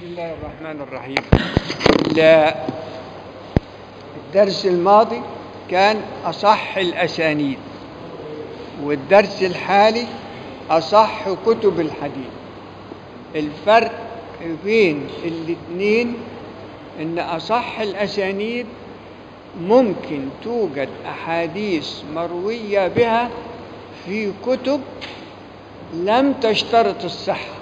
بسم الله الرحمن الرحيم الدرس الماضي كان أصح الأسانيد والدرس الحالي أصح كتب الحديث الفرق بين الاثنين ان اصح الاسانيد ممكن توجد احاديث مرويه بها في كتب لم تشترط الصحه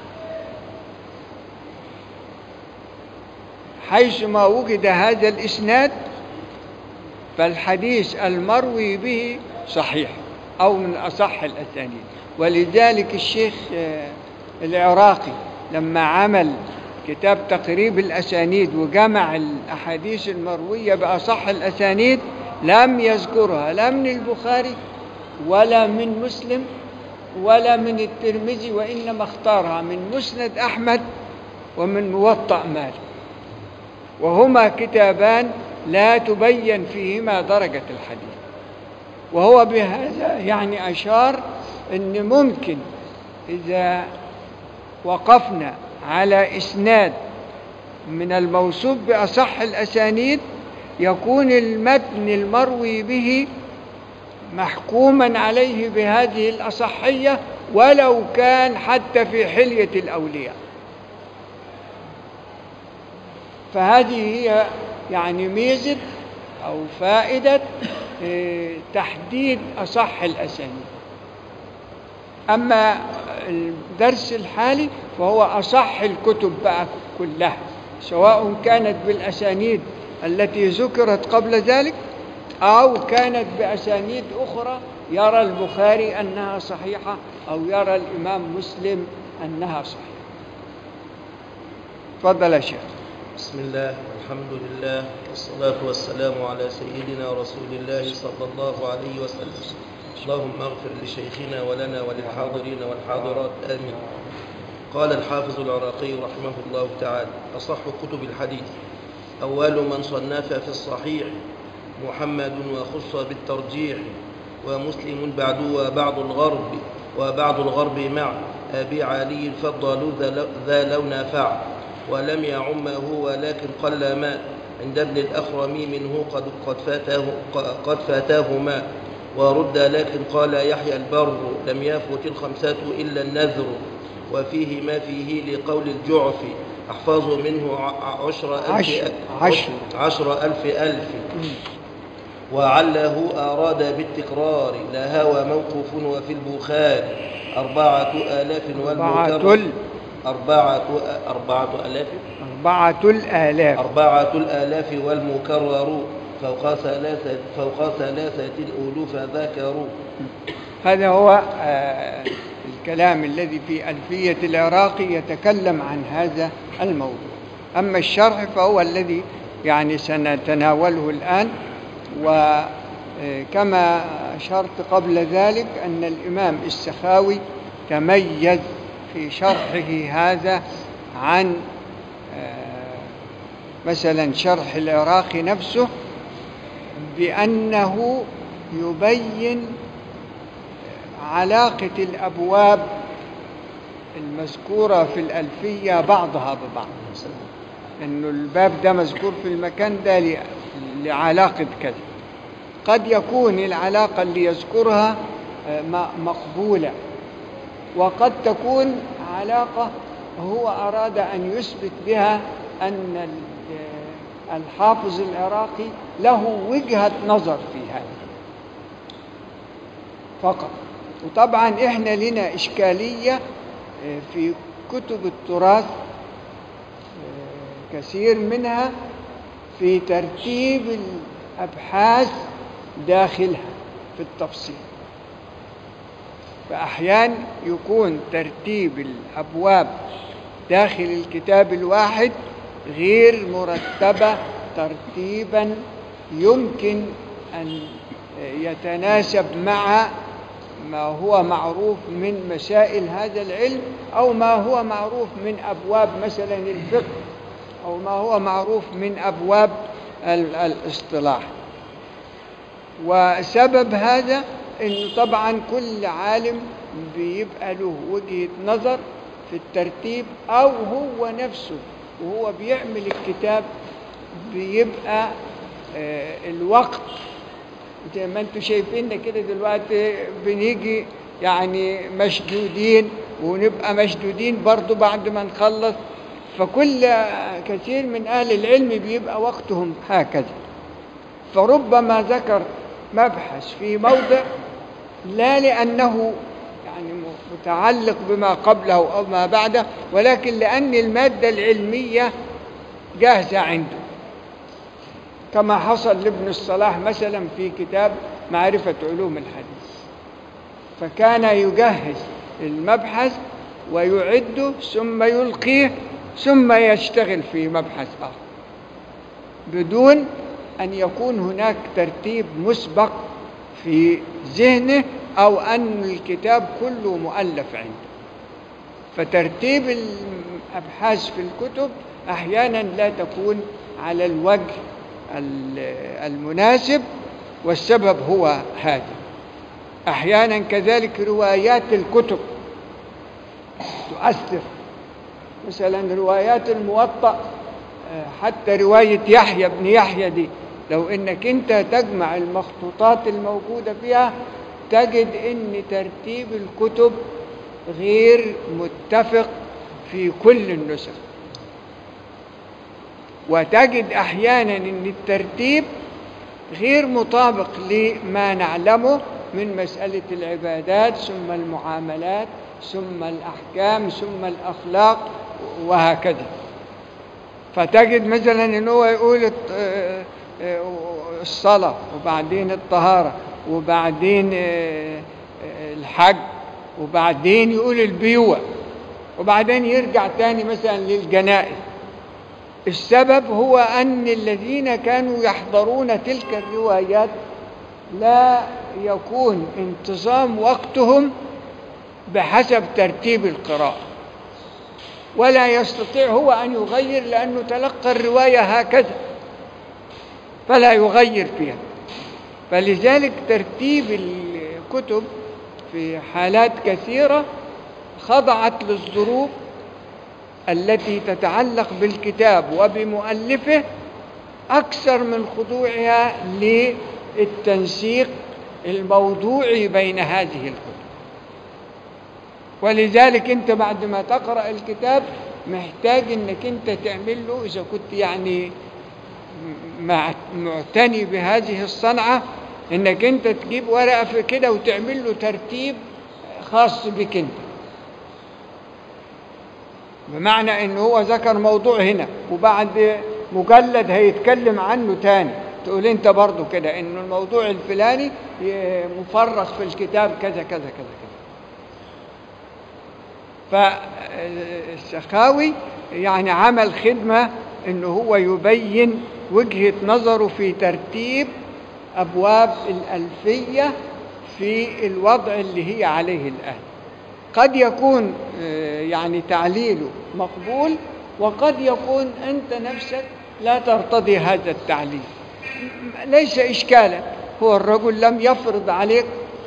حيثما وجد هذا الاسناد فالحديث المروي به صحيح او من اصح الاسانيد ولذلك الشيخ العراقي لما عمل كتاب تقريب الأسانيد وجمع الأحاديث المروية بأصح الأسانيد لم يذكرها لا من البخاري ولا من مسلم ولا من الترمذي وإنما اختارها من مسند أحمد ومن موطأ مالك وهما كتابان لا تبين فيهما درجة الحديث وهو بهذا يعني أشار أن ممكن إذا وقفنا على إسناد من الموصوف بأصح الأسانيد يكون المتن المروي به محكوما عليه بهذه الأصحية ولو كان حتى في حلية الأولياء فهذه هي يعني ميزة أو فائدة تحديد أصح الأسانيد أما الدرس الحالي فهو أصح الكتب بقى كلها سواء كانت بالأسانيد التي ذكرت قبل ذلك أو كانت بأسانيد أخرى يرى البخاري أنها صحيحة أو يرى الإمام مسلم أنها صحيحة تفضل يا شيخ بسم الله والحمد لله والصلاة والسلام على سيدنا رسول الله صلى الله عليه وسلم اللهم اغفر لشيخنا ولنا وللحاضرين والحاضرات آمين قال الحافظ العراقي رحمه الله تعالى أصح كتب الحديث أول من صنف في الصحيح محمد وخص بالترجيح ومسلم بعد وبعض الغرب وبعض الغرب مع أبي علي فضلوا ذا لو نافع ولم يعمه ولكن قل ما عند ابن الأخرم منه قد قد فاته قد فاتاه ما ورد لكن قال يحيى البر لم يفوت الخمسة إلا النذر وفيه ما فيه لقول الجعف أحفظ منه عشر ألف عشر, عشر, عشر ألف ألف وعله أراد بالتكرار لا هوى موقوف وفي البخاري أربعة آلاف والمكرر أربعة أربعة آلاف أربعة الآلاف أربعة الآلاف والمكرر فوق ثلاثة فوق ثلاثة الألوف ذكروا هذا هو آه الكلام الذي في ألفية العراقي يتكلم عن هذا الموضوع أما الشرح فهو الذي يعني سنتناوله الآن وكما أشرت قبل ذلك أن الإمام السخاوي تميز في شرحه هذا عن مثلا شرح العراقي نفسه بأنه يبين علاقة الأبواب المذكورة في الألفية بعضها ببعض أنه الباب ده مذكور في المكان ده لعلاقة كذا قد يكون العلاقة اللي يذكرها مقبولة وقد تكون علاقة هو أراد أن يثبت بها أن الحافظ العراقي له وجهة نظر في هذا فقط وطبعا احنا لنا إشكالية في كتب التراث كثير منها في ترتيب الأبحاث داخلها في التفصيل فأحيانا يكون ترتيب الأبواب داخل الكتاب الواحد غير مرتبة ترتيبا يمكن أن يتناسب مع ما هو معروف من مسائل هذا العلم أو ما هو معروف من أبواب مثلا الفقه أو ما هو معروف من أبواب الاصطلاح وسبب هذا أنه طبعا كل عالم بيبقى له وجهة نظر في الترتيب أو هو نفسه وهو بيعمل الكتاب بيبقى آه، الوقت زي ما انتم شايفين كده دلوقتي بنيجي يعني مشدودين ونبقى مشدودين برضو بعد ما نخلص فكل كثير من أهل العلم بيبقى وقتهم هكذا فربما ذكر مبحث في موضع لا لأنه يعني متعلق بما قبله أو ما بعده ولكن لأن المادة العلمية جاهزة عنده كما حصل لابن الصلاح مثلا في كتاب معرفة علوم الحديث فكان يجهز المبحث ويعده ثم يلقيه ثم يشتغل في مبحث آخر بدون أن يكون هناك ترتيب مسبق في ذهنه أو أن الكتاب كله مؤلف عنده فترتيب الأبحاث في الكتب أحيانا لا تكون على الوجه المناسب والسبب هو هذا أحيانا كذلك روايات الكتب تؤثر مثلا روايات الموطأ حتى رواية يحيى بن يحيى دي لو انك انت تجمع المخطوطات الموجودة فيها تجد ان ترتيب الكتب غير متفق في كل النسخ وتجد احيانا ان الترتيب غير مطابق لما نعلمه من مسألة العبادات ثم المعاملات ثم الأحكام ثم الأخلاق وهكذا فتجد مثلا ان هو يقول الصلاة وبعدين الطهارة وبعدين الحج وبعدين يقول البيوع وبعدين يرجع تاني مثلا للجنائز السبب هو أن الذين كانوا يحضرون تلك الروايات لا يكون انتظام وقتهم بحسب ترتيب القراءة ولا يستطيع هو أن يغير لأنه تلقى الرواية هكذا فلا يغير فيها فلذلك ترتيب الكتب في حالات كثيرة خضعت للظروف التي تتعلق بالكتاب وبمؤلفه أكثر من خضوعها للتنسيق الموضوعي بين هذه الكتب ولذلك انت بعد ما تقرأ الكتاب محتاج انك انت تعمل له اذا كنت يعني معتني بهذه الصنعة انك انت تجيب ورقة في كده وتعمل له ترتيب خاص بك انت بمعنى ان هو ذكر موضوع هنا وبعد مجلد هيتكلم عنه تاني تقول انت برضو كده ان الموضوع الفلاني مفرغ في الكتاب كذا كذا كذا كذا فالسخاوي يعني عمل خدمة انه هو يبين وجهة نظره في ترتيب أبواب الألفية في الوضع اللي هي عليه الآن قد يكون يعني تعليله مقبول وقد يكون أنت نفسك لا ترتضي هذا التعليل ليس إشكالا هو الرجل لم يفرض عليك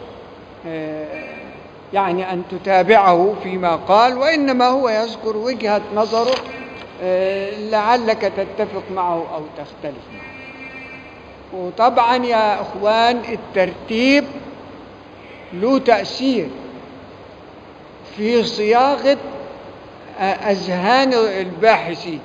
يعني أن تتابعه فيما قال وإنما هو يذكر وجهة نظره لعلك تتفق معه أو تختلف معه وطبعا يا أخوان الترتيب له تأثير في صياغة أذهان الباحثين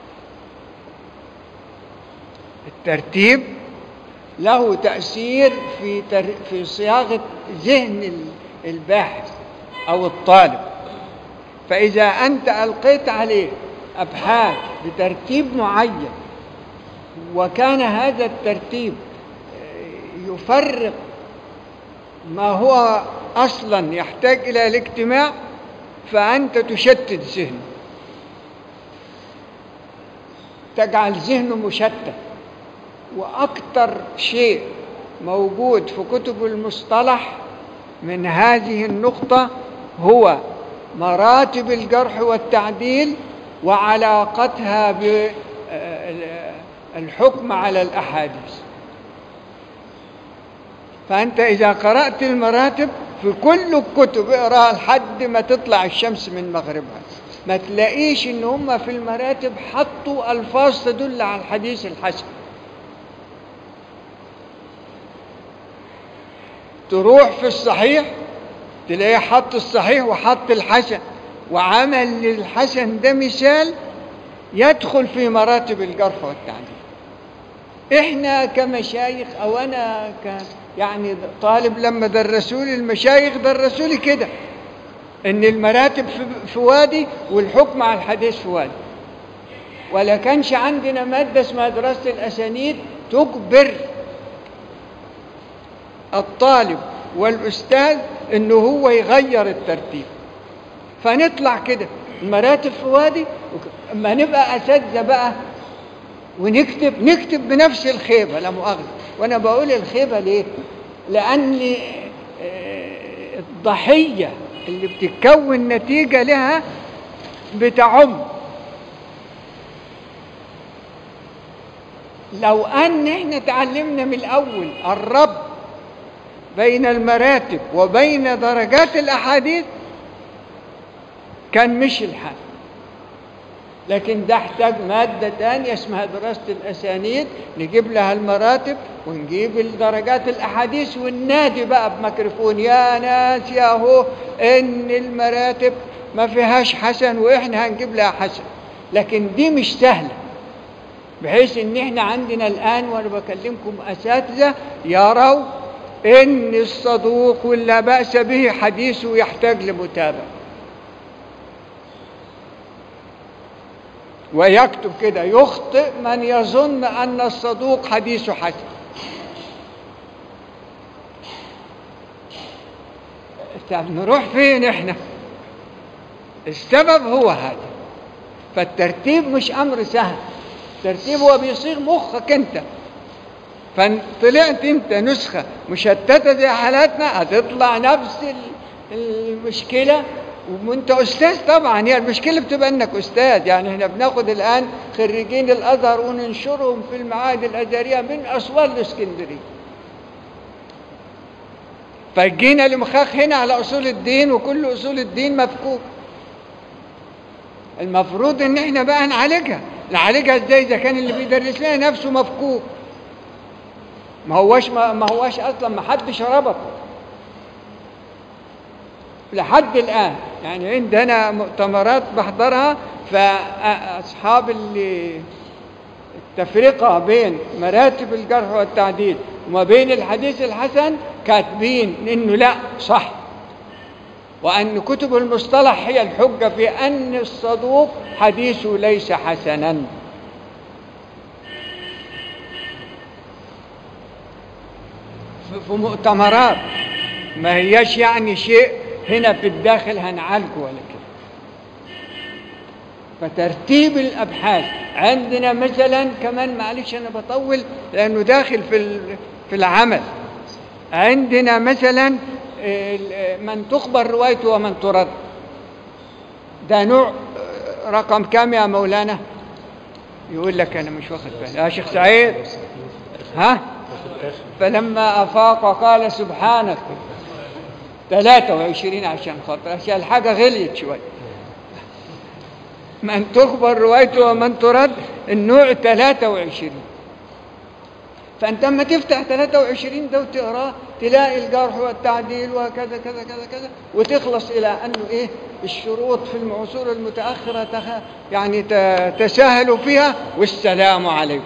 الترتيب له تأثير في تر... في صياغة ذهن الباحث أو الطالب فإذا أنت ألقيت عليه أبحاث بترتيب معين وكان هذا الترتيب يفرق ما هو أصلا يحتاج إلى الاجتماع فأنت تشتت ذهنه تجعل ذهنه مشتت وأكثر شيء موجود في كتب المصطلح من هذه النقطة هو مراتب الجرح والتعديل وعلاقتها بالحكم على الأحاديث فأنت إذا قرأت المراتب في كل الكتب اقراها لحد ما تطلع الشمس من مغربها ما تلاقيش ان هم في المراتب حطوا الفاظ تدل على الحديث الحسن تروح في الصحيح تلاقيه حط الصحيح وحط الحسن وعمل للحسن ده مثال يدخل في مراتب الجرح والتعديل احنا كمشايخ او انا ك يعني طالب لما درسوا لي المشايخ درسوا لي كده ان المراتب في- في وادي والحكم على الحديث في وادي ولا كانش عندنا ماده اسمها دراسه الاسانيد تجبر الطالب والاستاذ انه هو يغير الترتيب فنطلع كده المراتب في وادي وك- اما نبقى اساتذه بقى ونكتب نكتب بنفس الخيبه لا مؤاخذه وانا بقول الخيبه ليه لان آه، الضحيه اللي بتتكون نتيجه لها بتعم لو ان احنا تعلمنا من الاول الربط بين المراتب وبين درجات الاحاديث كان مشي الحال لكن ده احتاج مادة تانية اسمها دراسة الأسانيد نجيب لها المراتب ونجيب درجات الأحاديث والنادي بقى بميكروفون يا ناس يا هو إن المراتب ما فيهاش حسن وإحنا هنجيب لها حسن لكن دي مش سهلة بحيث إن إحنا عندنا الآن وأنا بكلمكم أساتذة يروا إن الصدوق ولا بأس به حديثه يحتاج لمتابعة ويكتب كده يخطئ من يظن أن الصدوق حديث حسن طب نروح فين احنا السبب هو هذا فالترتيب مش أمر سهل الترتيب هو بيصيغ مخك انت فطلعت انت نسخة مشتتة زي حالاتنا هتطلع نفس ال- المشكلة وانت استاذ طبعا هي المشكله بتبقى انك استاذ يعني احنا بناخد الان خريجين الازهر وننشرهم في المعاهد الازهريه من اسوان لاسكندريه فجينا لمخاخ هنا على اصول الدين وكل اصول الدين مفكوك المفروض ان احنا بقى نعالجها نعالجها ازاي اذا كان اللي بيدرس لنا نفسه مفكوك ما هواش ما, ما هواش اصلا ما حدش ربطه لحد الآن يعني عندنا مؤتمرات بحضرها فأصحاب اللي التفرقة بين مراتب الجرح والتعديل وما بين الحديث الحسن كاتبين إنه لا صح وأن كتب المصطلح هي الحجة في أن الصدوق حديثه ليس حسنا في- في مؤتمرات ما هياش يعني شيء هنا في الداخل هنعالجه ولا كده فترتيب الابحاث عندنا مثلا كمان معلش انا بطول لانه داخل في ال- في العمل عندنا مثلا ال- من تخبر روايته ومن ترد ده نوع رقم كام يا مولانا يقول لك انا مش واخد بالي يا شيخ سعيد ها فلما افاق قال سبحانك 23 عشان خاطر عشان الحاجة غليت شوية من تخبر روايته ومن ترد النوع 23 فأنت لما تفتح 23 ده وتقراه تلاقي الجرح والتعديل وكذا كذا كذا كذا وتخلص إلى أنه إيه الشروط في العصور المتأخرة تخ... يعني ت- تساهلوا فيها والسلام عليكم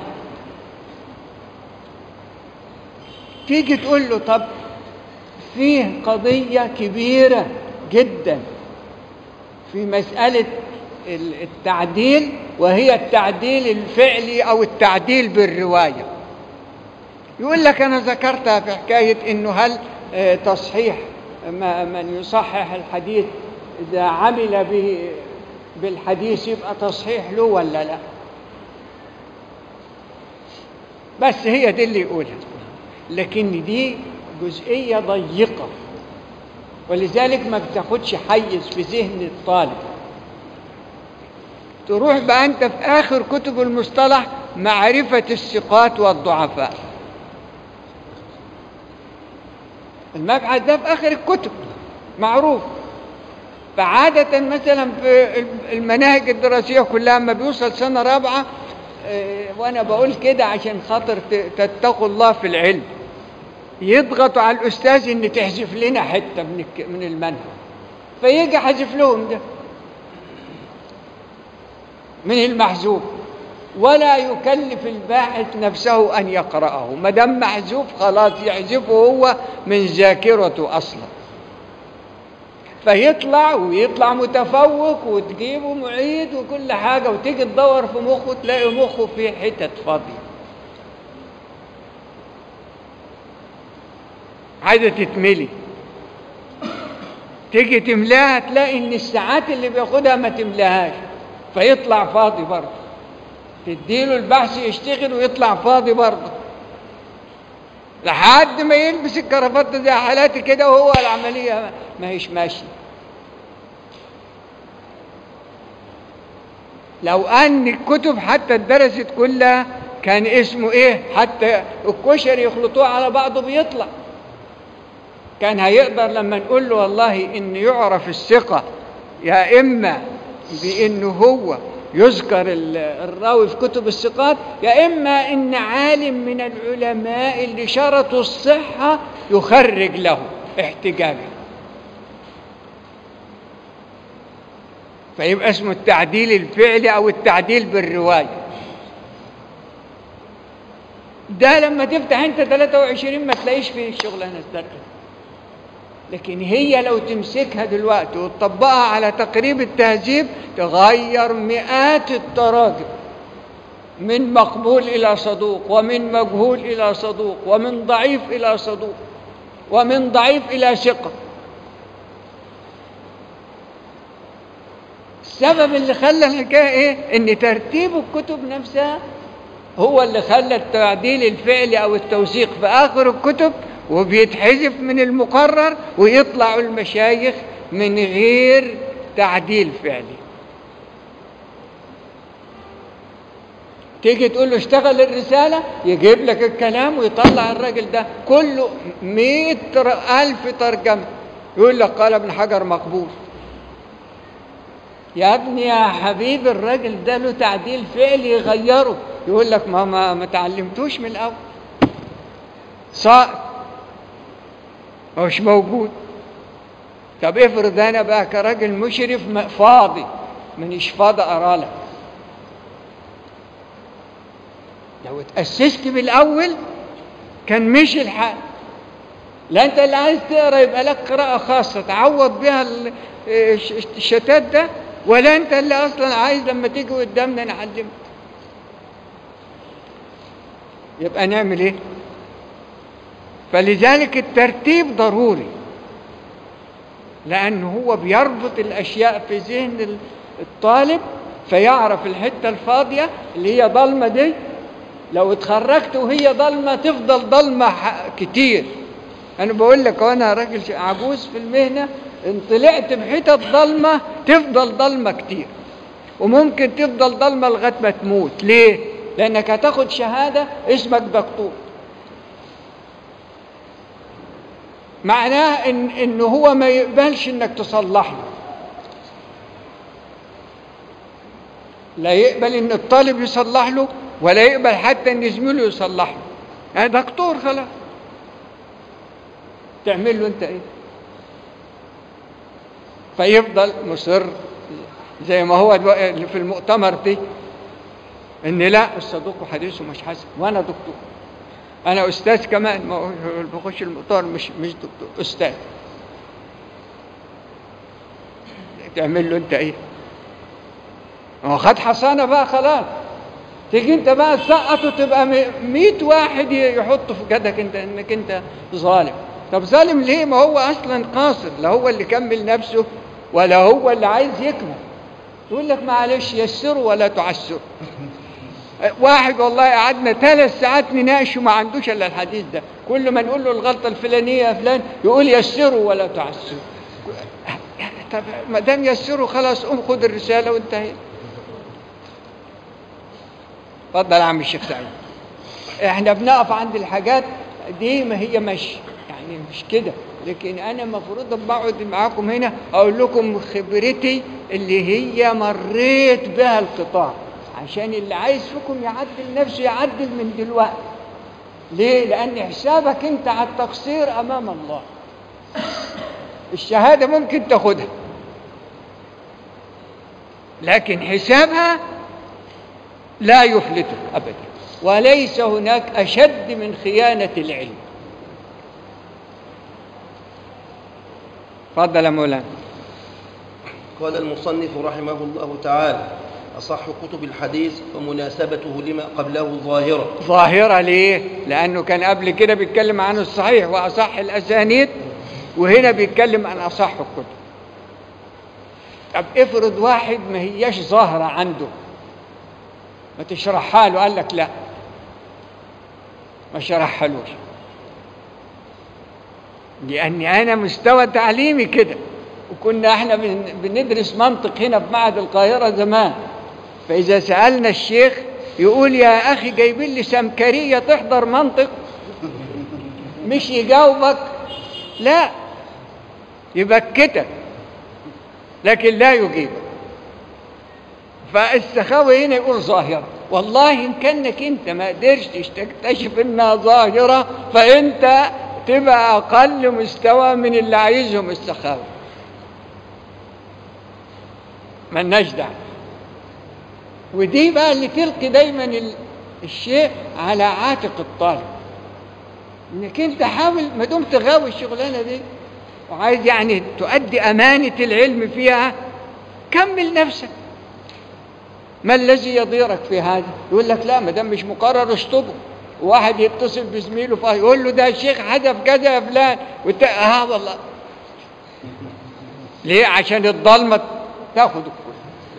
تيجي تقول له طب فيه قضية كبيرة جدا في مسألة ال- التعديل وهي التعديل الفعلي أو التعديل بالرواية يقول لك أنا ذكرتها في حكاية إنه هل آه، تصحيح ما- من يصحح الحديث إذا عمل به بالحديث يبقى تصحيح له ولا لا بس هي دي اللي يقولها لكن دي جزئية ضيقة ولذلك ما بتاخدش حيز في ذهن الطالب تروح بقى أنت في آخر كتب المصطلح معرفة الثقات والضعفاء المبحث ده في آخر الكتب معروف فعادة مثلا في المناهج الدراسية كلها لما بيوصل سنة رابعة آه، وأنا بقول كده عشان خاطر ت- تتقوا الله في العلم يضغطوا على الأستاذ إن تحذف لنا حتة من الك- من المنهج فيجي حذف لهم ده من المحذوف ولا يكلف الباحث نفسه أن يقرأه ما دام محذوف خلاص يحذفه هو من ذاكرته أصلا فيطلع ويطلع متفوق وتجيبه معيد وكل حاجة وتيجي تدور في مخه تلاقي مخه فيه حتت فاضية عايزة تتملي تيجي تملاها تلاقي ان الساعات اللي بياخدها ما تملاهاش فيطلع فاضي برضه تديله البحث يشتغل ويطلع فاضي برضه لحد ما يلبس الكرافات زي حالاتي كده وهو العملية ما- ما هيش ماشية لو أن الكتب حتى اتدرست كلها كان اسمه إيه حتى الكشري يخلطوه على بعضه بيطلع كان هيقدر لما نقول له والله إن يعرف الثقة يا إما بإنه هو يذكر ال- الراوي في كتب الثقات يا إما إن عالم من العلماء اللي شرطوا الصحة يخرج له احتجاجا فيبقى اسمه التعديل الفعلي أو التعديل بالرواية ده لما تفتح انت 23 ما تلاقيش فيه الشغلانه الزرقاء لكن هي لو تمسكها دلوقتي وتطبقها على تقريب التهذيب تغير مئات التراجم من مقبول إلى صدوق ومن مجهول إلى صدوق ومن ضعيف إلى صدوق ومن ضعيف إلى ثقة السبب اللي خلى الحكاية إيه؟ إن ترتيب الكتب نفسها هو اللي خلى التعديل الفعلي أو التوثيق في آخر الكتب وبيتحذف من المقرر ويطلعوا المشايخ من غير تعديل فعلي تيجي تقول له اشتغل الرسالة يجيب لك الكلام ويطلع الراجل ده كله مئة ألف ترجمة يقول لك قال ابن حجر مقبول يا ابني يا حبيبي الراجل ده له تعديل فعلي يغيره يقول لك ما ما, ما تعلمتوش من الأول ساقط مش موجود طب افرض انا بقى كراجل مشرف م- فاضي مانيش فاضي اقرا لك لو اتأسست بالأول كان مشي الحال لا أنت اللي عايز تقرا يبقى لك قراءة خاصة تعوض بها ال- الش- الشتات ده ولا أنت اللي أصلا عايز لما تيجي قدامنا نعلمك يبقى نعمل إيه؟ فلذلك الترتيب ضروري لأنه هو بيربط الأشياء في ذهن ال- الطالب فيعرف الحتة الفاضية اللي هي ضلمة دي لو اتخرجت وهي ضلمة تفضل ضلمة ح- كتير أنا بقول لك وأنا راجل ش- عجوز في المهنة إن طلعت بحتت ضلمة تفضل ضلمة كتير وممكن تفضل ضلمة لغاية ما تموت ليه؟ لأنك هتاخد شهادة اسمك دكتور معناه إن, إن هو ما يقبلش إنك تصلح له لا يقبل إن الطالب يصلح له ولا يقبل حتى إن زميله يصلح له يعني دكتور خلاص تعمل له أنت إيه فيفضل مصر زي ما هو دلوقتي اللي في المؤتمر دي ان لا الصدوق حديثه مش حسن وانا دكتور انا استاذ كمان ما هو اللي بخش المؤتمر مش مش دكتور استاذ تعمل له انت ايه هو خد حصانه بقى خلاص تيجي انت بقى تسقط وتبقى م- 100 واحد ي- يحطوا في جدك انت انك انت ظالم طب ظالم ليه ما هو اصلا قاصر لا هو اللي كمل نفسه ولا هو اللي عايز يكمل يقول لك معلش يسروا ولا تعسروا واحد والله قعدنا ثلاث ساعات نناقش وما عندوش الا الحديث ده كل ما نقول له الغلطه الفلانيه يا فلان يقول يسروا ولا تعسروا طب ما دام يسروا خلاص قوم خد الرساله وانتهي اتفضل يا عم الشيخ سعيد احنا بنقف عند الحاجات دي ما هي ماشيه يعني يعني مش كده لكن انا المفروض بقعد معاكم هنا اقول لكم خبرتي اللي هي مريت بها القطاع عشان اللي عايز فيكم يعدل نفسه يعدل من دلوقتي ليه لان حسابك انت على التقصير امام الله الشهاده ممكن تاخدها لكن حسابها لا يفلتك ابدا وليس هناك اشد من خيانه العلم تفضل يا مولانا قال المصنف رحمه الله تعالى أصح كتب الحديث ومناسبته لما قبله ظاهرة ظاهرة ليه؟ لأنه كان قبل كده بيتكلم عن الصحيح وأصح الأسانيد وهنا بيتكلم عن أصح الكتب طب افرض واحد ما هياش ظاهرة عنده ما تشرحها له قال لك لا ما شرحهالوش لأني أنا مستوى تعليمي كده وكنا احنا بن- بندرس منطق هنا في معهد القاهرة زمان فإذا سألنا الشيخ يقول يا أخي جايبين لي سمكرية تحضر منطق مش يجاوبك لا يبكتك لكن لا يجيبك فالسخاوي هنا يقول ظاهرة والله إن كانك أنت ما قدرتش تكتشف إنها ظاهرة فأنت تبقى أقل مستوى من اللي عايزهم السخاوي ملناش دعوة ودي بقى اللي تلقي دايما ال- الشيء على عاتق الطالب انك انت حاول ما دمت غاوي الشغلانه دي وعايز يعني تؤدي امانه العلم فيها كمل نفسك ما الذي يضيرك في هذا يقول لك لا ما دام مش مقرر اشطبه واحد يتصل بزميله فيقول له ده الشيخ حدف كذا يا فلان وانت اه والله ليه عشان الضلمه تاخد الكل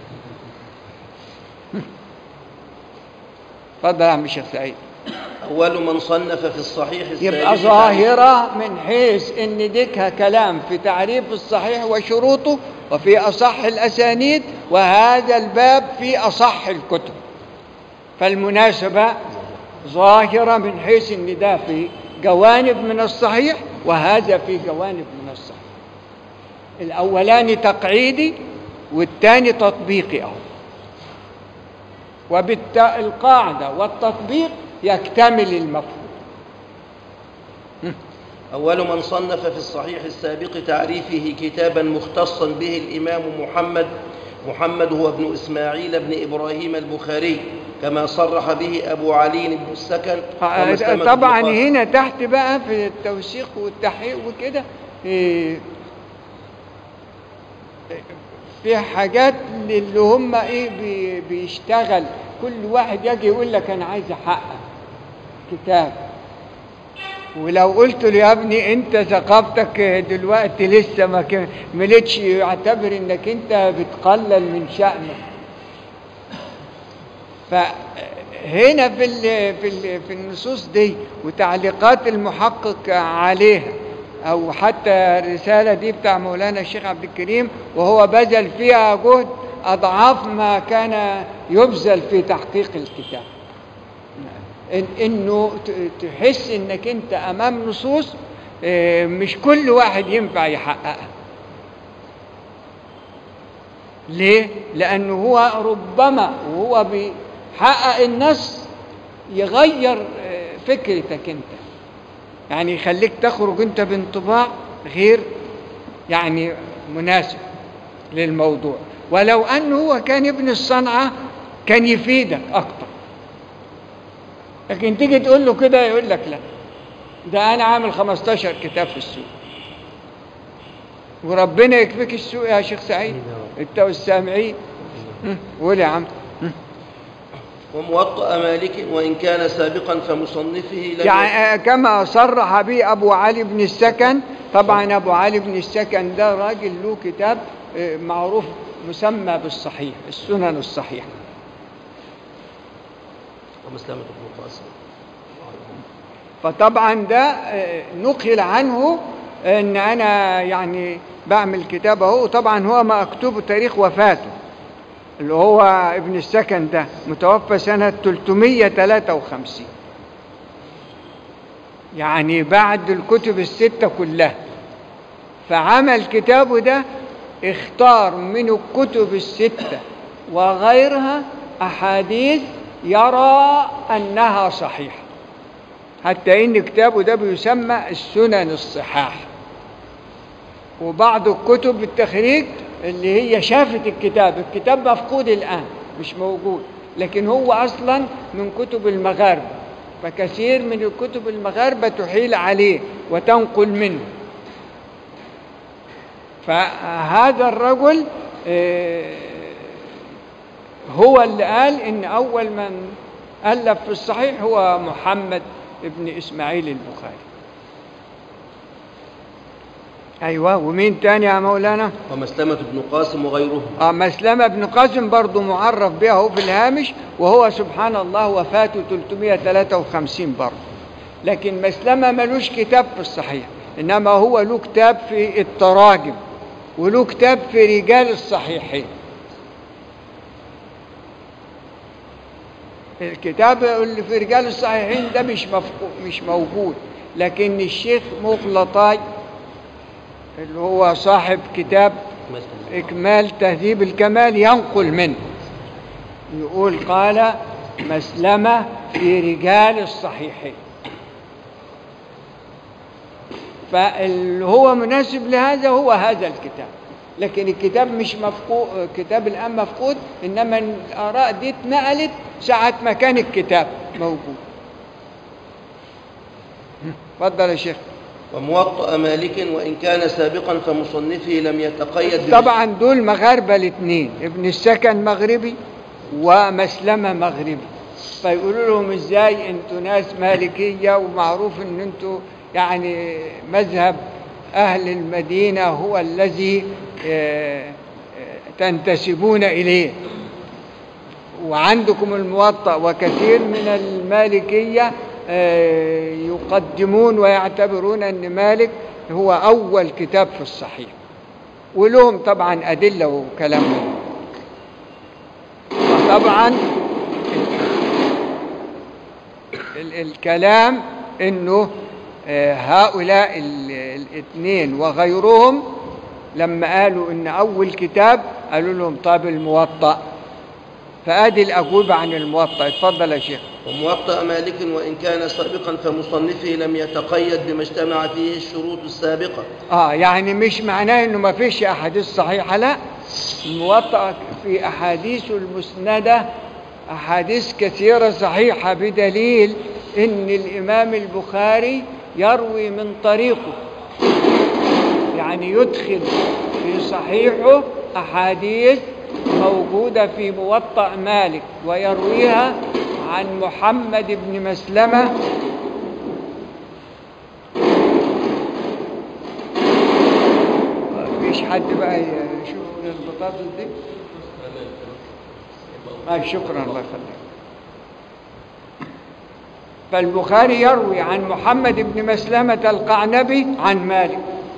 اتفضل يا عم الشيخ سعيد أول من صنف في الصحيح يبقى السادس ظاهرة من حيث ان ديكها كلام في تعريف الصحيح وشروطه وفي أصح الأسانيد وهذا الباب في أصح الكتب فالمناسبة ظاهرة من حيث ان ده في جوانب من الصحيح وهذا في جوانب من الصحيح الأولاني تقعيدي والثاني تطبيقي أهو وبالقاعدة والتطبيق يكتمل المفهوم أول من صنف في الصحيح السابق تعريفه كتابا مختصا به الإمام محمد محمد هو ابن إسماعيل بن إبراهيم البخاري كما صرح به أبو علي بن السكن ومسلمة بن طبعا قاسم. هنا تحت بقى في التوثيق والتحقيق وكده إيه، في حاجات اللي هم ايه بي- بيشتغل كل واحد يجي يقول لك انا عايز احقق كتاب ولو قلت له يا ابني انت ثقافتك دلوقتي لسه ما ك- ملتش يعتبر انك انت بتقلل من شأنك فهنا في ال في ال في النصوص دي وتعليقات المحقق عليها او حتى الرساله دي بتاع مولانا الشيخ عبد الكريم وهو بذل فيها جهد اضعاف ما كان يبذل في تحقيق الكتاب إن انه ت- تحس انك انت امام نصوص آه، مش كل واحد ينفع يحققها ليه؟ لأنه هو ربما وهو بيحقق النص يغير آه، فكرتك أنت يعني يخليك تخرج أنت بانطباع غير يعني مناسب للموضوع ولو أنه هو كان ابن الصنعة كان يفيدك أكتر لكن تيجي تقول له كده يقول لك لا ده أنا عامل 15 كتاب في السوق وربنا يكفيك السوق يا شيخ سعيد انت والسامعين هم، قول يا عم هم. وموطأ مالك وإن كان سابقا فمصنفه لم يعني آه، كما صرح به ابو علي بن السكن طبعا ابو علي بن السكن ده راجل له كتاب آه، معروف مسمى بالصحيح السنن الصحيحه ومسلمة بن قاسم فطبعا ده آه، نقل عنه ان انا يعني بعمل كتاب اهو طبعا هو مكتوب تاريخ وفاته اللي هو ابن السكن ده متوفى سنة 353 يعني بعد الكتب الستة كلها فعمل كتابه ده اختار من الكتب الستة وغيرها أحاديث يرى أنها صحيحة حتى إن كتابه ده بيسمى السنن الصحاح وبعض الكتب التخريج اللي هي شافت الكتاب الكتاب مفقود الآن مش موجود لكن هو أصلا من كتب المغاربة فكثير من الكتب المغاربة تحيل عليه وتنقل منه فهذا الرجل آه، هو اللي قال إن أول من ألف في الصحيح هو محمد ابن إسماعيل البخاري أيوة ومين تاني يا مولانا ومسلمة بن قاسم وغيره آه مسلمة بن قاسم برضو معرف بها هو في الهامش وهو سبحان الله وفاته 353 برضو لكن مسلمة ملوش كتاب في الصحيح إنما هو له كتاب في التراجم وله كتاب في رجال الصحيحين الكتاب اللي في رجال الصحيحين ده مش مفقو مش موجود لكن الشيخ مغلطاي اللي هو صاحب كتاب إكمال تهذيب الكمال ينقل منه يقول قال مسلمة في رجال الصحيحين فاللي هو مناسب لهذا هو هذا الكتاب لكن الكتاب مش مفقود كتاب الآن مفقود إنما الآراء دي اتنقلت ساعة ما كان الكتاب موجود اتفضل يا شيخ وموطأ مالك وإن كان سابقا فمصنفه لم يتقيد بمش- طبعا دول مغاربة الاثنين ابن السكن مغربي ومسلمة مغربي فيقولوا لهم ازاي انتوا ناس مالكية ومعروف ان انتوا يعني مذهب اهل المدينة هو الذي آه، آه، تنتسبون اليه وعندكم الموطأ وكثير من المالكية آه، يقدمون ويعتبرون أن مالك هو أول كتاب في الصحيح ولهم طبعا أدلة وكلام طبعا ال- الكلام أنه آه، هؤلاء ال- الاثنين وغيرهم لما قالوا أن أول كتاب قالوا لهم طاب الموطأ فادي الاجوبه عن الموطأ اتفضل يا شيخ وموطأ مالك وإن كان سابقا فمصنفه لم يتقيد بما اجتمع فيه الشروط السابقة اه يعني مش معناه انه ما فيش احاديث صحيحه لا الموطأ في احاديثه المسنده احاديث كثيره صحيحه بدليل ان الامام البخاري يروي من طريقه يعني يدخل في صحيحه احاديث موجوده في موطأ مالك ويرويها عن محمد بن مسلمه مفيش حد بقى يشوف البطاطس دي آه شكرا الله يخليك فالبخاري يروي عن محمد بن مسلمة القعنبي عن مالك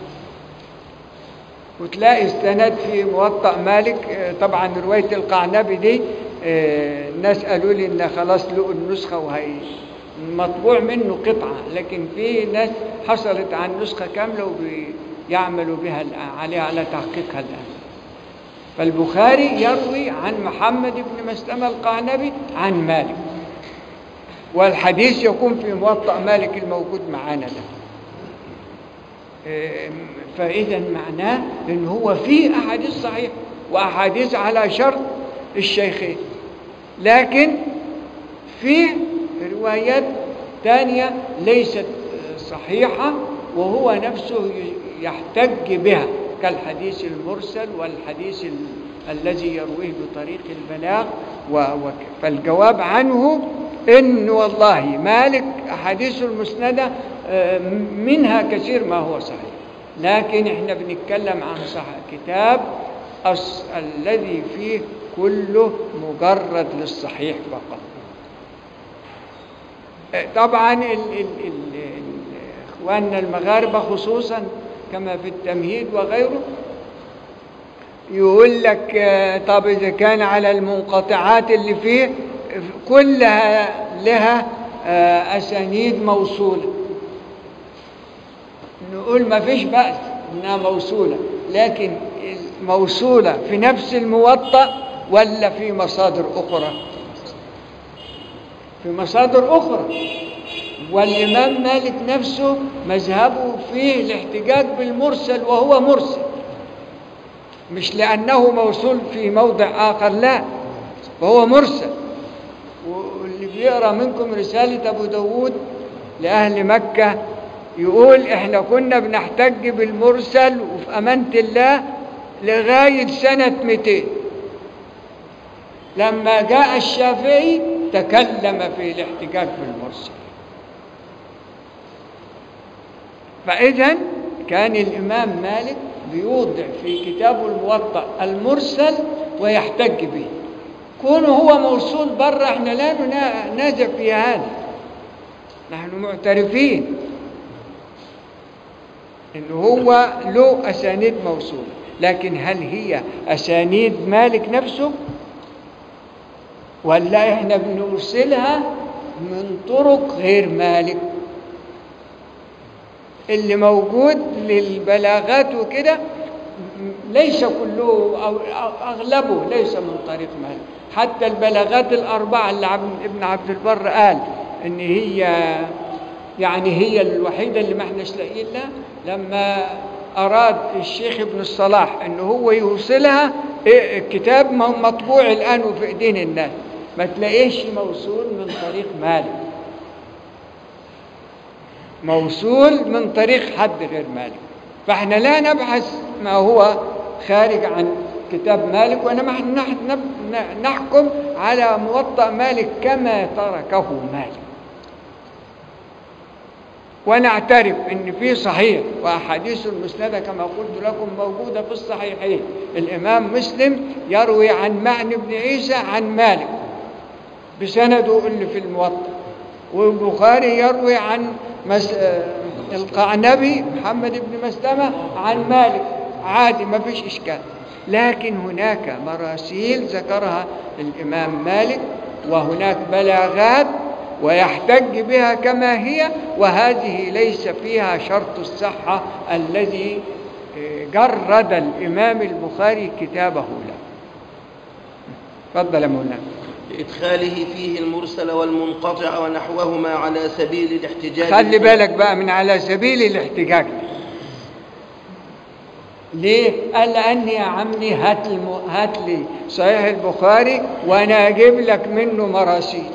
وتلاقي استند في موطأ مالك آه، طبعا رواية القعنبي دي آه، الناس قالوا لي ان خلاص لقوا النسخة وهي مطبوع منه قطعة لكن في ناس حصلت عن نسخة كاملة وبيعملوا بها الآن عليها على تحقيقها الآن فالبخاري يروي عن محمد بن مسلمة القعنبي عن مالك والحديث يكون في موطأ مالك الموجود معانا ده إيه، فإذا معناه إن هو في أحاديث صحيحة وأحاديث على شرط الشيخين لكن في روايات تانية ليست صحيحة وهو نفسه يحتج بها كالحديث المرسل والحديث ال- الذي يرويه بطريق البلاغ و... و... فالجواب عنه إن والله مالك أحاديث المسندة آه، منها كثير ما هو صحيح لكن احنا بنتكلم عن صح كتاب أص... الذي فيه كله مجرد للصحيح فقط طبعا ال ال ال ال اخواننا المغاربه خصوصا كما في التمهيد وغيره يقول لك آه، طب اذا كان على المنقطعات اللي فيه كلها لها آه، اسانيد موصوله نقول ما فيش بأس إنها موصولة لكن موصولة في نفس الموطأ ولا في مصادر أخرى في مصادر أخرى والإمام مالك نفسه مذهبه فيه الاحتجاج بالمرسل وهو مرسل مش لأنه موصول في موضع آخر لا فهو مرسل واللي بيقرأ منكم رسالة أبو داود لأهل مكة يقول إحنا كنا بنحتج بالمرسل وفي أمانة الله لغاية سنة 200 لما جاء الشافعي تكلم في الاحتجاج بالمرسل فإذا كان الإمام مالك بيوضع في كتابه الموطأ المرسل ويحتج به كونه هو موصول بره احنا لا ننازع في هذا نحن معترفين ان هو له اسانيد موصوله لكن هل هي اسانيد مالك نفسه ولا احنا بنرسلها من طرق غير مالك اللي موجود للبلاغات وكده ليس كله أو أغلبه ليس من طريق مالك حتى البلاغات الأربعة اللي ابن عبد البر قال إن هي يعني هي الوحيدة اللي ما احناش لاقيين لها لما أراد الشيخ ابن الصلاح إن هو يوصلها الكتاب مطبوع الآن وفي إيدين الناس ما تلاقيش موصول من طريق مالك موصول من طريق حد غير مالك فاحنا لا نبحث ما هو خارج عن كتاب مالك وانما نحكم على موطأ مالك كما تركه مالك ونعترف ان في صحيح واحاديث المسنده كما قلت لكم موجوده في الصحيحين الامام مسلم يروي عن معن بن عيسى عن مالك بسنده اللي في الموطأ والبخاري يروي عن مس... القعنبي محمد بن مسلمة عن مالك عادي ما فيش إشكال لكن هناك مراسيل ذكرها الإمام مالك وهناك بلاغات ويحتج بها كما هي وهذه ليس فيها شرط الصحة الذي جرد الإمام البخاري كتابه له تفضل يا مولانا لإدخاله فيه المرسل والمنقطع ونحوهما على سبيل الاحتجاج خلي بالك بقى من على سبيل الاحتجاج ليه؟ قال لأني يا عمي هات, الم... هات لي صحيح البخاري وأنا أجيب لك منه مراسيل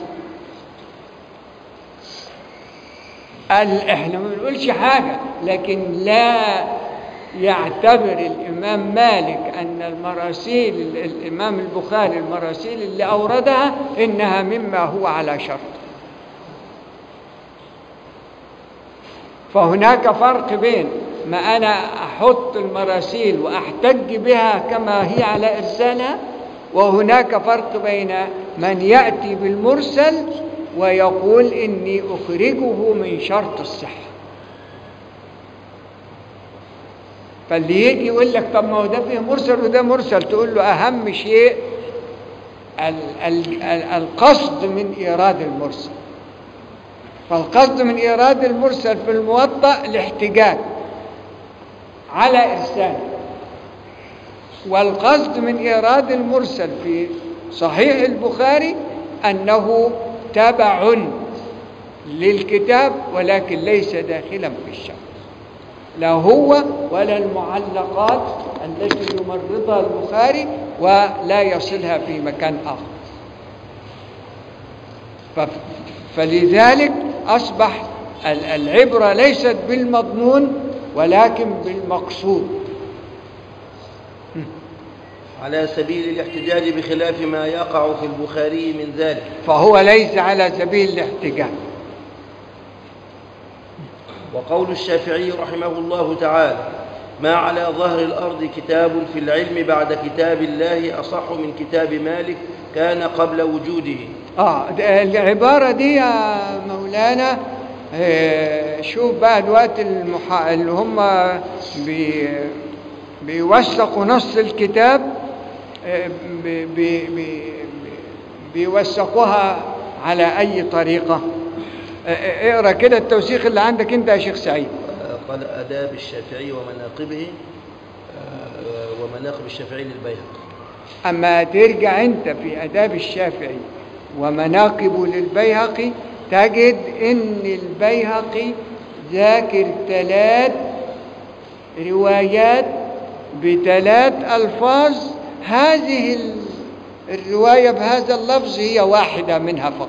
قال إحنا ما بنقولش حاجة لكن لا يعتبر الإمام مالك أن المراسيل الإمام البخاري المراسيل اللي أوردها إنها مما هو على شرط فهناك فرق بين ما أنا أحط المراسيل وأحتج بها كما هي على إرسالها وهناك فرق بين من يأتي بالمرسل ويقول إني أخرجه من شرط الصحة فاللي يجي يقول لك طب ما هو ده فيه مرسل وده مرسل تقول له أهم شيء ال ال ال القصد من إيراد المرسل فالقصد من إيراد المرسل في الموطأ الاحتجاج على إرسال والقصد من إيراد المرسل في صحيح البخاري أنه تبع للكتاب ولكن ليس داخلا في الشرط لا هو ولا المعلقات التي يمرضها البخاري ولا يصلها في مكان آخر فلذلك أصبح العبرة ليست بالمضمون ولكن بالمقصود على سبيل الاحتجاج بخلاف ما يقع في البخاري من ذلك فهو ليس على سبيل الاحتجاج وقول الشافعي رحمه الله تعالى ما على ظهر الأرض كتاب في العلم بعد كتاب الله أصح من كتاب مالك كان قبل وجوده آه العبارة دي يا مولانا آه شوف بقى دلوقتي المحا... اللي هم بي... بيوثقوا نص الكتاب آه بي... بي... بي... بيوثقوها على أي طريقة اقرا كده التوثيق اللي عندك انت يا شيخ سعيد قال آداب الشافعي ومناقبه آه، ومناقب الشافعي للبيهقي أما ترجع أنت في أداب الشافعي ومناقبه للبيهقي تجد إن البيهقي ذاكر ثلاث روايات بثلاث ألفاظ هذه ال- الرواية بهذا اللفظ هي واحدة منها فقط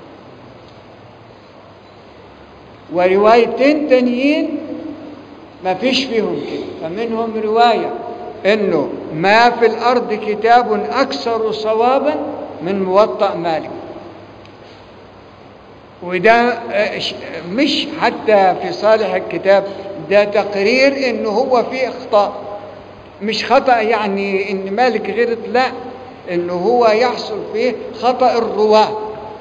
وروايتين تانيين ما فيش فيهم كده فمنهم رواية انه ما في الارض كتاب اكثر صوابا من موطأ مالك وده آه، ش- مش حتى في صالح الكتاب ده تقرير انه هو فيه اخطاء مش خطأ يعني ان مالك غلط لا انه هو يحصل فيه خطأ الرواة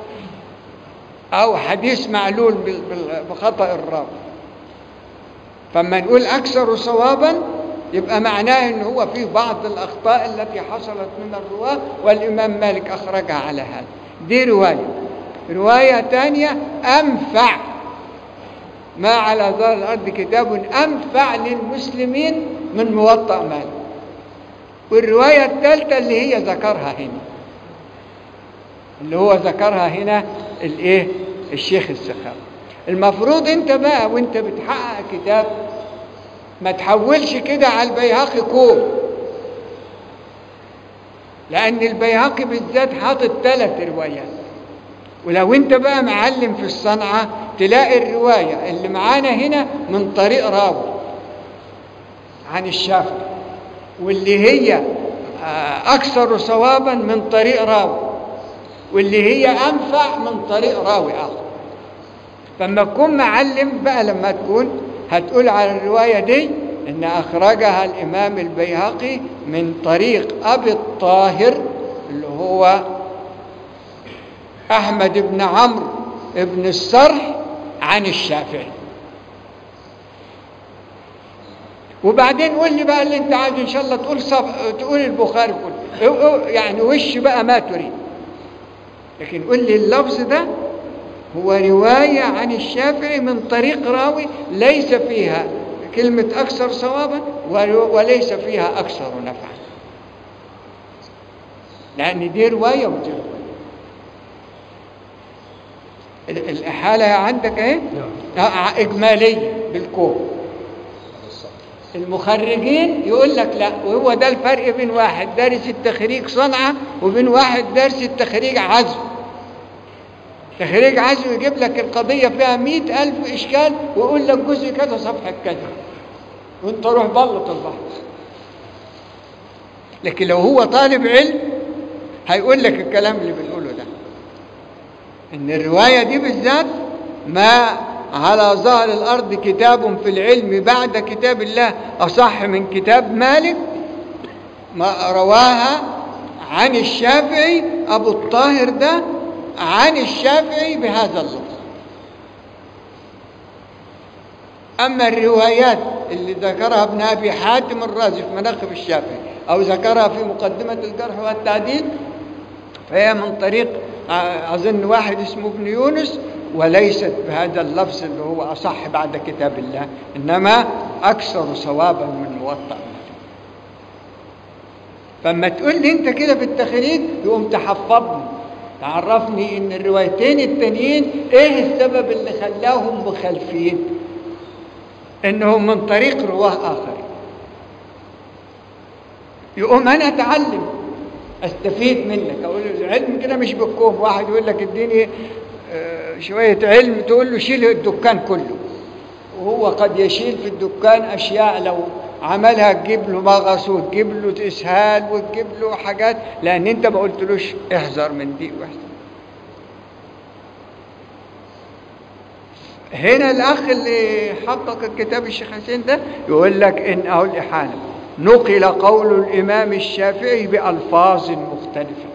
او حديث معلول بال- بال- بخطأ الراوي فما نقول أكثر صوابا يبقى معناه أنه هو فيه بعض الأخطاء التي حصلت من الرواة والإمام مالك أخرجها على هذا دي رواية رواية تانية أنفع ما على ظهر الأرض كتاب أنفع للمسلمين من موطأ مالك والرواية الثالثة اللي هي ذكرها هنا اللي هو ذكرها هنا الايه الشيخ السخاوي المفروض انت بقى وانت بتحقق كتاب ما تحولش كده على البيهقي كوم لان البيهقي بالذات حاطط ثلاث روايات ولو انت بقى معلم في الصنعة تلاقي الرواية اللي معانا هنا من طريق راوي عن الشافعي واللي هي آه، أكثر صوابا من طريق راوي واللي هي أنفع من طريق راوي آخر فما تكون معلم بقى لما تكون هتقول على الرواية دي إن أخرجها الإمام البيهقي من طريق أبي الطاهر اللي هو أحمد بن عمرو بن السرح عن الشافعي وبعدين قول لي بقى اللي انت عايزه ان شاء الله تقول صف... تقول البخاري كله او- او- يعني وش بقى ما تريد لكن قول لي اللفظ ده هو رواية عن الشافعي من طريق راوي ليس فيها كلمة أكثر صوابا ولو- وليس فيها أكثر نفعا لأن دي رواية ودي رواية ال- الإحالة عندك اهي نعم آه، إجمالية بالكون المخرجين يقول لك لا وهو ده الفرق بين واحد دارس التخريج صنعة وبين واحد دارس التخريج عزم تخريج عزم يجيب لك القضية فيها مئة ألف إشكال ويقول لك جزء كذا صفحة كذا وانت روح بلط البحث لكن لو هو طالب علم هيقول لك الكلام اللي بنقوله ده ان الرواية دي بالذات ما على ظهر الأرض كتاب في العلم بعد كتاب الله أصح من كتاب مالك ما رواها عن الشافعي أبو الطاهر ده عن الشافعي بهذا اللفظ أما الروايات اللي ذكرها ابن أبي حاتم الرازي في مناقب الشافعي أو ذكرها في مقدمة الجرح والتعديل فهي من طريق آه، أظن واحد اسمه ابن يونس وليست بهذا اللفظ اللي هو أصح بعد كتاب الله إنما أكثر صوابا من موطأ فما تقول لي أنت كده في التخريج يقوم تحفظني تعرفني إن الروايتين التانيين إيه السبب اللي خلاهم مخالفين إنهم من طريق رواه آخر يقوم أنا أتعلم استفيد منك اقول له العلم كده مش بالكوم واحد يقول لك اديني آه، شويه علم تقول له شيل الدكان كله وهو قد يشيل في الدكان اشياء لو عملها تجيب له مغص وتجيب له اسهال وتجيب له حاجات لان انت ما قلتلوش احذر من دي واحذر هنا الاخ اللي حقق الكتاب الشيخ حسين ده يقول لك ان اهو الاحاله نقل قول الامام الشافعي بالفاظ مختلفه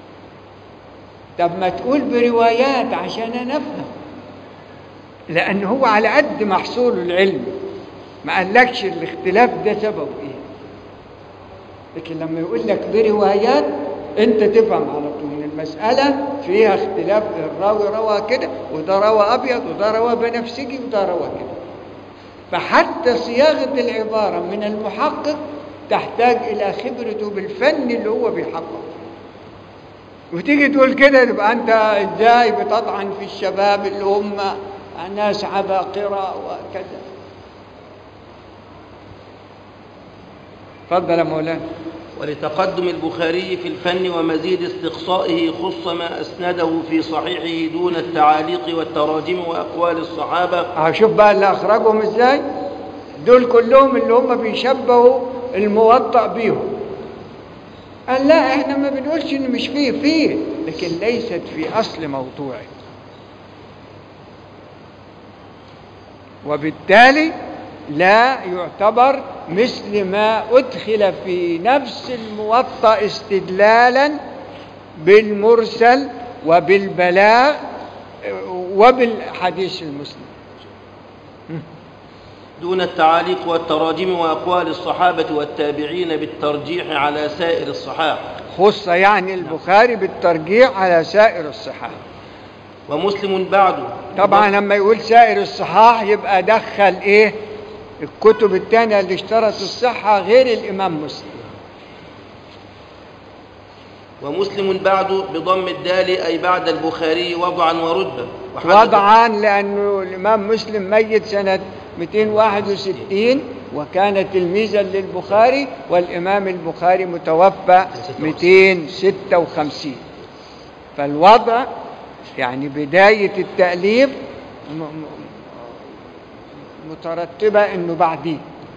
طب ما تقول بروايات عشان انا افهم لان هو على قد محصول العلم ما قالكش الاختلاف ده سببه ايه لكن لما يقول لك بروايات انت تفهم على طول ان المساله فيها اختلاف الراوي روى كده وده روى ابيض وده روى بنفسجي وده روى كده فحتى صياغة العبارة من المحقق تحتاج إلى خبرته بالفن اللي هو بيحقق وتيجي تقول كده يبقى أنت إزاي بتطعن في الشباب اللي هم ناس عباقرة وكذا تفضل يا مولانا ولتقدم البخاري في الفن ومزيد استقصائه خص ما أسنده في صحيحه دون التعاليق والتراجم وأقوال الصحابة أهو شوف بقى اللي أخرجهم إزاي دول كلهم اللي هم بيشبهوا الموطأ بيهم قال لا احنا ما بنقولش ان مش فيه فيه لكن ليست في اصل موضوعه وبالتالي لا يعتبر مثل ما أدخل في نفس الموطأ استدلالا بالمرسل وبالبلاغ وبالحديث المسلم دون التعاليق والتراجم وأقوال الصحابة والتابعين بالترجيح على سائر الصحابة خص يعني البخاري بالترجيح على سائر الصحاح ومسلم بعده طبعا لما يقول سائر الصحاح يبقى دخل ايه الكتب الثانية اللي اشترط الصحة غير الإمام مسلم ومسلم بعده بضم الدال أي بعد البخاري وضعا ورتبة وحدث- وضعا لأنه الإمام مسلم ميت سنة 261 وكان تلميذا للبخاري والإمام البخاري متوفى 256 فالوضع يعني بداية التأليف م- م- مترتبة إنه بعديه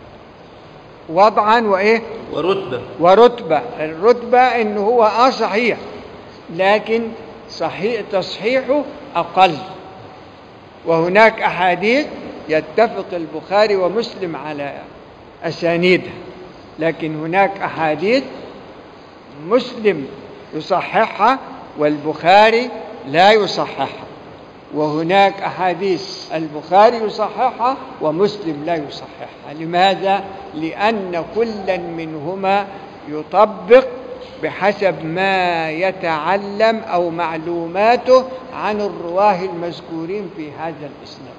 وضعا وإيه ورتبة ورتبة الرتبة إنه هو آه صحيح لكن صحيح تصحيحه أقل وهناك أحاديث يتفق البخاري ومسلم على أسانيدها لكن هناك أحاديث مسلم يصححها والبخاري لا يصححها وهناك أحاديث البخاري يصححها ومسلم لا يصححها لماذا؟ لأن كلا منهما يطبق بحسب ما يتعلم أو معلوماته عن الرواه المذكورين في هذا الإسناد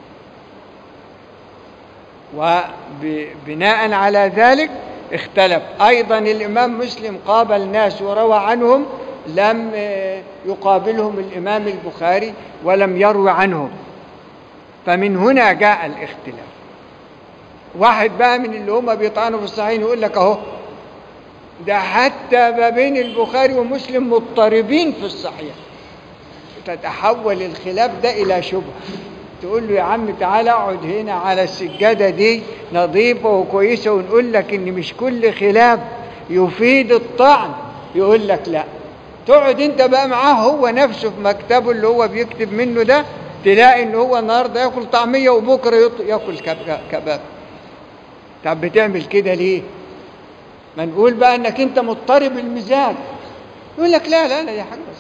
وبناء على ذلك اختلف أيضا الإمام مسلم قابل ناس وروى عنهم لم آه، يقابلهم الإمام البخاري ولم يروي عنهم فمن هنا جاء الاختلاف واحد بقى من اللي هم بيطعنوا في الصحيحين يقول لك اهو ده حتى ما بين البخاري ومسلم مضطربين في الصحيح تتحول الخلاف ده إلى شبهة تقول له يا عم تعالى اقعد هنا على السجادة دي نظيفة وكويسة ونقول لك إن مش كل خلاف يفيد الطعن يقول لك لا تقعد انت بقى معاه هو نفسه في مكتبه اللي هو بيكتب منه ده تلاقي ان هو النهارده ياكل طعميه وبكره يط- ياكل كب- كباب طب بتعمل كده ليه ما نقول بقى انك انت مضطرب المزاج يقول لك لا لا لا يا حاج بس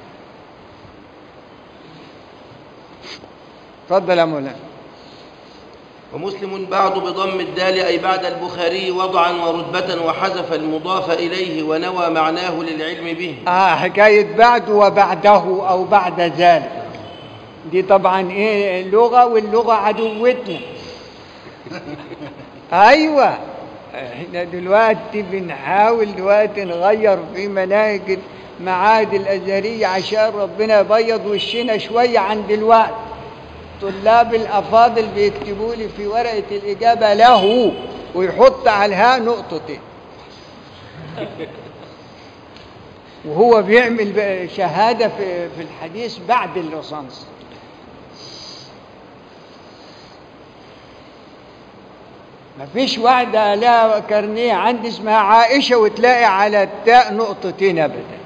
اتفضل يا مولانا ومسلم بعد بضم الدال أي بعد البخاري وضعا ورتبة وحذف المضاف إليه ونوى معناه للعلم به اه حكايه بعد وبعده او بعد ذلك دي طبعا ايه اللغه واللغه عدوتنا ايوه احنا دلوقتي بنحاول دلوقتي نغير في مناهج المعاهد الازهريه عشان ربنا يبيض وشنا شويه عن دلوقتي طلاب الافاضل بيكتبوا لي في ورقه الاجابه له ويحط على الهاء نقطتين وهو بيعمل بقى شهادة في, في الحديث بعد الليسانس ما فيش واحدة لها كارنيه عندي اسمها عائشة وتلاقي على التاء نقطتين أبدا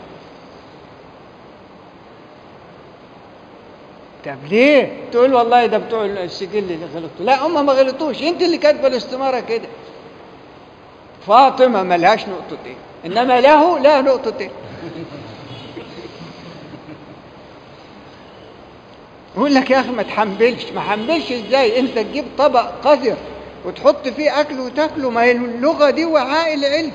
طب ليه؟ تقول والله ده بتوع السجل اللي غلطوا لا هم ما غلطوش انت اللي كاتبه الاستمارة كده فاطمة ملهاش نقطتين إنما له لا نقطتين يقول لك يا أخي ما تحملش ما حملش إزاي أنت تجيب طبق قذر وتحط فيه أكل وتاكله ما هي اللغة دي وعاء العلم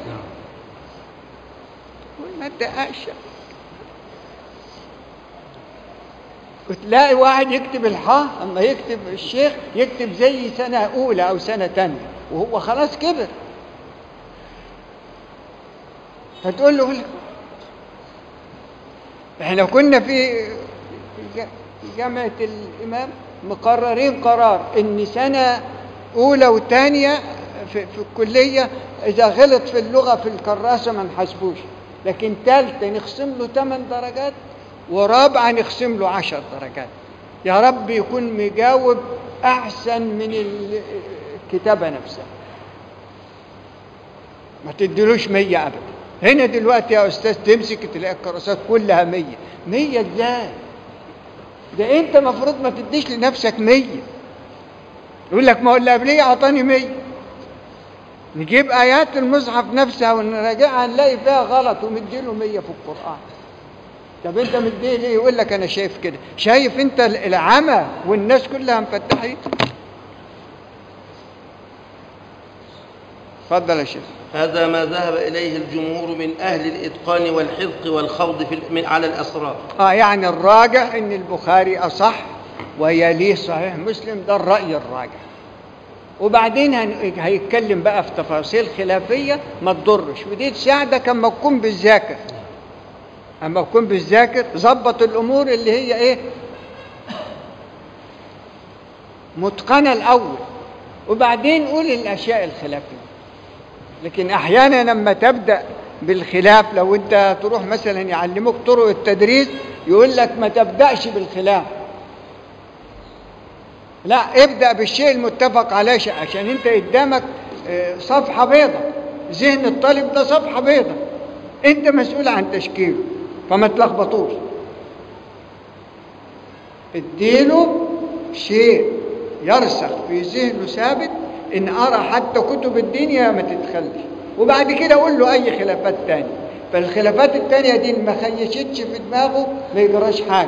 قول ما تدققش وتلاقي واحد يكتب الحاء اما يكتب الشيخ يكتب زي سنة أولى أو سنة تانية وهو خلاص كبر فتقول له احنا كنا في في جامعة الإمام مقررين قرار إن سنة أولى وثانية في, في الكلية إذا غلط في اللغة في الكراسة ما نحاسبوش لكن ثالثة نخصم له 8 درجات ورابعة نخصم له 10 درجات يا رب يكون مجاوب أحسن من ال- الكتابة نفسها ما تديلوش مية أبدا هنا دلوقتي يا أستاذ تمسك تلاقي الكراسات كلها مية مية إزاي ده أنت مفروض ما تديش لنفسك مية يقول لك ما هو اللي قبليه أعطاني مية نجيب آيات المصحف نفسها ونراجعها نلاقي فيها غلط ومديله مية في القرآن طب أنت مديه ليه يقول لك أنا شايف كده شايف أنت العمى والناس كلها مفتحين اتفضل يا شيخ هذا ما ذهب إليه الجمهور من أهل الإتقان والحفظ والخوض في من على الأسرار اه يعني الراجح ان البخاري اصح ويليه صحيح مسلم ده الراي الراجح وبعدين هن- هيتكلم بقى في تفاصيل خلافيه ما تضرش ودي تساعدك اما تكون بالذاكر اما تكون بالذاكر ظبط الامور اللي هي ايه متقنه الاول وبعدين قول الاشياء الخلافيه لكن احيانا لما تبدا بالخلاف لو انت تروح مثلا يعلموك طرق التدريس يقول لك ما تبداش بالخلاف لا ابدا بالشيء المتفق عليه ش- عشان انت قدامك آه، صفحه بيضة ذهن الطالب ده صفحه بيضة انت مسؤول عن تشكيله فما تلخبطوش اديله شيء يرسخ في ذهنه ثابت ان ارى حتى كتب الدنيا ما تتخلش وبعد كده اقول له اي خلافات تانية فالخلافات التانية دي ما خيشتش في دماغه ما يجراش حاجة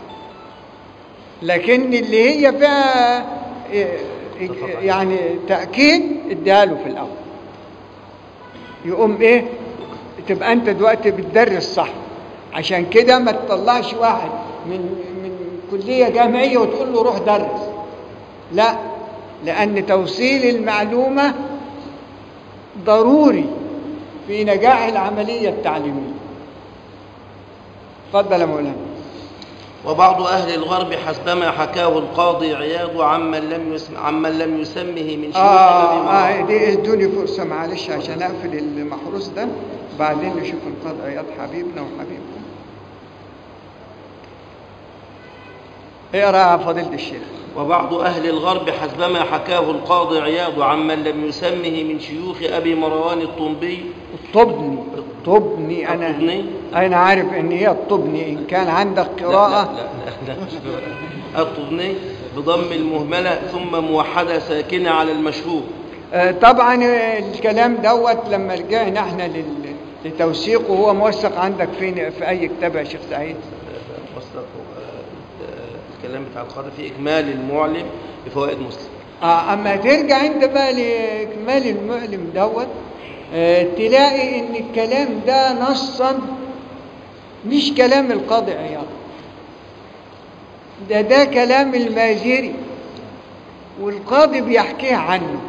لكن اللي هي فيها إيه، إيه، يعني تأكيد اديها له في الأول يقوم ايه تبقى انت دلوقتي بتدرس صح عشان كده ما تطلعش واحد من من كلية جامعية وتقول له روح درس لا لأن توصيل المعلومة ضروري في نجاح العملية التعليمية اتفضل يا مولانا وبعض أهل الغرب حسبما حكاه القاضي عياض عمن لم يسم عمن لم يسمه من شيوخ آه, أبي آه معاوية. دي ادوني فرصة معلش عشان أقفل المحروس ده بعدين نشوف القاضي عياض حبيبنا وحبيبكم اقرا يا فضيلة الشيخ وبعض أهل الغرب حسبما حكاه القاضي عياض عمن لم يسمه من شيوخ أبي مروان الطنبي الطبني الطبني أنا الطبني؟ أنا عارف إن هي الطبني إن كان عندك قراءة لا لا لا, لا, لا الطبني بضم المهملة ثم موحدة ساكنة على المشهور آه، طبعا الكلام دوت لما رجعنا احنا لل- لتوثيقه هو موثق عندك فين في أي كتاب يا شيخ سعيد؟ وصلت الكلام بتاع القاضي في إكمال المعلم بفوائد مسلم آه اما ترجع انت بقى لاكمال المعلم دوت آه تلاقي ان الكلام ده نصا مش كلام القاضي عياض ده ده كلام المازري والقاضي بيحكيه عنه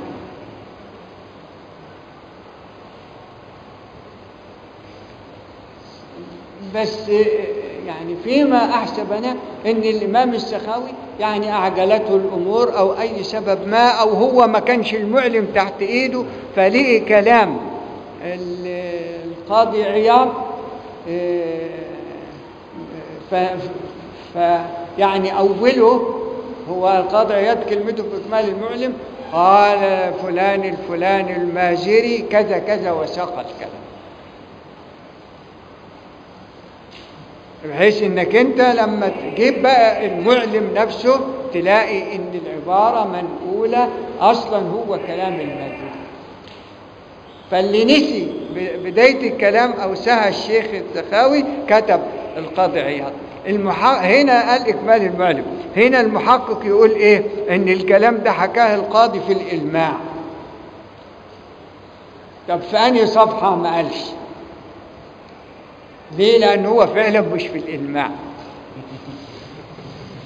بس آه، يعني فيما احسب انا ان الامام السخاوي يعني اعجلته الامور او اي سبب ما او هو ما كانش المعلم تحت ايده فلقي كلام ال- القاضي عياض آه، ف ف يعني اوله هو القاضي عياض كلمته في اكمال المعلم قال فلان الفلاني المازري كذا كذا وساق الكلام بحيث انك انت لما تجيب بقى المعلم نفسه تلاقي ان العبارة منقولة اصلا هو كلام المازري فاللي نسي ب- بداية الكلام او سهى الشيخ السخاوي كتب القاضي عياض المحق... هنا قال اكمال المعلم هنا المحقق يقول ايه ان الكلام ده حكاه القاضي في الالماع طب في انهي صفحة ما قالش ليه لأن هو فعلا مش في الإلماع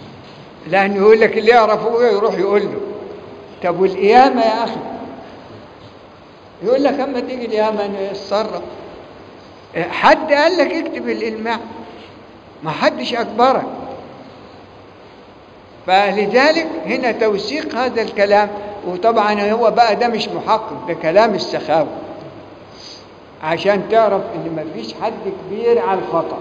لأنه يقول لك اللي يعرف هو يروح يقول له طب والقيامة يا أخي يقول لك أما تيجي القيامة نتصرف حد قال لك اكتب الإلماع ما حدش أكبرك فلذلك هنا توثيق هذا الكلام وطبعا هو بقى ده مش محقق ده كلام السخاوي عشان تعرف ان مفيش حد كبير على الخطأ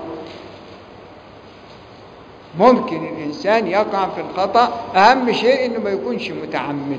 ممكن الإنسان يقع في الخطأ أهم شيء إنه ما يكونش متعمد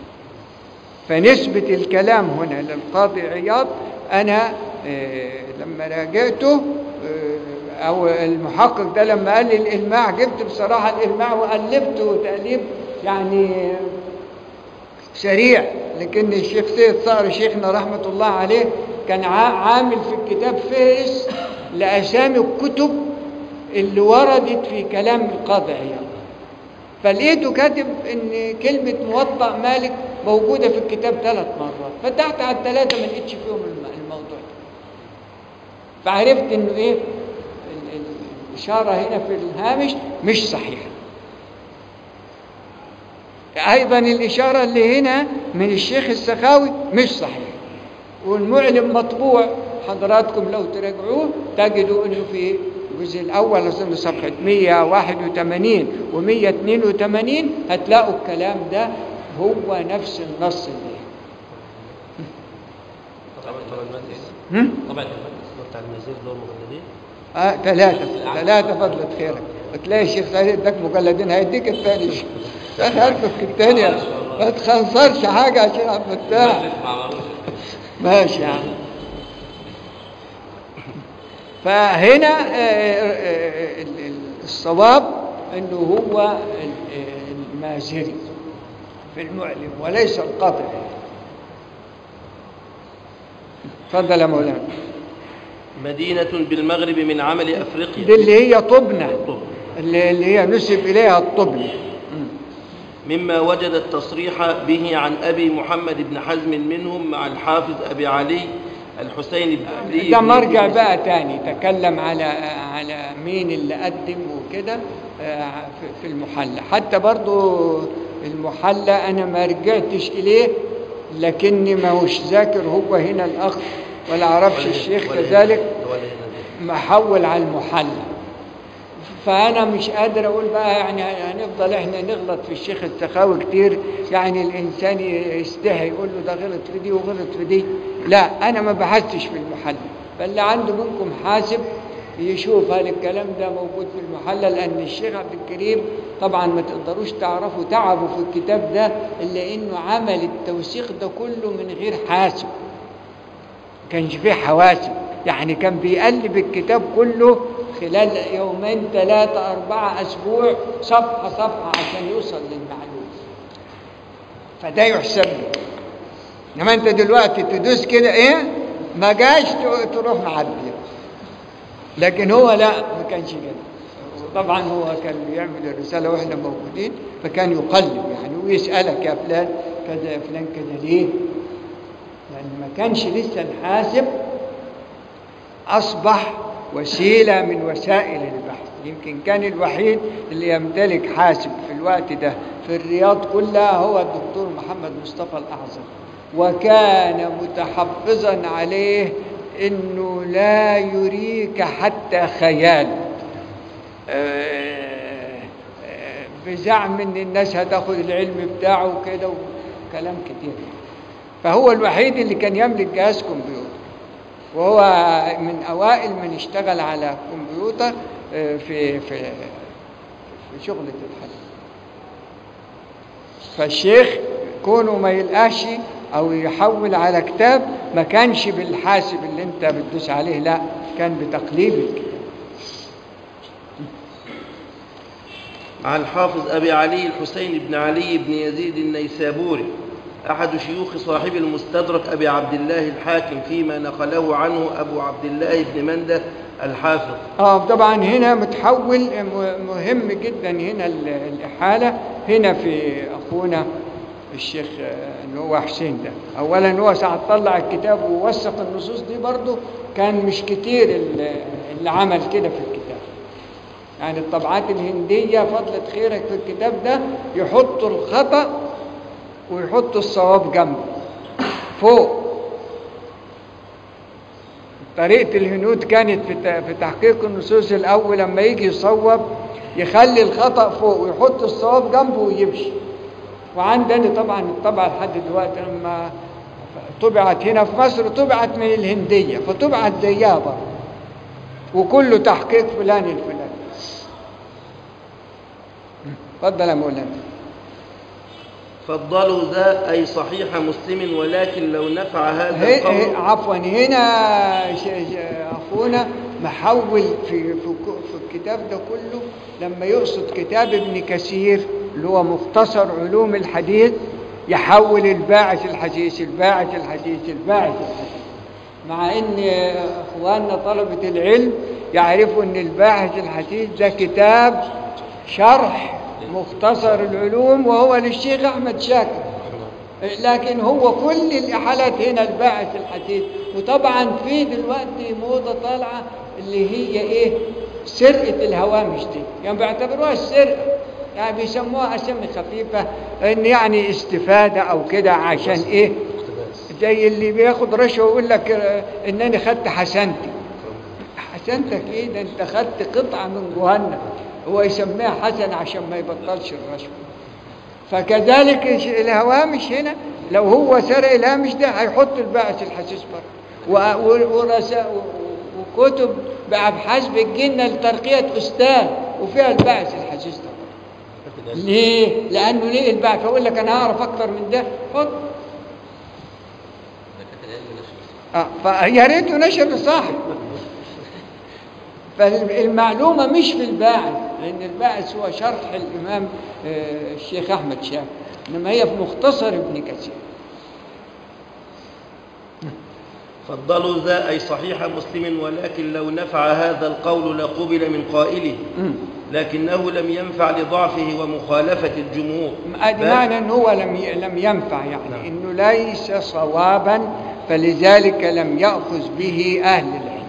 فنسبة الكلام هنا للقاضي عياض أنا آه، لما راجعته آه، أو المحقق ده لما قال لي الإلماع جبت بصراحة الإلماع وألفته تأليف يعني سريع لكن الشيخ سيد صقر شيخنا رحمة الله عليه كان عامل في الكتاب فهرس لأسامي الكتب اللي وردت في كلام القاضي عياض فلقيته كاتب ان كلمة موطأ مالك موجودة في الكتاب ثلاث مرات فتحت على الثلاثة ما لقيتش فيهم الموضوع ده فعرفت انه ايه الإشارة هنا في الهامش مش صحيحة أيضا الإشارة اللي هنا من الشيخ السخاوي مش صحيح والمعلم مطبوع حضراتكم لو تراجعوه تجدوا انه في الجزء الأول أظن صفحة 181 و 182 هتلاقوا الكلام ده هو نفس النص اللي طبعا بتاع المزيد اللي هو المجلدين اه ثلاثة ثلاثة فضلة خيرك وتلاقي الشيخ سعيد اداك مجلدين هيديك الثاني يا اخي هاتك الثاني ما تخنصرش حاجة يا شيخ عبد الفتاح ماشي يا عم فهنا الصواب انه هو المازري في المعلم وليس القطع تفضل يا مولانا مدينة بالمغرب من عمل أفريقيا دي اللي هي طبنة اللي هي نسب إليها الطبن مما وجد التصريح به عن أبي محمد بن حزم منهم مع الحافظ أبي علي الحسين بن علي ده مرجع بقى تاني تكلم على على مين اللي قدم وكده آه، في المحلى حتى برضو المحلى انا ما رجعتش اليه لكني ما هوش ذاكر هو هنا الاخ ولا اعرفش الشيخ كذلك محول على المحلى فأنا مش قادر أقول بقى يعني هنفضل إحنا نغلط في الشيخ السخاوي كتير يعني الإنسان يستحي يقول له ده غلط في دي وغلط في دي لا أنا ما بحثتش في المحل فاللي عنده منكم حاسب يشوف هل الكلام ده موجود في المحلة لأن الشيخ عبد الكريم طبعا ما تقدروش تعرفوا تعبوا في الكتاب ده إلا إنه عمل التوثيق ده كله من غير حاسب كانش فيه حواسب يعني كان بيقلب الكتاب كله خلال يومين ثلاثة أربعة أسبوع صفحة صفحة عشان يوصل للمعلومة فده يحسب له إنما أنت دلوقتي تدوس كده إيه ما جاش تروح معدي لكن هو لا ما كانش كده طبعا هو كان بيعمل الرسالة وإحنا موجودين فكان يقلب يعني ويسألك يا فلان كذا يا فلان كذا ليه لأن ما كانش لسه الحاسب أصبح وسيلة من وسائل البحث يمكن كان الوحيد اللي يمتلك حاسب في الوقت ده في الرياض كلها هو الدكتور محمد مصطفى الأعظم وكان متحفظا عليه انه لا يريك حتى خيال آه، آه، بزعم ان الناس هتاخد العلم بتاعه وكده وكلام كتير فهو الوحيد اللي كان يملك جهاز كمبيوتر وهو من أوائل من اشتغل على كمبيوتر آه، في في في شغلة الحديث فالشيخ كونه ما يلقاش أو يحول على كتاب ما كانش بالحاسب اللي أنت بتدوس عليه لا كان بتقليب الكتاب عن حافظ أبي علي الحسين بن علي بن يزيد النيسابوري أحد شيوخ صاحب المستدرك أبي عبد الله الحاكم فيما نقله عنه أبو عبد الله بن منده الحافظ آه طبعا هنا متحول مهم جدا هنا الإحالة هنا في أخونا الشيخ اللي هو حسين ده أولا هو ساعة طلع الكتاب ووثق النصوص دي برضه كان مش كتير اللي عمل كده في الكتاب يعني الطبعات الهندية فضلة خيرك في الكتاب ده يحطوا الخطأ ويحطوا الصواب جنبه فوق طريقة الهنود كانت في ت- في تحقيق النصوص الأول لما يجي يصوب يخلي الخطأ فوق ويحط الصواب جنبه ويمشي وعندنا طبعا الطبعة لحد دلوقتي لما طبعت هنا في مصر طبعت من الهندية فطبعت زيها برضه وكله تحقيق فلان الفلاني اتفضل يا مولانا فضلوا ذا أي صحيح مسلم ولكن لو نفع هذا هي- هي- القول عفوا هنا ش- ش- اخونا محول في في ك- في الكتاب ده كله لما يقصد كتاب ابن كثير اللي هو مختصر علوم الحديث يحول الباعث الحديث الباعث الحديث الباعث الحديث مع ان اخواننا طلبة العلم يعرفوا ان الباحث الحديث ده كتاب شرح مختصر العلوم وهو للشيخ احمد شاكر لكن هو كل الإحالات هنا الباعث الحديث وطبعا في دلوقتي موضة طالعة اللي هي إيه سرقة الهوامش دي يعني بيعتبروها السرقة يعني بيسموها أسامي خفيفة إن يعني استفادة أو كده عشان إيه زي اللي بياخد رشوة ويقول لك آه، إنني خدت حسنتي حسنتك إيه ده أنت خدت قطعة من جهنم هو يسميها حسن عشان ما يبطلش الرشوة فكذلك الهوامش هنا لو هو سرق الهامش ده هيحط الباعث الحسيس بره و- و- ورسا- و- وكتب بأبحاث بتجينا لترقية أستاذ وفيها الباعث الحسيس ده بره. ليه؟ لأنه ليه الباعث فأقول لك أنا أعرف أكتر من ده حط آه فيا ريته نشر صح فالمعلومة مش في الباعث لأن الباعث هو شرح الإمام آه، الشيخ أحمد شاكر إنما هي في مختصر ابن كثير فضلوا ذا أي صحيح مسلم ولكن لو نفع هذا القول لقبل من قائله مم. لكنه لم ينفع لضعفه ومخالفة الجمهور ادي بل- معنى ان هو لم ي- لم ينفع يعني نعم. انه ليس صوابا فلذلك لم ياخذ به اهل العلم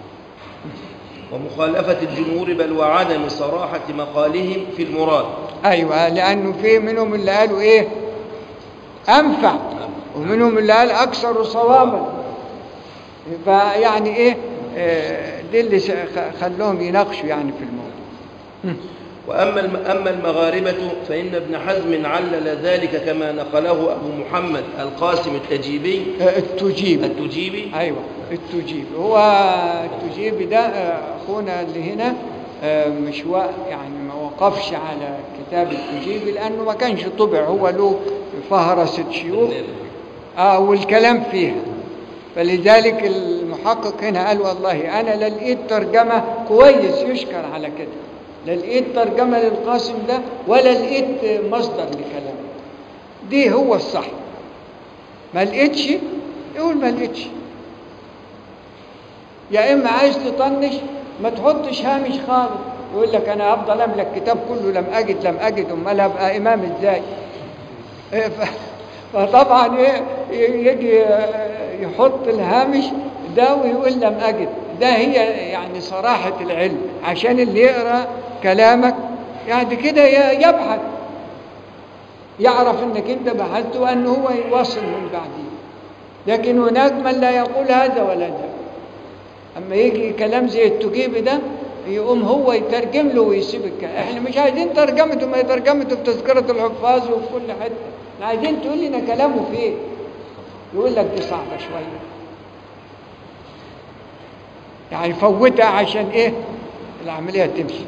ومخالفة الجمهور بل وعدم صراحة مقالهم في المراد ايوه لانه في منهم اللي قالوا ايه انفع ومنهم اللي قال اكثر صوابا فيعني ايه آه، دي اللي س- خ- خلوهم يناقشوا يعني في الموضوع وأما الم- أما المغاربة فإن ابن حزم علل ذلك كما نقله أبو محمد القاسم التجيبي آه، التجيب التجيبي ايوه التجيب هو التجيب ده آه، اخونا اللي هنا آه، مش وا يعني ما وقفش على كتاب التجيب لانه ما كانش طبع هو له فهرسة شيوخ اه والكلام فيها فلذلك المحقق هنا قال والله انا لا لقيت ترجمه كويس يشكر على كده لا لقيت ترجمه للقاسم ده ولا لقيت مصدر لكلامه دي هو الصح ما لقيتش يقول ما لقيتش يا اما عايز تطنش ما تحطش هامش خالص يقول لك انا افضل املك الكتاب كله لم اجد لم اجد امال ابقى امام ازاي إيه ف- فطبعا ايه ي- يجي آه، يحط الهامش ده ويقول لم اجد ده هي يعني صراحه العلم عشان اللي يقرا كلامك يعني كده ي- يبحث يعرف انك انت بحثت وان هو يواصل من بعدين لكن هناك من لا يقول هذا ولا ذاك اما يجي كلام زي التجيبي ده يقوم هو يترجم له ويسيب الكلام احنا مش عايزين ترجمته ما ترجمته في تذكرة الحفاظ وفي كل حتة احنا عايزين تقول لنا كلامه فين يقول لك دي صعبة شوية يعني فوتها عشان ايه العملية تمشي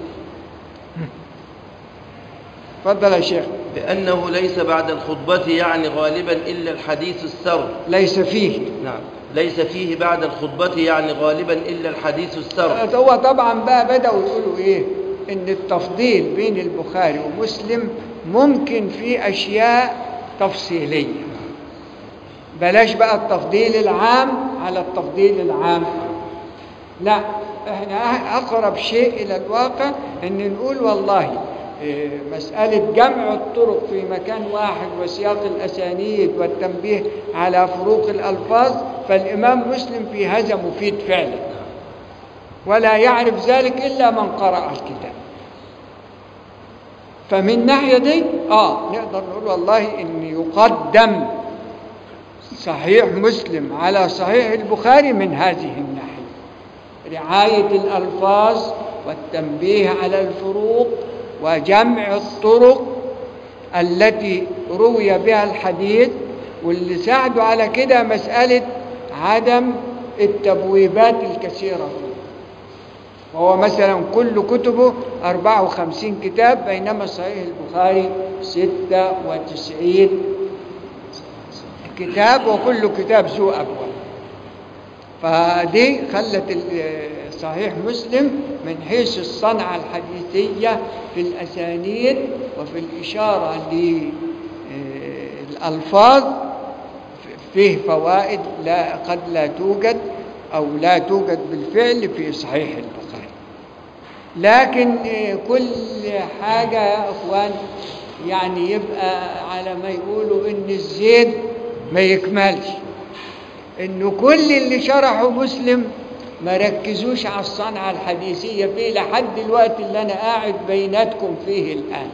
اتفضل يا شيخ بأنه ليس بعد الخطبة يعني غالبا إلا الحديث السر ليس فيه نعم ليس فيه بعد الخطبة يعني غالبا إلا الحديث السر هو طبعا بقى بدأوا يقولوا ايه ان التفضيل بين البخاري ومسلم ممكن في اشياء تفصيلية بلاش بقى التفضيل العام على التفضيل العام لا احنا اقرب شيء الى الواقع ان نقول والله إيه، مسألة جمع الطرق في مكان واحد وسياق الأسانيد والتنبيه على فروق الألفاظ فالإمام مسلم في هذا مفيد فعلا ولا يعرف ذلك إلا من قرأ الكتاب فمن ناحية دي اه نقدر نقول والله ان يقدم صحيح مسلم على صحيح البخاري من هذه الناحية رعاية الألفاظ والتنبيه على الفروق وجمع الطرق التي روي بها الحديث واللي ساعدوا على كده مسألة عدم التبويبات الكثيرة فيه وهو مثلا كل كتبه 54 كتاب بينما صحيح البخاري 96 كتاب وكل كتاب ذو أبواب فدي خلت ال- صحيح مسلم من حيث الصنعة الحديثية في الأسانيد وفي الإشارة للألفاظ فيه فوائد لا قد لا توجد أو لا توجد بالفعل في صحيح البخاري لكن آه، كل حاجة يا أخوان يعني يبقى على ما يقولوا إن الزيد ما يكملش إنه كل اللي شرحه مسلم ما ركزوش على الصنعة الحديثية فيه لحد الوقت اللي أنا قاعد بيناتكم فيه الآن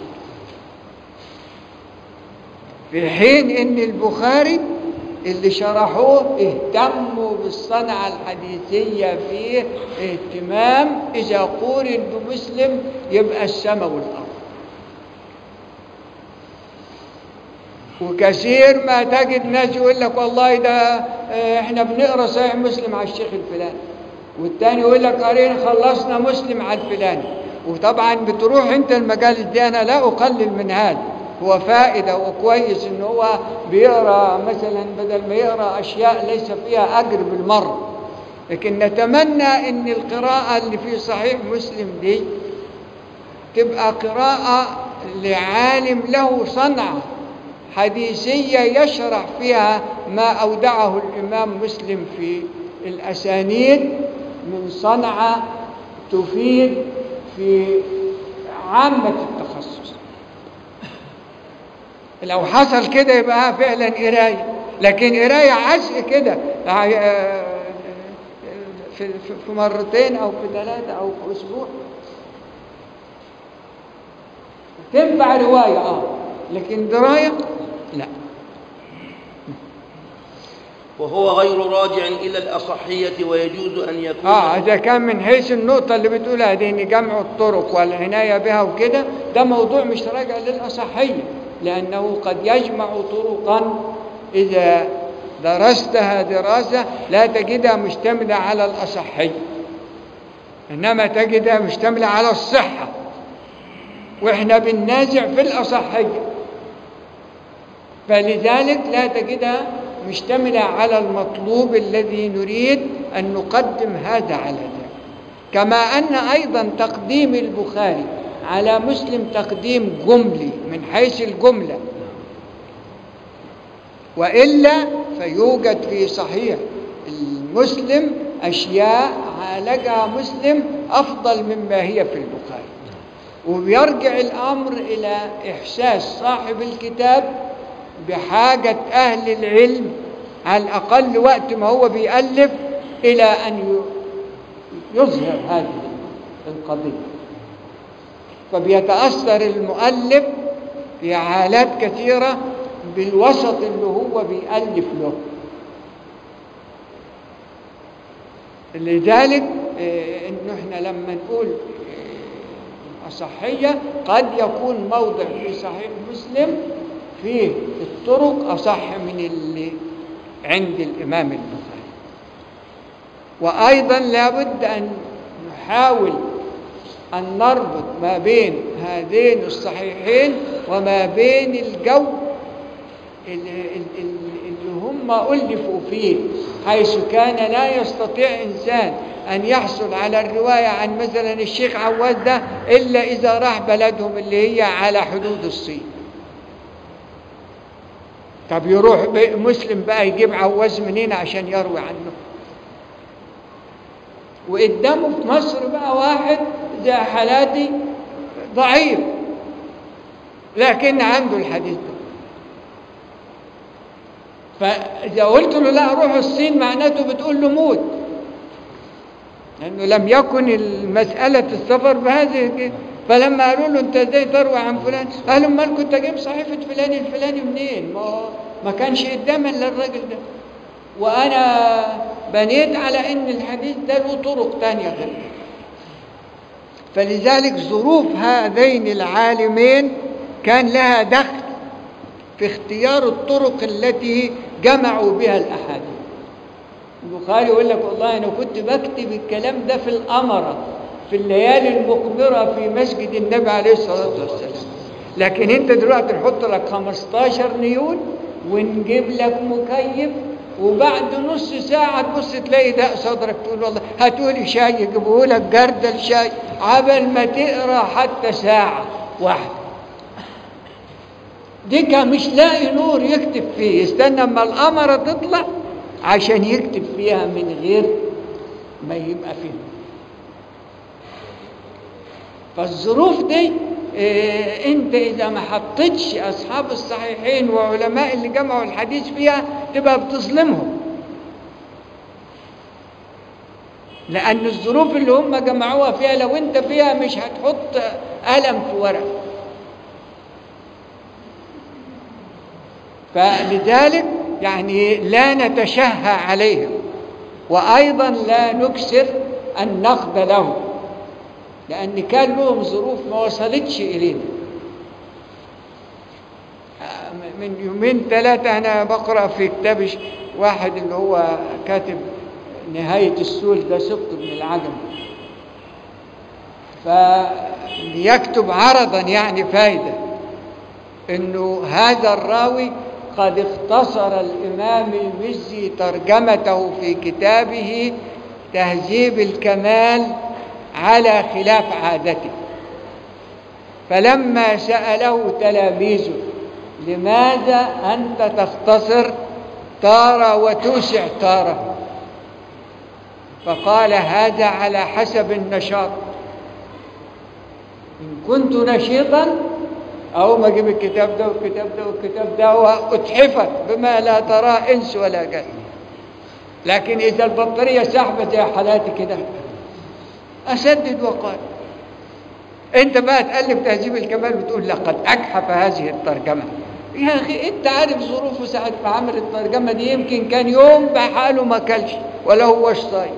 في حين إن البخاري اللي شرحوه اهتموا بالصنعة الحديثية فيه اهتمام إذا قورن بمسلم يبقى السماء والأرض وكثير ما تجد ناس يقول لك والله ده اه، احنا بنقرا صحيح مسلم على الشيخ الفلاني والتاني يقول لك قرينا خلصنا مسلم على الفلاني وطبعا بتروح انت المجالس دي انا لا اقلل من هذا هو فائدة وكويس ان هو بيقرا مثلا بدل ما يقرا اشياء ليس فيها اجر بالمرة لكن نتمنى ان القراءة اللي في صحيح مسلم دي تبقى قراءة لعالم له صنعة حديثية يشرح فيها ما أودعه الإمام مسلم في الأسانيد من صنعة تفيد في عامة التخصص لو حصل كده يبقى فعلا قراية لكن قراية عزق كده آه، في في- في مرتين أو في ثلاثة أو في أسبوع تنفع رواية اه لكن دراية لا وهو غير راجع إلى الأصحية ويجوز أن يكون اه اذا كان من حيث النقطة اللي بتقولها دي ان جمع الطرق والعناية بها وكده ده موضوع مش راجع للأصحية لأنه قد يجمع طرقا إذا درستها دراسة لا تجدها مشتملة على الأصحية إنما تجدها مشتملة على الصحة وإحنا بننازع في الأصحية فلذلك لا تجدها مشتملة على المطلوب الذي نريد أن نقدم هذا على ذاك كما أن أيضا تقديم البخاري على مسلم تقديم جملي من حيث الجملة وإلا فيوجد في صحيح المسلم أشياء عالجها مسلم أفضل مما هي في البخاري وبيرجع الأمر إلى إحساس صاحب الكتاب بحاجة أهل العلم على الأقل وقت ما هو بيألف إلى أن ي- يظهر هذه القضية فبيتأثر المؤلف في حالات كثيرة بالوسط اللي هو بيألف له لذلك آه، انه احنا لما نقول آه، أصحية قد يكون موضع في صحيح مسلم فيه الطرق أصح من اللي عند الإمام البخاري وأيضا لابد أن نحاول أن نربط ما بين هذين الصحيحين وما بين الجو اللي, اللي هم ألفوا فيه حيث كان لا يستطيع إنسان أن يحصل على الرواية عن مثلا الشيخ عواز ده إلا إذا راح بلدهم اللي هي على حدود الصين طب يروح ب- مسلم بقى يجيب عواز منين عشان يروي عنه وقدامه في مصر بقى واحد زي حالاتي ضعيف لكن عنده الحديث ده فإذا قلت له لا روح الصين معناته بتقول له موت لأنه لم يكن المسألة السفر بهذه فلما قالوا له انت ازاي تروي عن فلان قال امال كنت اجيب صحيفه فلان الفلاني منين ما هو ما كانش قدام الا الراجل ده وانا بنيت على ان الحديث ده له طرق تانية غير كده. فلذلك ظروف هذين العالمين كان لها دخل في اختيار الطرق التي جمعوا بها الاحاديث البخاري يقول لك والله انا كنت بكتب الكلام ده في الامره في الليالي المقمره في مسجد النبي عليه الصلاه والسلام لكن انت دلوقتي نحط لك 15 نيون ونجيب لك مكيف وبعد نص ساعة تبص تلاقي داء صدرك تقول والله هاتولي شاي يجيبوه لك جردل شاي عبل ما تقرا حتى ساعة واحدة دي كان مش لاقي نور يكتب فيه يستنى اما القمرة تطلع عشان يكتب فيها من غير ما يبقى فيه فالظروف دي إيه انت اذا ما حطيتش اصحاب الصحيحين وعلماء اللي جمعوا الحديث فيها تبقى بتظلمهم لان الظروف اللي هم جمعوها فيها لو انت فيها مش هتحط قلم في ورق فلذلك يعني لا نتشهى عليهم وايضا لا نكسر النقد لهم لأن كان لهم ظروف ما وصلتش إلينا من يومين ثلاثة أنا بقرأ في كتاب واحد اللي هو كاتب نهاية السول ده سقط بن العجم فيكتب عرضا يعني فايدة إنه هذا الراوي قد اختصر الإمام المزي ترجمته في كتابه تهذيب الكمال على خلاف عادته فلما سأله تلاميذه لماذا أنت تختصر تارة وتوسع تارة فقال هذا على حسب النشاط إن كنت نشيطا أو ما أجيب الكتاب ده والكتاب ده والكتاب ده وأتحفك بما لا تراه إنس ولا جن لكن إذا البطارية سحبة زي حالاتي كده أسدد وقال أنت بقى تألف تهذيب الكمال بتقول لقد أجحف هذه الترجمة يا أخي أنت عارف ظروفه ساعة ما عمل الترجمة دي يمكن كان يوم بحاله ما كلش ولا هوش صايم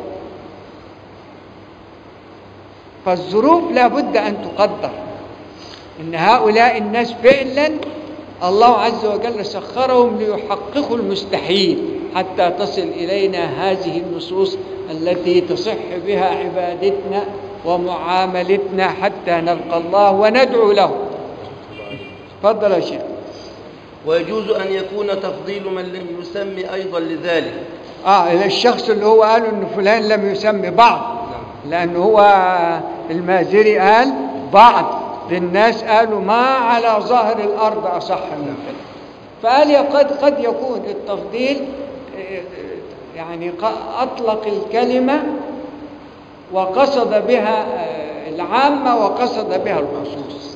فالظروف لابد أن تقدر إن هؤلاء الناس فعلا الله عز وجل سخرهم ليحققوا المستحيل حتى تصل إلينا هذه النصوص التي تصح بها عبادتنا ومعاملتنا حتى نلقى الله وندعو له تفضل يا شيخ ويجوز أن يكون تفضيل من لم يسمي أيضا لذلك اه الشخص اللي هو قالوا ان فلان لم يسمي بعض لان هو المازري قال بعض للناس قالوا ما على ظهر الارض اصح من كده فقال يا قد قد يكون التفضيل يعني اطلق الكلمه وقصد بها العامه وقصد بها الخصوص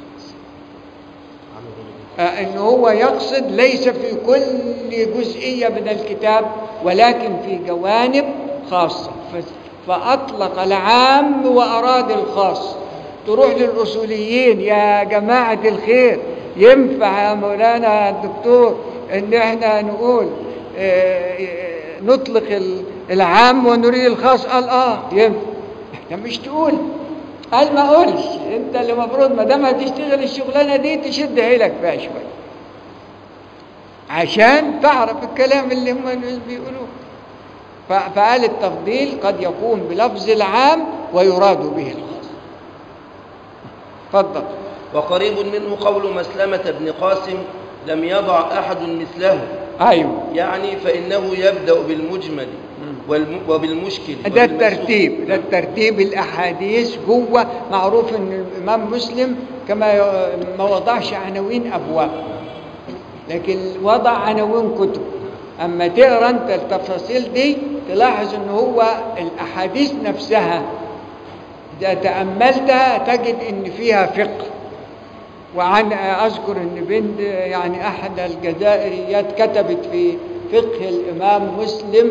ان هو يقصد ليس في كل جزئيه من الكتاب ولكن في جوانب خاصه فاطلق العام واراد الخاص تروح للاصوليين يا جماعه الخير ينفع يا مولانا الدكتور ان احنا نقول نطلق العام ونريد الخاص قال اه ينفع انت مش تقول قال ما اقولش انت اللي المفروض ما دام هتشتغل الشغلانه دي تشد عيلك فيها شويه عشان تعرف الكلام اللي هم بيقولوه فقال التفضيل قد يكون بلفظ العام ويراد به الخاص تفضل وقريب منه قول مسلمة بن قاسم لم يضع أحد مثله ايوه يعني فإنه يبدأ بالمجمل والم... وبالمشكل ده الترتيب ده الترتيب الاحاديث هو معروف ان الامام مسلم كما ما وضعش عناوين ابواب لكن وضع عناوين كتب اما تقرا انت التفاصيل دي تلاحظ ان هو الاحاديث نفسها اذا تاملتها تجد ان فيها فقه وعن اذكر ان بنت يعني احد الجزائريات كتبت في فقه الامام مسلم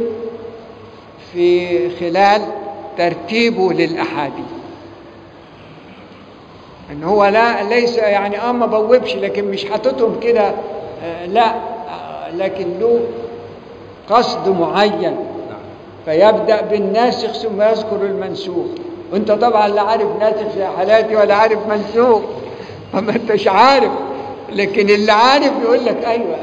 في خلال ترتيبه للاحاديث ان هو لا ليس يعني اه ما بوبش لكن مش حاططهم كده آه لا آه لكن له قصد معين نعم فيبدأ بالناسخ ثم يذكر المنسوخ وانت طبعا لا عارف ناسخ زي حالاتي ولا عارف منسوخ فما انتش عارف لكن اللي عارف يقول لك ايوه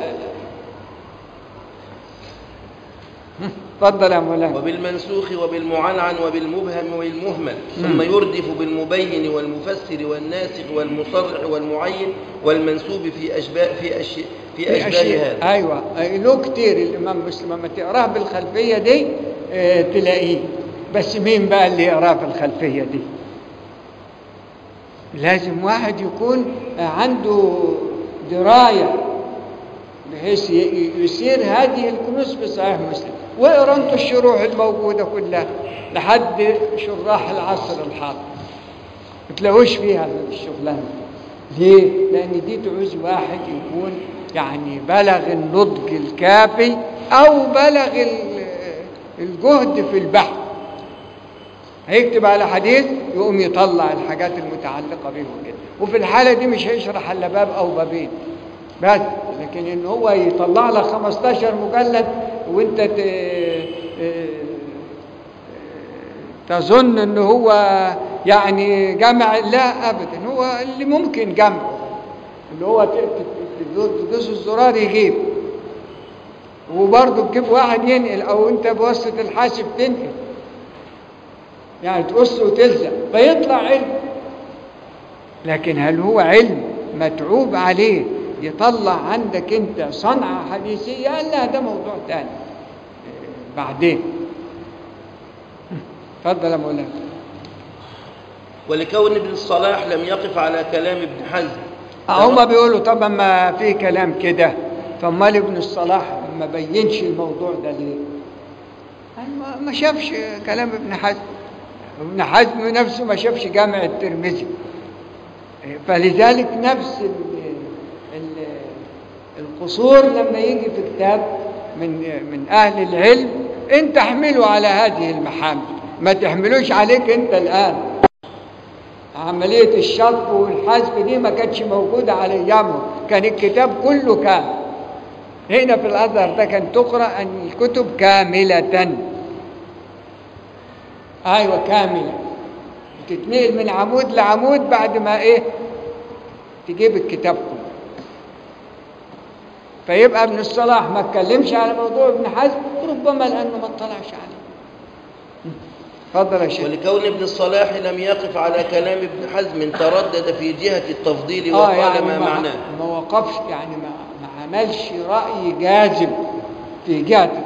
اتفضل يا مولانا وبالمنسوخ وبالمعنعن وبالمبهم والمهمل ثم يردف بالمبين والمفسر والناسخ والمصرح والمعين والمنسوب في أشباه في أشياء في في أشباه أشياء هذا ايوه أي له كتير الامام مسلم لما تقراه بالخلفيه دي اه تلاقيه بس مين بقى اللي يقراه في الخلفيه دي لازم واحد يكون عنده درايه بحيث ي- ي- يسير هذه الكنوز في صحيح مسلم واقرا انتوا الشروح الموجوده كلها لحد شراح العصر الحاضر ما تلاقوش فيها الشغلانه ليه؟ لأن دي تعوز واحد يكون يعني بلغ النضج الكافي أو بلغ ال- الجهد في البحث هيكتب على حديث يقوم يطلع الحاجات المتعلقة به كده وفي الحالة دي مش هيشرح إلا باب أو بابين بس لكن إن هو يطلع لك 15 مجلد وأنت ت... تظن ان هو يعني جمع لا ابدا هو اللي ممكن جمعه اللي هو ت- ت- ت- تدوس الزرار يجيب وبرضه تجيب واحد ينقل او انت بواسطه الحاسب تنقل يعني تقص وتلزق فيطلع علم لكن هل هو علم متعوب عليه يطلع عندك انت صنعه حديثيه لا ده موضوع تاني بعدين اتفضل يا مولانا ولكون ابن الصلاح لم يقف على كلام ابن حزم هم بيقولوا طبعا ما في كلام كده فامال ابن الصلاح ما بينش الموضوع ده ليه؟ قال ما- ما شافش كلام ابن حزم ابن حزم نفسه ما شافش جامع الترمذي فلذلك نفس ال ال القصور لما يجي في كتاب من من اهل العلم انت احمله على هذه المحامل ما تحملوش عليك انت الان عملية الشطب والحذف دي ما كانتش موجودة على أيامه كان الكتاب كله كامل هنا في الأزهر ده كان تقرأ أن الكتب كاملة أيوة كاملة تتنقل من عمود لعمود بعد ما إيه تجيب الكتاب كله فيبقى ابن الصلاح ما اتكلمش على موضوع ابن حزم ربما لأنه ما اطلعش عليه اتفضل يا شيخ ولكون ابن الصلاح لم يقف على كلام ابن حزم تردد في جهة التفضيل اه وقال يعني ما ما, معناه ما وقفش يعني ما, ما عملش رأي جازم في جهة التفضيل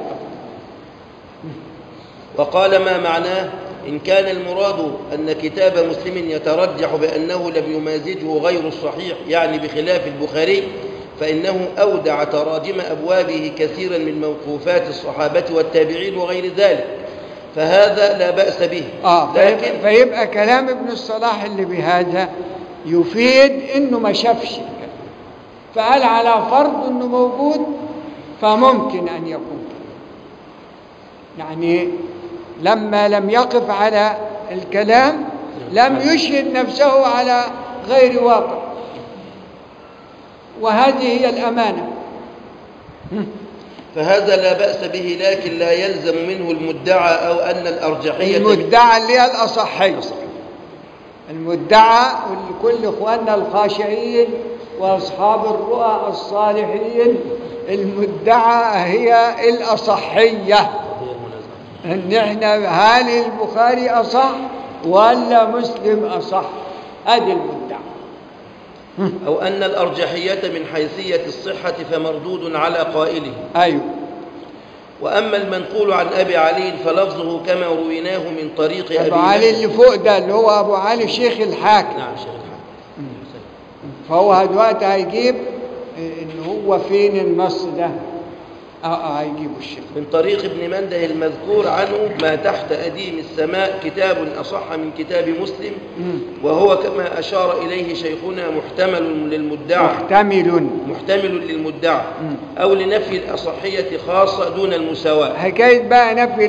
وقال ما معناه إن كان المراد أن كتاب مسلم يترجح بأنه لم يمازجه غير الصحيح يعني بخلاف البخاري فإنه أودع تراجم أبوابه كثيرا من موقوفات الصحابة والتابعين وغير ذلك فهذا لا بأس به اه لكن فيبقى, فيبقى كلام ابن الصلاح اللي بهذا يفيد انه ما شافش الكلام فقال على فرض انه موجود فممكن ان يكون يعني لما لم يقف على الكلام لم يشهد نفسه على غير واقع وهذه هي الامانه فهذا لا بأس به لكن لا يلزم منه المدعى أو أن الأرجحية المدعى اللي هي الأصحية المدعى ولكل إخواننا الخاشعين وأصحاب الرؤى الصالحين المدعى هي الأصحية إن إحنا هل البخاري أصح ولا مسلم أصح هذه المدعى أو أن الأرجحية من حيثية الصحة فمردود على قائله أيوه وأما المنقول عن أبي علي فلفظه كما رويناه من طريق أبي أبو علي مهدي. اللي فوق ده اللي هو أبو علي شيخ الحاكم نعم شيخ الحق فهو دلوقتي هيجيب ان هو فين النص ده اه اه هيجيبه الشيخ من طريق ابن منده المذكور عنه ما تحت أديم السماء كتاب أصح من كتاب مسلم مم. وهو كما أشار إليه شيخنا محتمل للمدعى محتمل محتمل للمدعى مم. أو لنفي الأصحية خاصة دون المساواة حكاية بقى نفي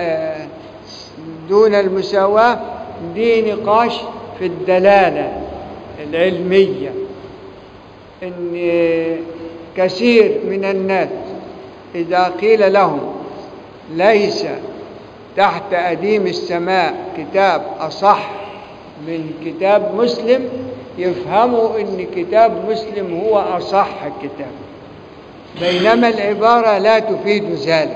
الأصحية دون المساواة دي نقاش في الدلالة العلمية ان كثير من الناس إذا قيل لهم ليس تحت أديم السماء كتاب أصح من كتاب مسلم يفهموا ان كتاب مسلم هو أصح كتاب بينما العبارة لا تفيد ذلك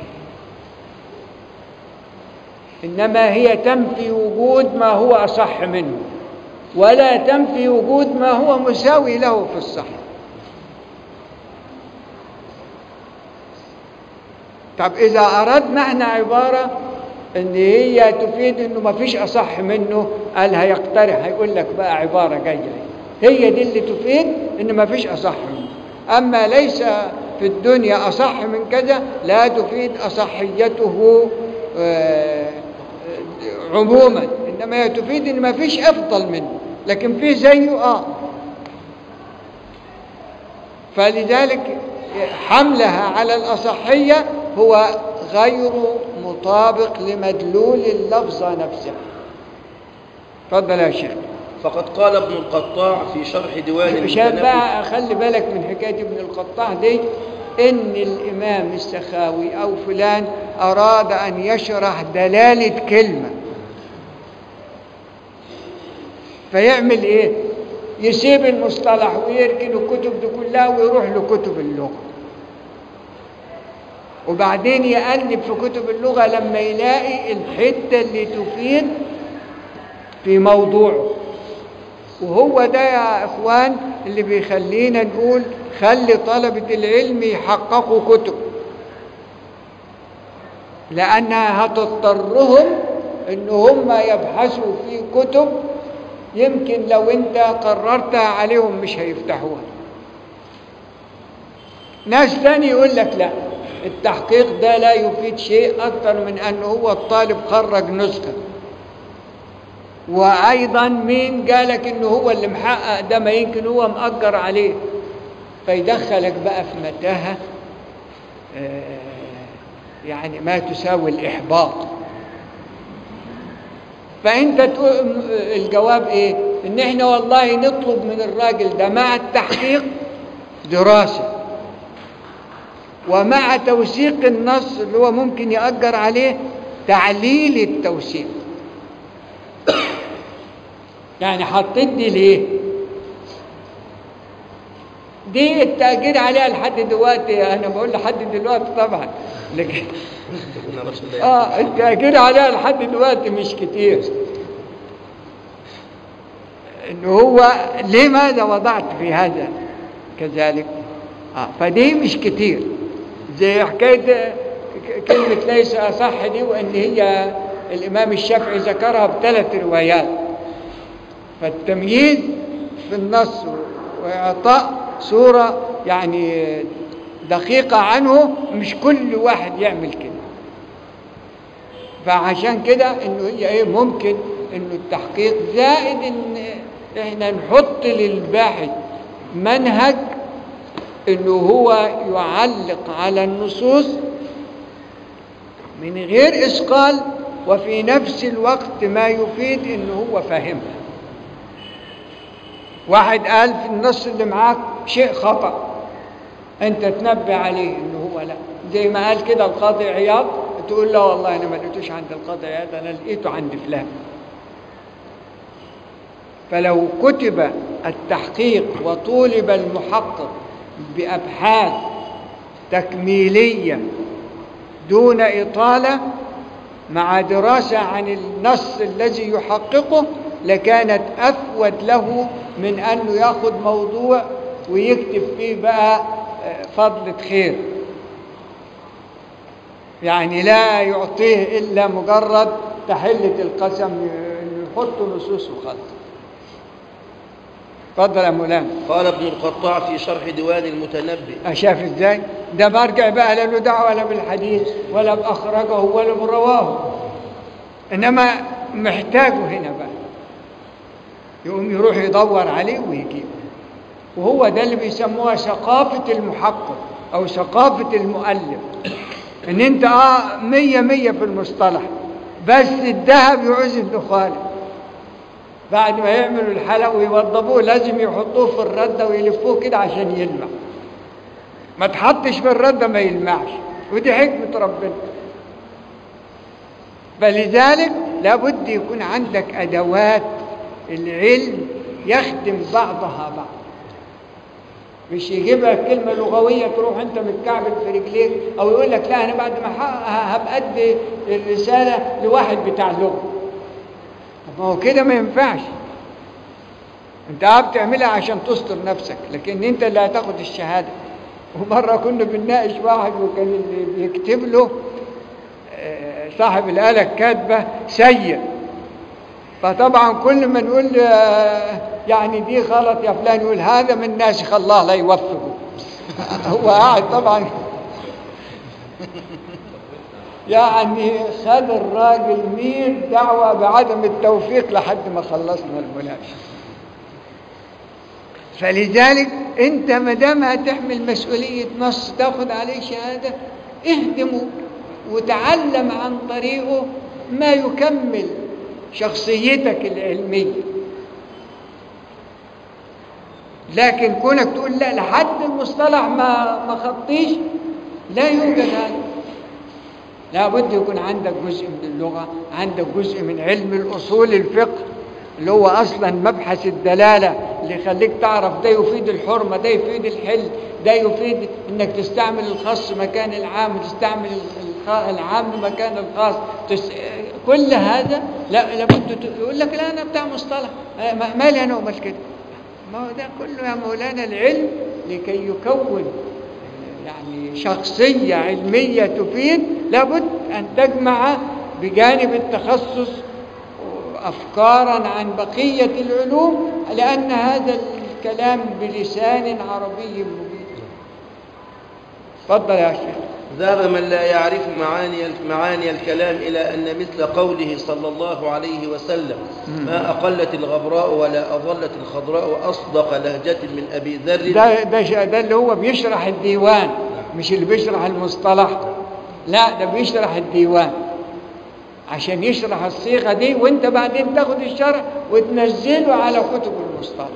إنما هي تنفي وجود ما هو أصح منه ولا تنفي وجود ما هو مساوي له في الصح طب إذا أردنا احنا عبارة إن هي تفيد إنه ما فيش أصح منه قال هيقترح هيقول لك بقى عبارة جاية هي دي اللي تفيد إن ما فيش أصح منه أما ليس في الدنيا أصح من كذا لا تفيد أصحيته آه، عموما إنما هي تفيد إن ما فيش أفضل منه لكن في زيه آه فلذلك حملها على الأصحية هو غير مطابق لمدلول اللفظة نفسها تفضل يا شيخ فقد قال ابن القطاع في شرح ديوان مش المتنبي بقى خلي بالك من حكاية ابن القطاع دي إن الإمام السخاوي أو فلان أراد أن يشرح دلالة كلمة فيعمل إيه؟ يسيب المصطلح ويركن الكتب دي كلها ويروح لكتب اللغة وبعدين يقلب في كتب اللغة لما يلاقي الحتة اللي تفيد في موضوعه وهو ده يا إخوان اللي بيخلينا نقول خلي طلبة العلم يحققوا كتب لأنها هتضطرهم إن هم يبحثوا في كتب يمكن لو أنت قررتها عليهم مش هيفتحوها ناس تاني يقول لك لا التحقيق ده لا يفيد شيء أكثر من أن هو الطالب خرج نسخة وأيضا مين قالك إنه هو اللي محقق ده ما يمكن هو مأجر عليه فيدخلك بقى في متاهة آه، يعني ما تساوي الإحباط فأنت تقول الجواب إيه؟ إن إحنا والله نطلب من الراجل ده مع التحقيق دراسة ومع توثيق النص اللي هو ممكن يأجر عليه تعليل التوثيق يعني حطيت دي ليه دي التأجير عليها لحد دلوقتي أنا بقول لحد دلوقتي طبعا لكن سيدنا رسول الله آه التأجير عليها لحد دلوقتي مش كتير إن هو لماذا وضعت في هذا كذلك آه فدي مش كتير زي حكاية ك- كلمة ليس أصح دي وإن هي الإمام الشافعي ذكرها بثلاث روايات فالتمييز في النص وإعطاء صورة يعني دقيقة عنه مش كل واحد يعمل كده فعشان كده انه هي ايه ممكن انه التحقيق زائد ان احنا نحط للباحث منهج انه هو يعلق على النصوص من غير اثقال وفي نفس الوقت ما يفيد انه هو فاهمها واحد قال في النص اللي معاك شيء خطأ انت تنبه عليه انه هو لا زي ما قال كده القاضي عياض تقول له والله انا ما لقيتوش عند القاضي عياض انا لقيته عند فلان فلو كتب التحقيق وطولب المحقق بابحاث تكميليه دون اطاله مع دراسه عن النص الذي يحققه لكانت افود له من انه ياخذ موضوع ويكتب فيه بقى فضلة خير يعني لا يعطيه إلا مجرد تحلة القسم إنه يحط نصوص وخلاص اتفضل يا مولانا قال ابن القطاع في شرح ديوان المتنبي أشاف إزاي ده برجع بقى لا له دعوة ولا بالحديث ولا بأخرجه ولا برواه إنما محتاجه هنا بقى يقوم يروح يدور عليه ويجيبه وهو ده اللي بيسموها ثقافة المحقق أو ثقافة المؤلف إن أنت آه مية مية في المصطلح بس الذهب يعوز الدخان بعد ما يعملوا الحلق ويوضبوه لازم يحطوه في الردة ويلفوه كده عشان يلمع ما تحطش في الردة ما يلمعش ودي حكمة ربنا فلذلك لابد يكون عندك أدوات العلم يخدم بعضها بعض مش يجيبها كلمة لغوية تروح انت متكعبل في رجليك او يقول لك لا انا بعد ما هبقى ادي الرسالة لواحد بتاع لغة ما هو كده ما ينفعش انت قاعد تعملها عشان تستر نفسك لكن انت اللي هتاخد الشهادة ومرة كنا بنناقش واحد وكان اللي بيكتب له صاحب الآلة الكاتبة سيء فطبعا كل ما نقول يعني دي غلط يا فلان يقول هذا من ناسخ الله لا يوفقه هو قاعد طبعا يعني خد الراجل مين دعوة بعدم التوفيق لحد ما خلصنا المناقشة فلذلك انت ما دام هتحمل مسؤولية نص تاخد عليه شهادة اهدمه وتعلم عن طريقه ما يكمل شخصيتك العلمية لكن كونك تقول لا لحد المصطلح ما ما خطيش لا يوجد هذا لابد يكون عندك جزء من اللغة عندك جزء من علم الأصول الفقه اللي هو أصلا مبحث الدلالة اللي يخليك تعرف ده يفيد الحرمة ده يفيد الحل ده يفيد انك تستعمل الخاص مكان العام وتستعمل العام مكان الخاص تس... كل هذا لا لابد يقول لك لا انا بتاع مصطلح مالي انا ومال كده ما هو ده كله يا مولانا العلم لكي يكون يعني شخصية علمية تفيد لابد أن تجمع بجانب التخصص أفكارا عن بقية العلوم لأن هذا الكلام بلسان عربي مبين تفضل يا شيخ ذهب من لا يعرف معاني معاني الكلام إلى أن مثل قوله صلى الله عليه وسلم ما أقلت الغبراء ولا أظلت الخضراء وأصدق لهجة من أبي ذر ده, ده, ده اللي هو بيشرح الديوان مش اللي بيشرح المصطلح لا ده بيشرح الديوان عشان يشرح الصيغة دي وانت بعدين تاخد الشرح وتنزله على كتب المصطلح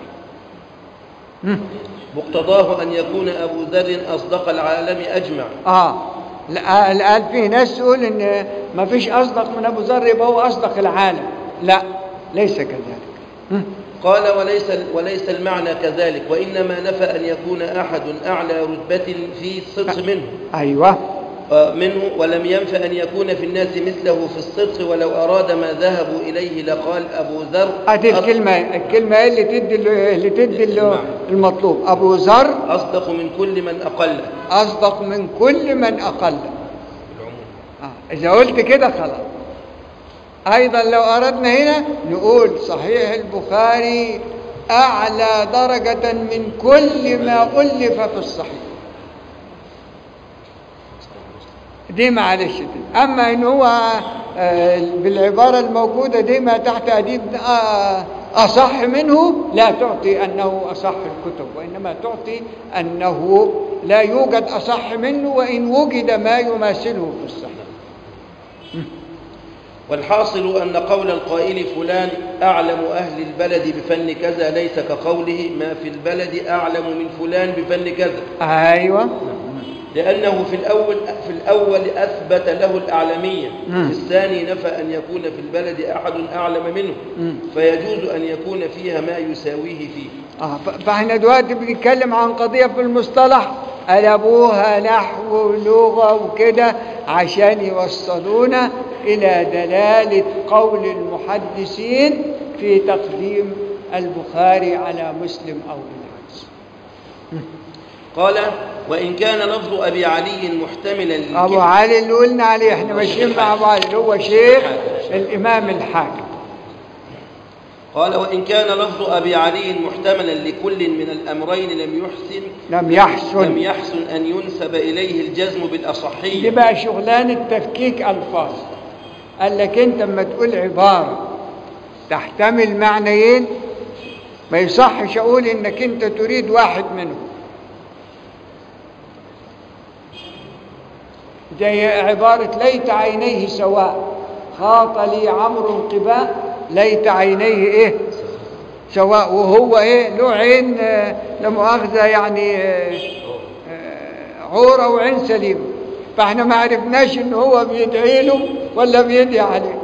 مقتضاه أن يكون أبو ذر أصدق العالم أجمع اه لا الآن في ناس تقول إن ما فيش أصدق من أبو ذر يبقى هو أصدق العالم لا ليس كذلك قال وليس وليس المعنى كذلك وإنما نفى أن يكون أحد أعلى رتبة في الصدق منه أيوه منه ولم ينف أن يكون في الناس مثله في الصدق ولو أراد ما ذهبوا إليه لقال أبو ذر هذه الكلمة الكلمة اللي تدي اللي تدي المطلوب أبو ذر أصدق من كل من أقل أصدق من كل من أقل آه. إذا قلت كده خلاص أيضا لو أردنا هنا نقول صحيح البخاري أعلى درجة من كل ما ألف في الصحيح دي معلش دي أما إن هو بالعبارة الموجودة دي ما تحت أديب أصح منه لا تعطي أنه أصح الكتب وإنما تعطي أنه لا يوجد أصح منه وإن وجد ما يماثله في الصحيح والحاصل أن قول القائل فلان أعلم أهل البلد بفن كذا ليس كقوله ما في البلد أعلم من فلان بفن كذا أيوة لأنه في الأول في الأول أثبت له الأعلمية في الثاني نفى أن يكون في البلد أحد أعلم منه فيجوز أن يكون فيها ما يساويه فيه آه فاحنا دلوقتي بنتكلم عن قضية في المصطلح قلبوها نحو لغة وكده عشان يوصلونا إلى دلالة قول المحدثين في تقديم البخاري على مسلم أو بالعكس قال وإن كان لفظ أبي علي محتملا أبو علي اللي قلنا عليه احنا ماشيين مع أبو علي اللي هو شيخ الإمام الحاكم قال وإن كان لفظ أبي علي محتملا لكل من الأمرين لم يحسن لم يحسن لم يحسن أن ينسب إليه الجزم بالأصحية دي بقى شغلانة تفكيك ألفاظ قال لك أنت لما تقول عبارة تحتمل معنيين ما يصحش أقول إنك أنت تريد واحد منهم زي عبارة ليت عينيه سواء خاط لي عمرو انقباء ليت عينيه ايه سواء وهو ايه له عين آه، لا مؤاخذه يعني آه، آه، عوره وعين سليمه فاحنا ما عرفناش ان هو بيدعي له ولا بيدعي عليه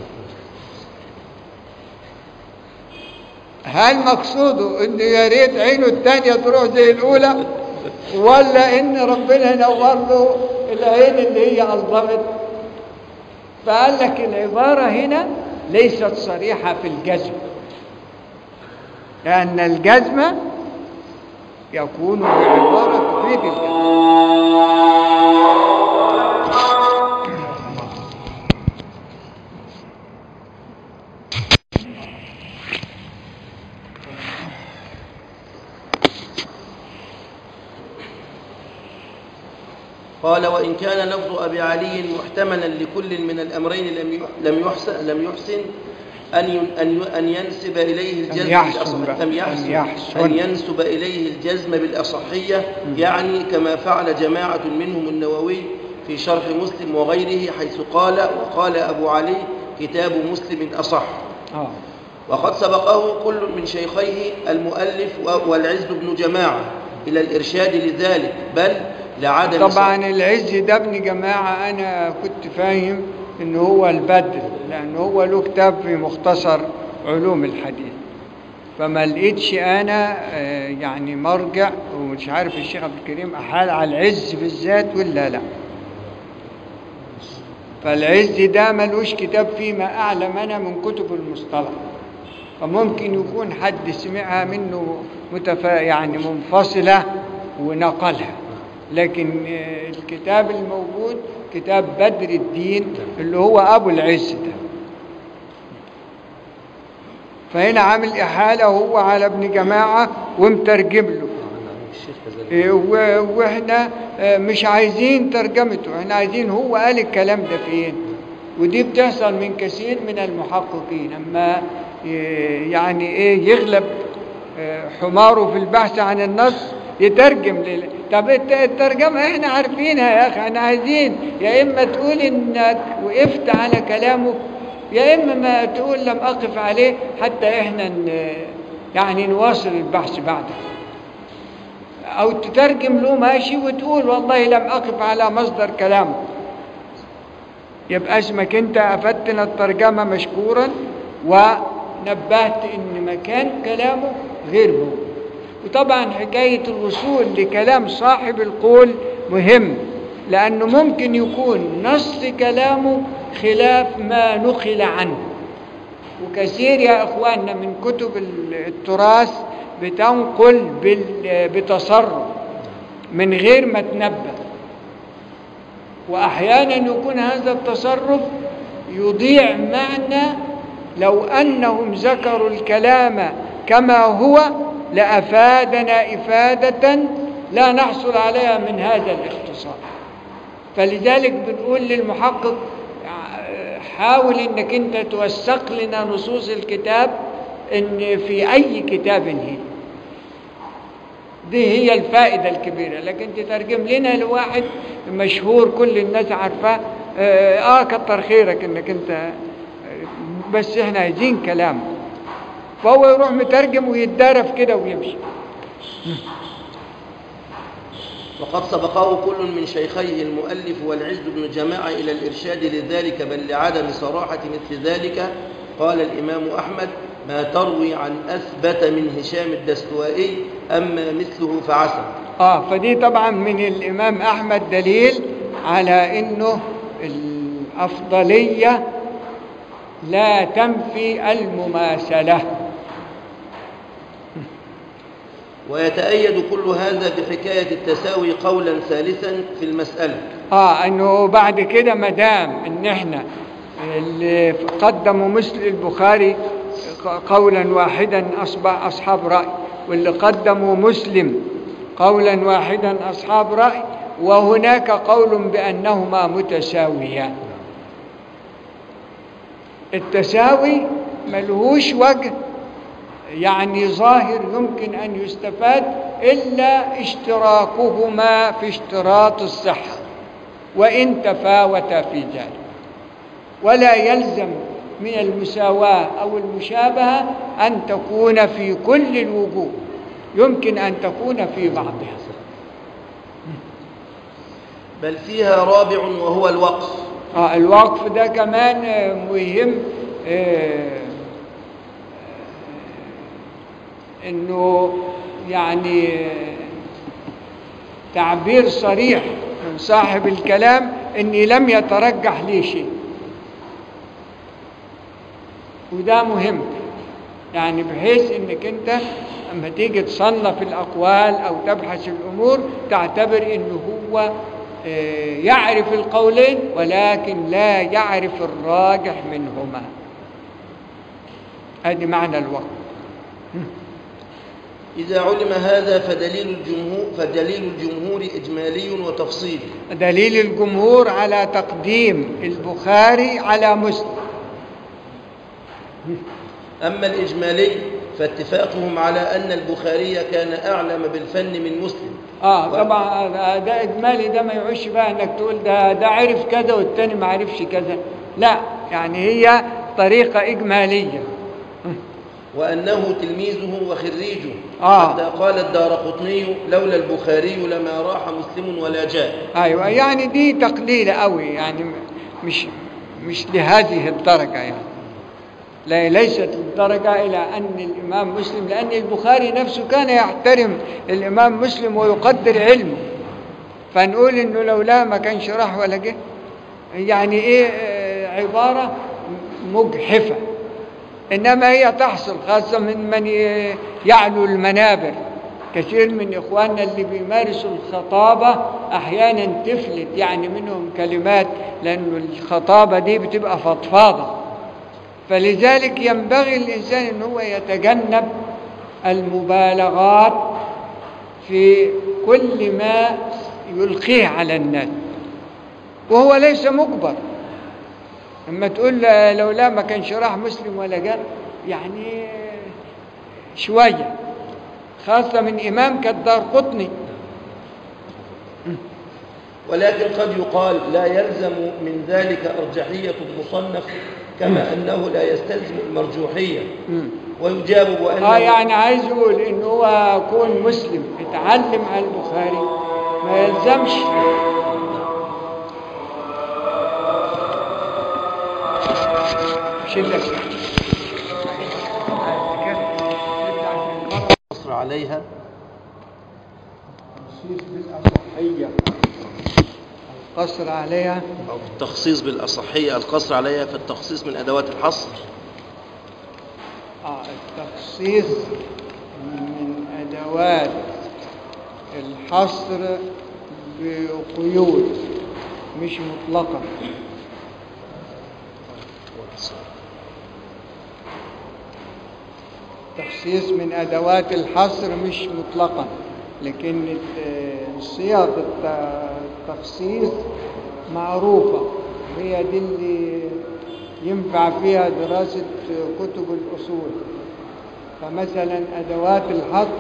هل مقصوده ان يا ريت عينه الثانيه تروح زي الاولى ولا ان ربنا ينور له العين اللي هي اظلمت فقال لك العباره هنا ليست صريحه في الجزم لان الجزم يكون بعباره تفيد الجزم قال وإن كان لفظ أبي علي محتملا لكل من الأمرين لم يح- لم يحسن لم يحسن أن ين- أن ي- أن ينسب إليه الجزم يحسن بالأصح- بقى. لم لم يحسن يحسن. أن ينسب إليه الجزم بالأصحية يعني كما فعل جماعة منهم النووي في شرح مسلم وغيره حيث قال وقال أبو علي كتاب مسلم أصح اه وقد سبقه كل من شيخيه المؤلف و- والعز بن جماعة إلى الإرشاد لذلك بل لعدم طبعا العز ده ابن جماعة أنا كنت فاهم إن هو البدر لأن هو له كتاب في مختصر علوم الحديث فما لقيتش أنا آه، يعني مرجع ومش عارف الشيخ عبد الكريم أحال على العز بالذات ولا لا فالعز ده ملوش كتاب فيما أعلم أنا من كتب المصطلح فممكن يكون حد سمعها منه متفا يعني منفصلة ونقلها لكن آه، الكتاب الموجود كتاب بدر الدين اللي هو أبو العز ده فهنا عامل إحالة هو على ابن جماعة ومترجم له الشيخ كذلك إيه، و- واحنا آه، مش عايزين ترجمته احنا عايزين هو قال الكلام ده فين ودي بتحصل من كثير من المحققين اما ي- يعني ايه يغلب آه، حماره في البحث عن النص يترجم لل... طب الت- الترجمة احنا عارفينها يا اخي احنا عايزين يا اما تقول انك وقفت على كلامه يا اما ما تقول لم اقف عليه حتى احنا ن... يعني نواصل البحث بعده أو تترجم له ماشي وتقول والله لم أقف على مصدر كلامه يبقى اسمك أنت أفدتنا الترجمة مشكورا ونبهت إن مكان كلامه غير هو وطبعا حكاية الوصول لكلام صاحب القول مهم لأنه ممكن يكون نص كلامه خلاف ما نقل عنه وكثير يا اخواننا من كتب التراث بتنقل بال- بتصرف من غير ما تنبه واحيانا يكون هذا التصرف يضيع معنى لو انهم ذكروا الكلام كما هو لافادنا افاده لا نحصل عليها من هذا الاختصار فلذلك بنقول للمحقق حاول انك انت توثق لنا نصوص الكتاب ان في اي كتاب هي دي هي الفائدة الكبيرة لكن تترجم لنا لواحد مشهور كل الناس عارفاه اه آه، كتر خيرك انك انت آه، بس احنا عايزين كلام فهو يروح مترجم ويتدارف كده ويمشي وقد سبقه كل من شيخيه المؤلف والعز بن جماعة إلى الإرشاد لذلك بل لعدم صراحة مثل ذلك قال الإمام أحمد ما تروي عن أثبت من هشام الدستوائي أما مثله فعسى اه فدي طبعا من الامام احمد دليل على انه الافضليه لا تنفي المماثله ويتأيد كل هذا بحكاية التساوي قولا ثالثا في المسألة اه انه بعد كده ما دام ان احنا اللي قدموا مثل البخاري قولا واحدا اصبح اصحاب راي واللي قدموا مسلم قولا واحدا اصحاب راي وهناك قول بانهما متساويان التساوي ملهوش وجه يعني ظاهر يمكن أن يستفاد إلا اشتراكهما في اشتراط الصحة وإن تفاوتا في ذلك ولا يلزم من المساواة أو المشابهة أن تكون في كل الوجوه يمكن أن تكون في بعضها بل فيها رابع وهو الوقف آه الوقف ده كمان آه، مهم آه، انه يعني آه، تعبير صريح من صاحب الكلام اني لم يترجح لي شيء وده مهم يعني بحيث انك انت اما تيجي تصنف الاقوال او تبحث الامور تعتبر انه هو آه، يعرف القولين ولكن لا يعرف الراجح منهما هذه معنى الوقت إذا علم هذا فدليل الجمهور فدليل الجمهور إجمالي وتفصيلي دليل الجمهور على تقديم البخاري على مسلم أما الإجمالي فاتفاقهم على أن البخاري كان أعلم بالفن من مسلم اه و- طبعا ده- ده اجمالي ده ما يعوش بقى انك تقول ده ده عرف كذا والتاني ما عرفش كذا لا يعني هي طريقة اجمالية وأنه تلميذه وخريجه آه. حتى قال الدار قطني لولا البخاري لما راح مسلم ولا جاء ايوه يعني دي تقليلة قوي يعني م- مش مش لهذه الدرجة يعني لا ليست الدرجة إلى أن الإمام مسلم لأن البخاري نفسه كان يحترم الإمام مسلم ويقدر علمه فنقول إنه لولا ما كانش راح ولا جه يعني إيه آه، عبارة مجحفة إنما هي تحصل خاصة من من ي- يعلو المنابر كثير من إخواننا اللي بيمارسوا الخطابة أحيانا تفلت يعني منهم كلمات لأن الخطابة دي بتبقى فضفاضة فلذلك ينبغي الإنسان أن هو يتجنب المبالغات في كل ما يلقيه على الناس وهو ليس مجبر اما تقول لا- لولا ما كانش راح مسلم ولا جاء يعني شويه خاصه من امام كالدار قطني ولكن قد يقال لا يلزم من ذلك أرجحية المصنف كما أنه لا يستلزم المرجوحية ويجاب بأنه اه يعني عايز يقول ان هو كون مسلم اتعلم على البخاري ما يلزمش شلك القصر عليها القصر عليها أو في التخصيص بالأصحية القصر عليها في التخصيص من أدوات الحصر آه التخصيص من أدوات الحصر بقيود مش مطلقة تخصيص من أدوات الحصر مش مطلقا لكن الت- صيغ الت- التخصيص معروفة هي دي اللي ينفع فيها دراسة كتب الأصول فمثلا أدوات الحصر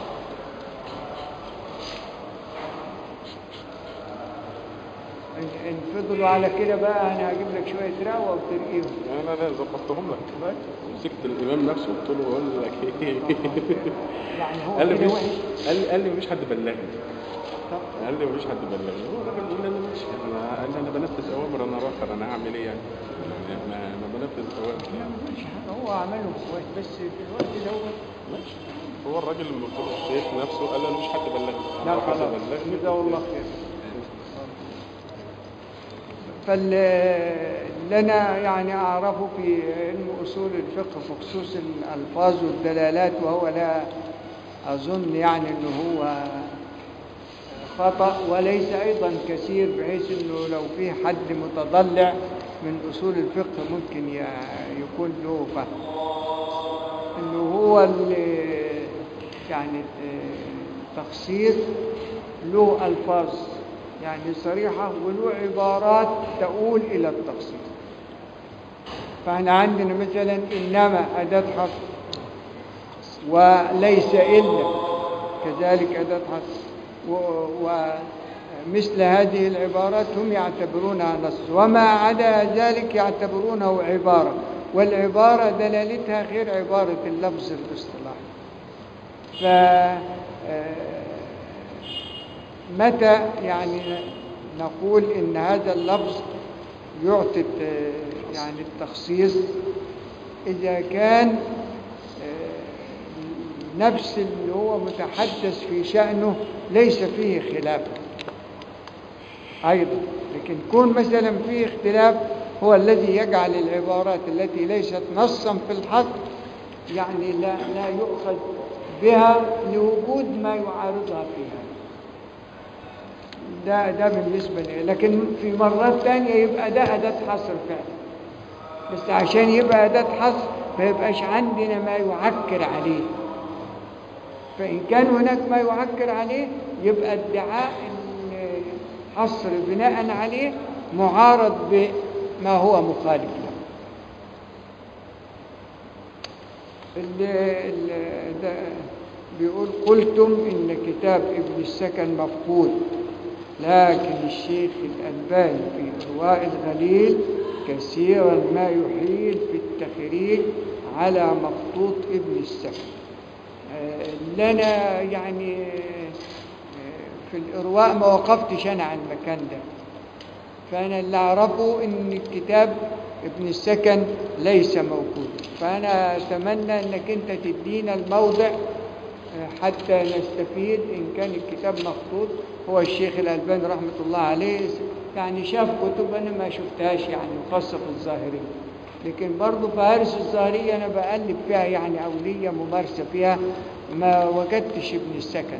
إن- إن فضلوا على كده بقى أنا هجيب لك شوية رقوة وترقيهم لا لا لا ظبطتهم لك مسكت الامام نفسه قلت له بقول لك ايه يعني هو قال لي كده مفيش وحش قال لي قال لي مفيش حد بلغني طب قال لي مفيش حد بلغني هو الراجل بيقول انا ماشي انا قال لي انا بنفذ اوامر انا راخر انا هعمل ايه يعني يعني انا انا بنفذ اوامر لا مفيش حاجة هو عمله كويس بس في الوقت دوت ماشي هو الراجل المفروض الشيخ نفسه قال لي انا مفيش حد بلغني لا لو حد خلاص بلغني جزاه الله خير فاللي أنا يعني أعرفه في علم أصول الفقه في خصوص الألفاظ والدلالات وهو لا أظن يعني أنه هو خطأ وليس أيضا كثير بحيث أنه لو في حد متضلع من أصول الفقه ممكن ي- يكون له فهم أنه هو اللي يعني التخصيص له ألفاظ يعني صريحة وله عبارات تؤول إلى التخصيص فاحنا عندنا مثلا إنما أداة حصر وليس إلا كذلك أداة حصر و- ومثل هذه العبارات هم يعتبرونها نص وما عدا ذلك يعتبرونه عبارة والعبارة دلالتها غير عبارة اللفظ الاصطلاحي ف آه، متى يعني نقول إن هذا اللفظ يعطي الت- يعني التخصيص إذا كان آه، نفس اللي هو متحدث في شأنه ليس فيه خلاف أيضا لكن كون مثلا فيه اختلاف هو الذي يجعل العبارات التي ليست نصا في الحق يعني لا, لا يؤخذ بها لوجود ما يعارضها فيها ده ده بالنسبة لي لكن في مرات تانية يبقى ده أداة حصر فعلا بس عشان يبقى أداة حصر ما يبقاش عندنا ما يعكر عليه فإن كان هناك ما يعكر عليه يبقى ادعاء الحصر بناء عليه معارض بما هو مخالف له ال- ال- ده بيقول قلتم إن كتاب ابن السكن مفقود لكن الشيخ الألباني في إرواء الغليل كثيرا ما يحيل في التخريج على مخطوط ابن السكن آه، لنا يعني آه، في الإرواء ما وقفتش أنا على المكان ده فأنا اللي أعرفه إن الكتاب ابن السكن ليس موجود فأنا أتمنى أنك أنت تدينا الموضع آه، حتى نستفيد إن كان الكتاب مخطوط هو الشيخ الألباني رحمة الله عليه يعني شاف كتب أنا ما شفتهاش يعني خاصة في الظاهرية لكن برضه فهارس الظاهرية أنا بقلب فيها يعني أولية ممارسة فيها ما وجدتش ابن السكن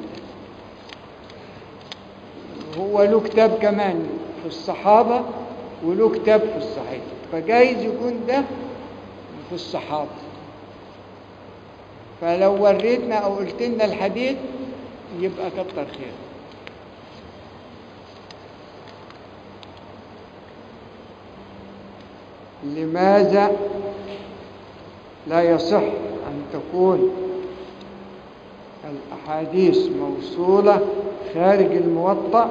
هو له كتاب كمان في الصحابة وله كتاب في الصحيح فجايز يكون ده في الصحابة فلو وريتنا أو قلت لنا الحديث يبقى كتر خير لماذا لا يصح أن تكون الأحاديث موصولة خارج الموطأ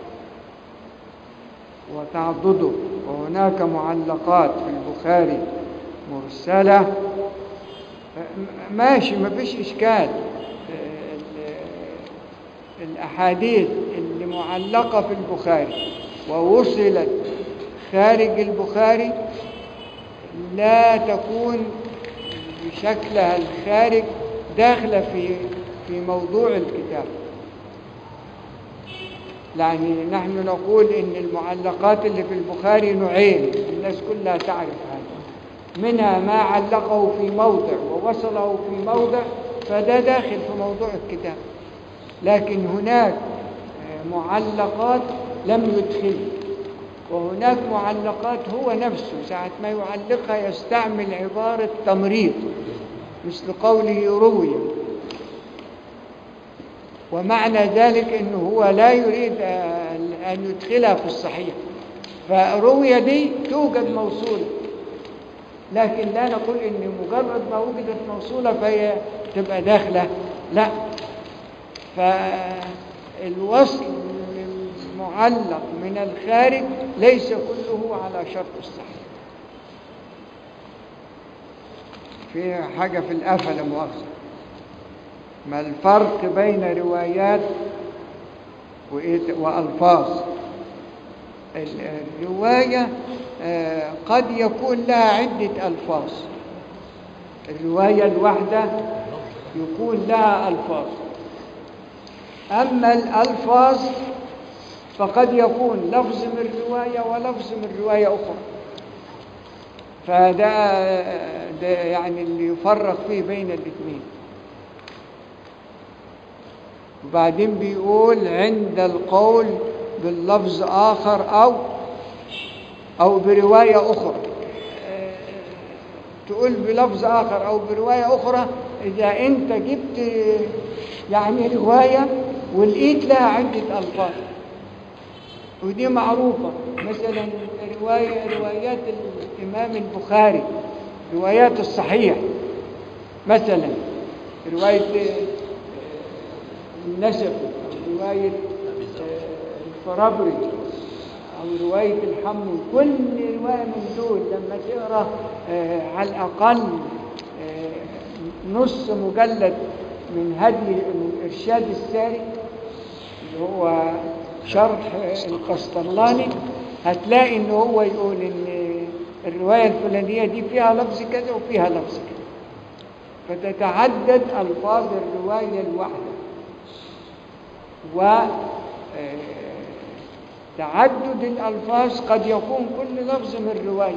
وتعضده وهناك معلقات في البخاري مرسلة م- ماشي ما فيش إشكال ال- الأحاديث اللي معلقة في البخاري ووصلت خارج البخاري لا تكون بشكلها الخارج داخلة في في موضوع الكتاب يعني نحن نقول إن المعلقات اللي في البخاري نوعين الناس كلها تعرف هذا منها ما علقه في موضع ووصله في موضع فده داخل في موضوع الكتاب لكن هناك آه، معلقات لم يدخله وهناك معلقات هو نفسه ساعة ما يعلقها يستعمل عبارة تمريض مثل قوله روي ومعنى ذلك أنه هو لا يريد آه، أن يدخلها في الصحيح فروي دي توجد موصولة لكن لا نقول ان مجرد ما وجدت موصولة فهي تبقى داخلة لا فالوصل المعلق من الخارج ليس كله على شرط الصحيح في حاجة في الآفة لا مؤاخذة ما الفرق بين روايات وإيه- وألفاظ ال- الرواية آه، قد يكون لها عدة ألفاظ الرواية الواحدة يكون لها ألفاظ أما الألفاظ فقد يكون لفظ من رواية ولفظ من رواية أخرى فده ده يعني اللي يفرق فيه بين الاثنين وبعدين بيقول عند القول باللفظ آخر أو أو برواية أخرى آه، تقول بلفظ آخر أو برواية أخرى إذا أنت جبت يعني رواية ولقيت لها عدة ألفاظ ودي معروفة مثلا رواية روايات الإمام البخاري روايات الصحيح مثلا رواية آه، النسب رواية آه، الفرابري أو رواية الحمل كل رواية من دول لما تقرأ آه، على الأقل آه، نص مجلد من هدي من إرشاد الساري اللي هو شرح القسطلاني هتلاقي إن هو يقول إن الرواية الفلانية دي فيها لفظ كذا وفيها لفظ كذا فتتعدد ألفاظ الرواية الواحدة و آه، تعدد الألفاظ قد يكون كل لفظ من رواية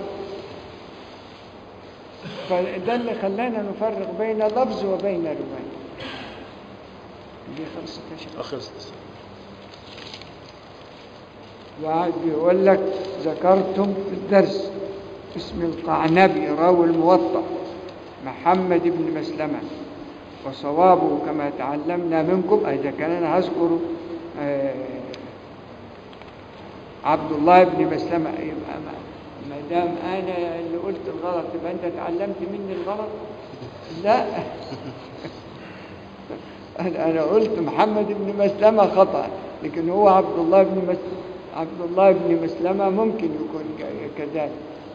فده اللي خلانا نفرق بين لفظ وبين رواية دي خلصت يا شيخ أخلص وقعد بيقول لك ذكرتم في الدرس اسم القعنبي راوي الموطأ محمد بن مسلمة وصوابه كما تعلمنا منكم إذا كان أنا هذكر آه، عبد الله بن مسلمة يبقى ما ما دام أنا اللي قلت الغلط يبقى أنت اتعلمت مني الغلط لا أنا أنا قلت محمد بن مسلمة خطأ لكن هو عبد الله بن مس... عبد الله بن مسلمة ممكن يكون ك- كذلك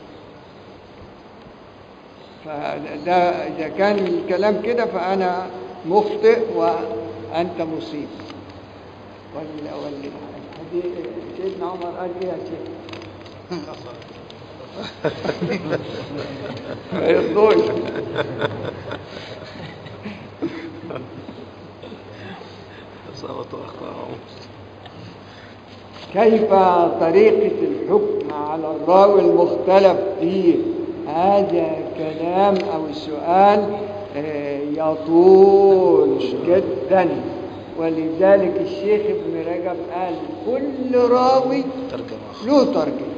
فده إذا كان الكلام كده فأنا مخطئ وأنت مصيب ولا ولا حديث سيدنا عمر قال إيه يا شيخ؟ ما يرضوش أصابت أخطاءهم كيف طريقة الحكم على الراوي المختلف فيه هذا كلام أو سؤال آه، يطول جدا ولذلك الشيخ ابن رجب قال كل راوي ترجمة له ترجمة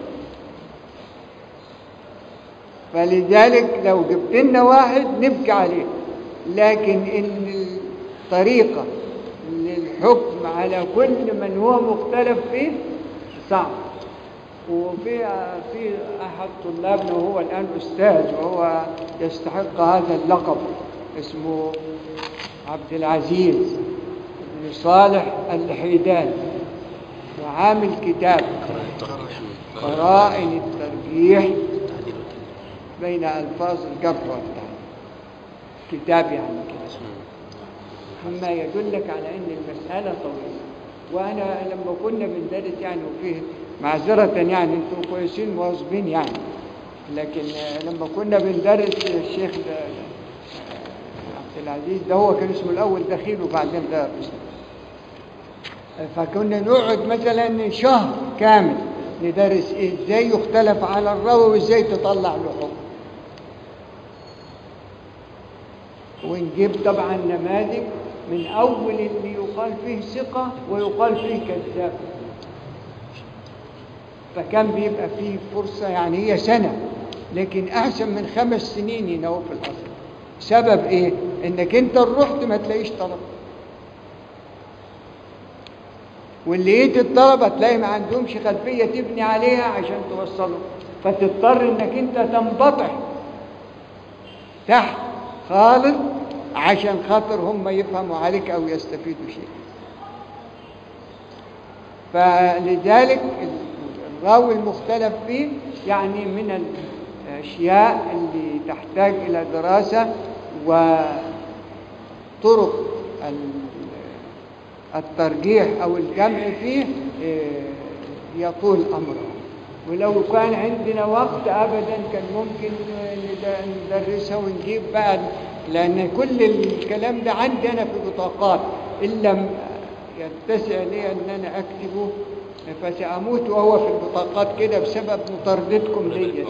فلذلك لو جبت لنا واحد نبكي عليه لكن ان الطريقة للحكم على كل من هو مختلف فيه صعب وفي في احد طلابنا وهو الان استاذ وهو يستحق هذا اللقب اسمه عبد العزيز بن صالح الحيدان وعامل كتاب قرائن الترجيح بين ألفاظ الجبر والتعديل كتاب يعني كده مما يدلك على أن المسألة طويلة وأنا لما كنا بندرس يعني وفيه معذرة يعني أنتم كويسين مواظبين يعني لكن آه، لما كنا بندرس الشيخ ده آه، عبد العزيز ده هو كان اسمه الأول دخيل وبعدين غير اسمه فكنا نقعد مثلا شهر كامل ندرس ازاي يختلف على الراوي وازاي تطلع له حكم ونجيب طبعا نماذج من اول اللي يقال فيه ثقه ويقال فيه كذاب فكان بيبقى فيه فرصه يعني هي سنه لكن احسن من خمس سنين ينوي في الاصل سبب ايه انك انت رحت ما تلاقيش طلب واللي لقيت الطلبة تلاقي ما عندهمش خلفية تبني عليها عشان توصله فتضطر انك انت تنبطح تحت خالص عشان خاطر هم يفهموا عليك او يستفيدوا شيء فلذلك الراوي المختلف فيه يعني من الاشياء اللي تحتاج الى دراسة وطرق ال- الترجيح أو الجمع فيه إيه، يطول أمره ولو كان عندنا وقت أبدا كان ممكن ند- ندرسها ونجيب بقى لأن كل الكلام ده عندي أنا في بطاقات إن لم يتسع لي أن أنا أكتبه فسأموت وهو في البطاقات كده بسبب مطاردتكم ليا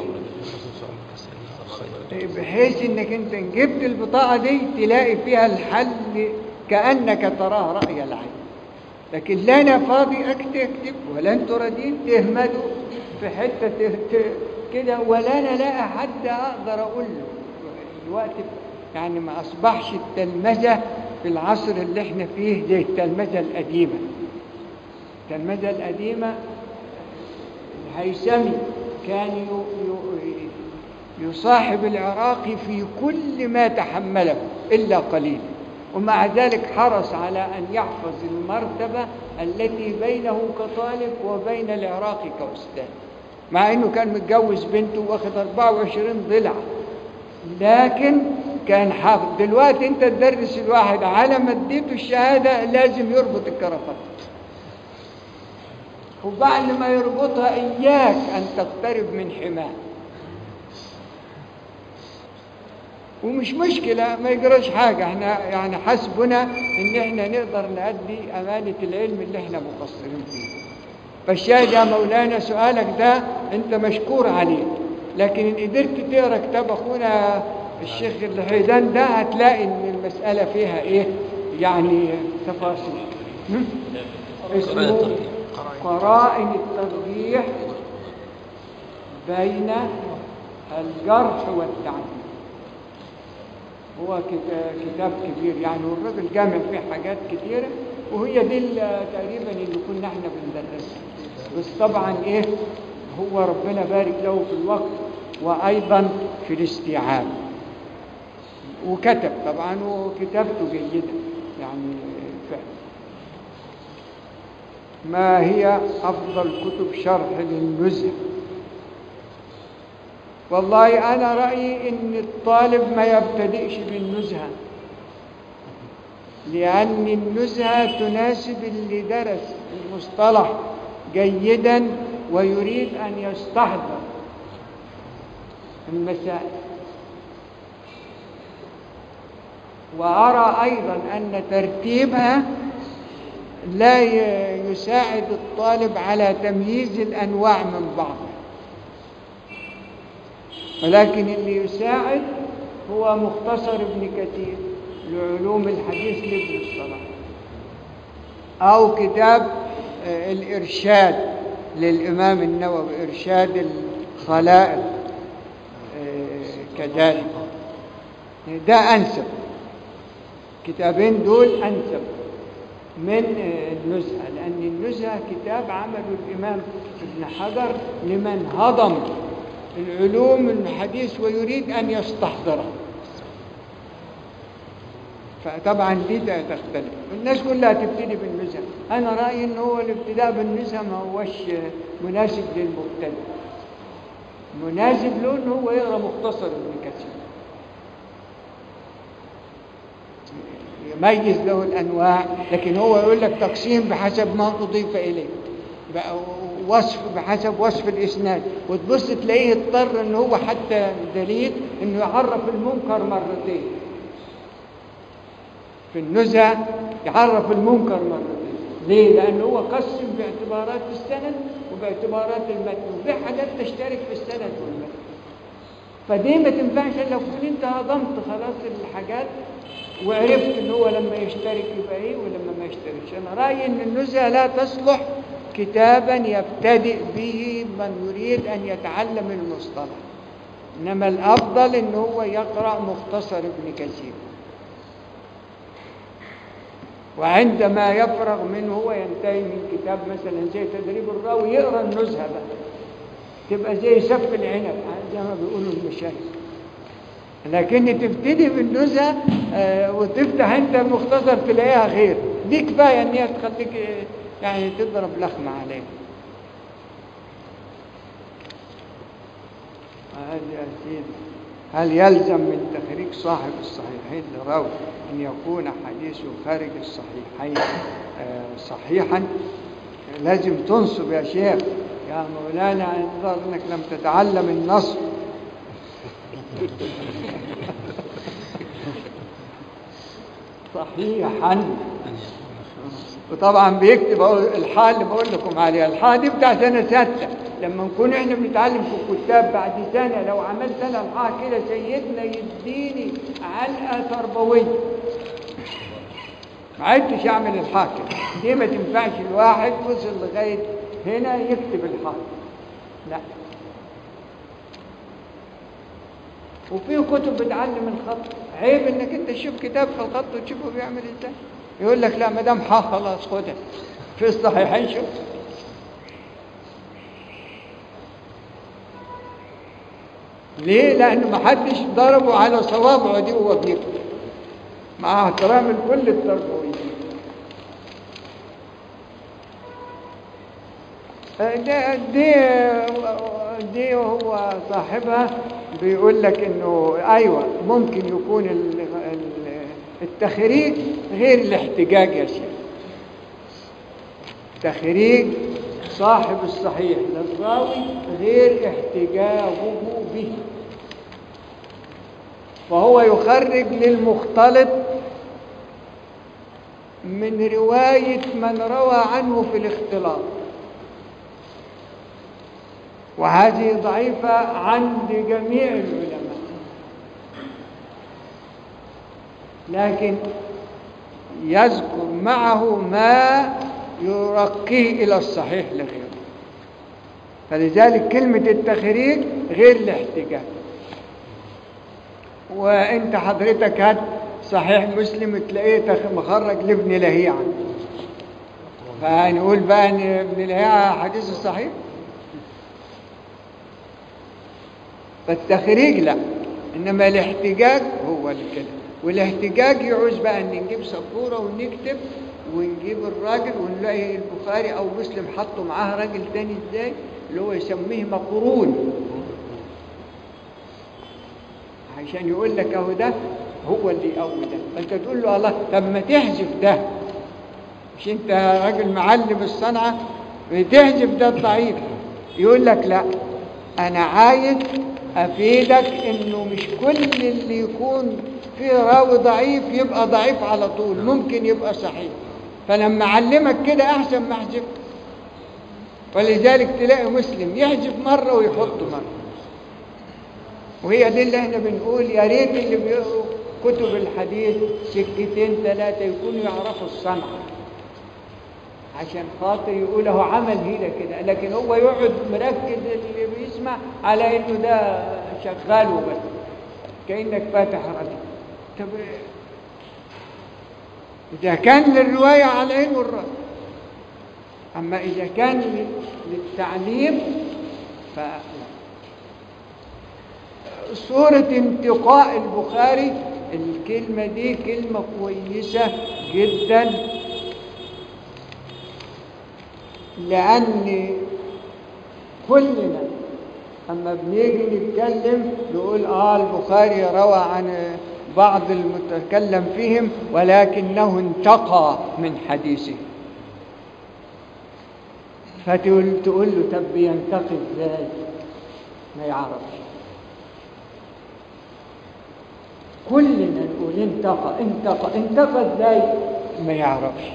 بحيث انك انت إن جبت البطاقة دي تلاقي فيها الحل كأنك تراه رأي العين لكن لا انا فاضي اكتب اكتب ولا انتوا راضيين تهمدوا في حتة ت- ت- كده ولا انا لاقي حد اقدر اقول له الوقت يعني ما اصبحش التلمذة في العصر اللي احنا فيه زي التلمذة القديمة التلمذة القديمة الهيثمي كان ي- ي- يصاحب العراقي في كل ما تحمله إلا قليل ومع ذلك حرص على أن يحفظ المرتبة التي بينه كطالب وبين العراقي كأستاذ مع أنه كان متجوز بنته واخد 24 ضلع لكن كان حافظ دلوقتي انت تدرس الواحد على ما اديته الشهادة لازم يربط الكرافات وبعد ما يربطها إياك أن تقترب من حماه ومش مشكلة ما يجراش حاجة احنا يعني حسبنا ان احنا نقدر نأدي أمانة العلم اللي احنا مقصرين فيه فالشاهد يا مولانا سؤالك ده انت مشكور عليه لكن ان قدرت تقرا كتاب اخونا الشيخ الحيدان ده هتلاقي ان المسألة فيها ايه يعني تفاصيل هم؟ اسمه قرائن الترجيح بين الجرح والتعديل هو كتا- كتاب كبير يعني والراجل جامع فيه حاجات كتيرة وهي دي ال- تقريبا اللي كنا احنا بندرسها بس طبعا ايه هو ربنا بارك له في الوقت وايضا في الاستيعاب وكتب طبعا وكتابته جيدة يعني فعلا ما هي أفضل كتب شرح للنزهة والله أنا رأيي إن الطالب ما يبتدئش بالنزهة لأن النزهة تناسب اللي درس المصطلح جيدا ويريد أن يستحضر المسائل وأرى أيضا أن ترتيبها لا ي- يساعد الطالب على تمييز الأنواع من بعض ولكن اللي يساعد هو مختصر ابن كثير لعلوم الحديث لابن الصلاح أو كتاب آه، الإرشاد للإمام النووي إرشاد الخلائق آه، كذلك ده أنسب كتابين دول أنسب من آه، النزهة لأن النزهة كتاب عمله الإمام ابن حجر لمن هضم العلوم الحديث ويريد أن يستحضرها فطبعا دي ده تختلف الناس كلها تبتدي بالنزهة أنا رأيي إن هو الابتداء بالنزهة ما هوش مناسب للمبتدئ مناسب له إن هو يقرأ مختصر ابن كثير يميز له الأنواع لكن هو يقول لك تقسيم بحسب ما أضيف إليه بقى وصف بحسب وصف الإسناد وتبص تلاقيه اضطر إن هو حتى دليل إنه يعرف المنكر مرتين في النزهة يعرف المنكر مرتين ليه؟ لأنه هو قسم باعتبارات السند وباعتبارات المتن وفي حاجات تشترك في السند والمتن فدي ما تنفعش إلا لو كنت انت هضمت خلاص الحاجات وعرفت ان هو لما يشترك يبقى ايه ولما ما يشتركش انا رايي ان النزهه لا تصلح كتابا يبتدئ به من يريد ان يتعلم المصطلح انما الافضل ان هو يقرا مختصر ابن كثير وعندما يفرغ منه هو ينتهي من كتاب مثلا زي تدريب الراوي يقرا النزهه بقى تبقى زي سف العنب زي ما بيقولوا المشايخ لكن تبتدي بالنزهه آه، وتفتح انت المختصر تلاقيها غير دي كفايه ان هي تخليك آه، يعني تضرب لخمه عليك هذه يا سيدي هل يلزم من تخريج صاحب الصحيحين لراوي ان يكون حديثه خارج الصحيحين آه، صحيحا لازم تنصب يا شيخ يا مولانا انظر انك لم تتعلم النصب صحيحا وطبعا بيكتب أهو الحال اللي بقول لكم عليها الحال دي بتاع سنه سته لما نكون احنا بنتعلم في الكتاب بعد سنه لو عملت انا الحال كده سيدنا يديني علقه تربويه ما عدتش اعمل الحال كده دي ما تنفعش الواحد وصل لغايه هنا يكتب الحال لا وفي كتب بتعلم الخط عيب انك انت تشوف كتاب في الخط وتشوفه بيعمل ازاي يقول لك لا ما دام حا خلاص خدها في الصحيحين شوف ليه لانه ما حدش ضربه على صوابعه دي وهو بيكتب مع احترام لكل التربويين ده دي دي هو صاحبها بيقول لك انه ايوه ممكن يكون ال- ال- التخريج غير الاحتجاج يا شيخ تخريج صاحب الصحيح للراوي غير احتجاجه به فهو يخرج للمختلط من رواية من روى عنه في الاختلاط وهذه ضعيفة عند جميع العلماء لكن يذكر معه ما يرقيه إلى الصحيح لغيره فلذلك كلمة التخريج غير الاحتجاج وانت حضرتك هات صحيح مسلم تلاقيه تخ- مخرج لابن لهيعة فهنقول بقى ان ابن لهيعة حديث الصحيح فالتخريج لا انما الاحتجاج هو اللي كده والاحتجاج يعوز بقى ان نجيب سبوره ونكتب ونجيب الراجل ونلاقي البخاري او مسلم حطوا معاه راجل تاني ازاي اللي هو يسميه مقرون عشان يقول لك اهو ده هو اللي يقوي ده فانت تقول له الله طب ما تحذف ده مش انت راجل معلم الصنعه بتحذف ده الضعيف يقول لك لا انا عايز افيدك انه مش كل اللي يكون فيه راوي ضعيف يبقى ضعيف على طول ممكن يبقى صحيح فلما اعلمك كده احسن ما احذف ولذلك تلاقي مسلم يحذف مره ويحط مره وهي دي اللي احنا بنقول يا ريت اللي بيقروا كتب الحديث سكتين ثلاثه يكونوا يعرفوا الصنعه عشان خاطر يقول هو عمل هنا كده لكن هو يقعد مركز اللي بيسمع على انه ده شغال وبس كانك فاتح راديو طب اذا كان للروايه على العين والراس اما اذا كان لل- للتعليم فلا صورة انتقاء البخاري الكلمة دي كلمة كويسة جدا لأن كلنا أما بنيجي نتكلم نقول آه البخاري روى عن بعض المتكلم فيهم ولكنه انتقى من حديثه فتقول تقول له طب بينتقي ازاي ما يعرفش كلنا نقول انتقى انتقى انتقى ازاي ما يعرفش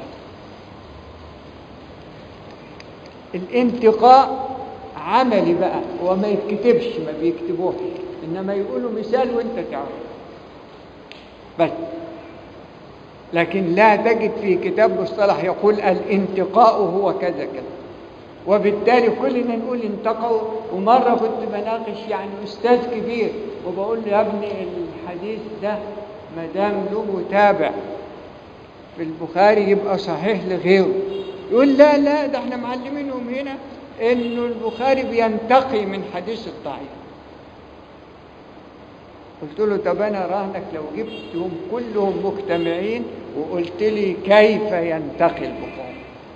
الانتقاء عملي بقى وما يتكتبش ما بيكتبوش انما يقولوا مثال وانت تعرف بس لكن لا تجد في كتاب مصطلح يقول الانتقاء هو كذا كذا وبالتالي كلنا نقول انتقوا ومرة كنت بناقش يعني أستاذ كبير وبقول له يا ابني الحديث ده ما دام له متابع في البخاري يبقى صحيح لغيره يقول لا لا ده احنا معلمينهم هنا انه البخاري بينتقي من حديث الضعيف قلت له طب انا راهنك لو جبتهم كلهم مجتمعين وقلت لي كيف ينتقي البخاري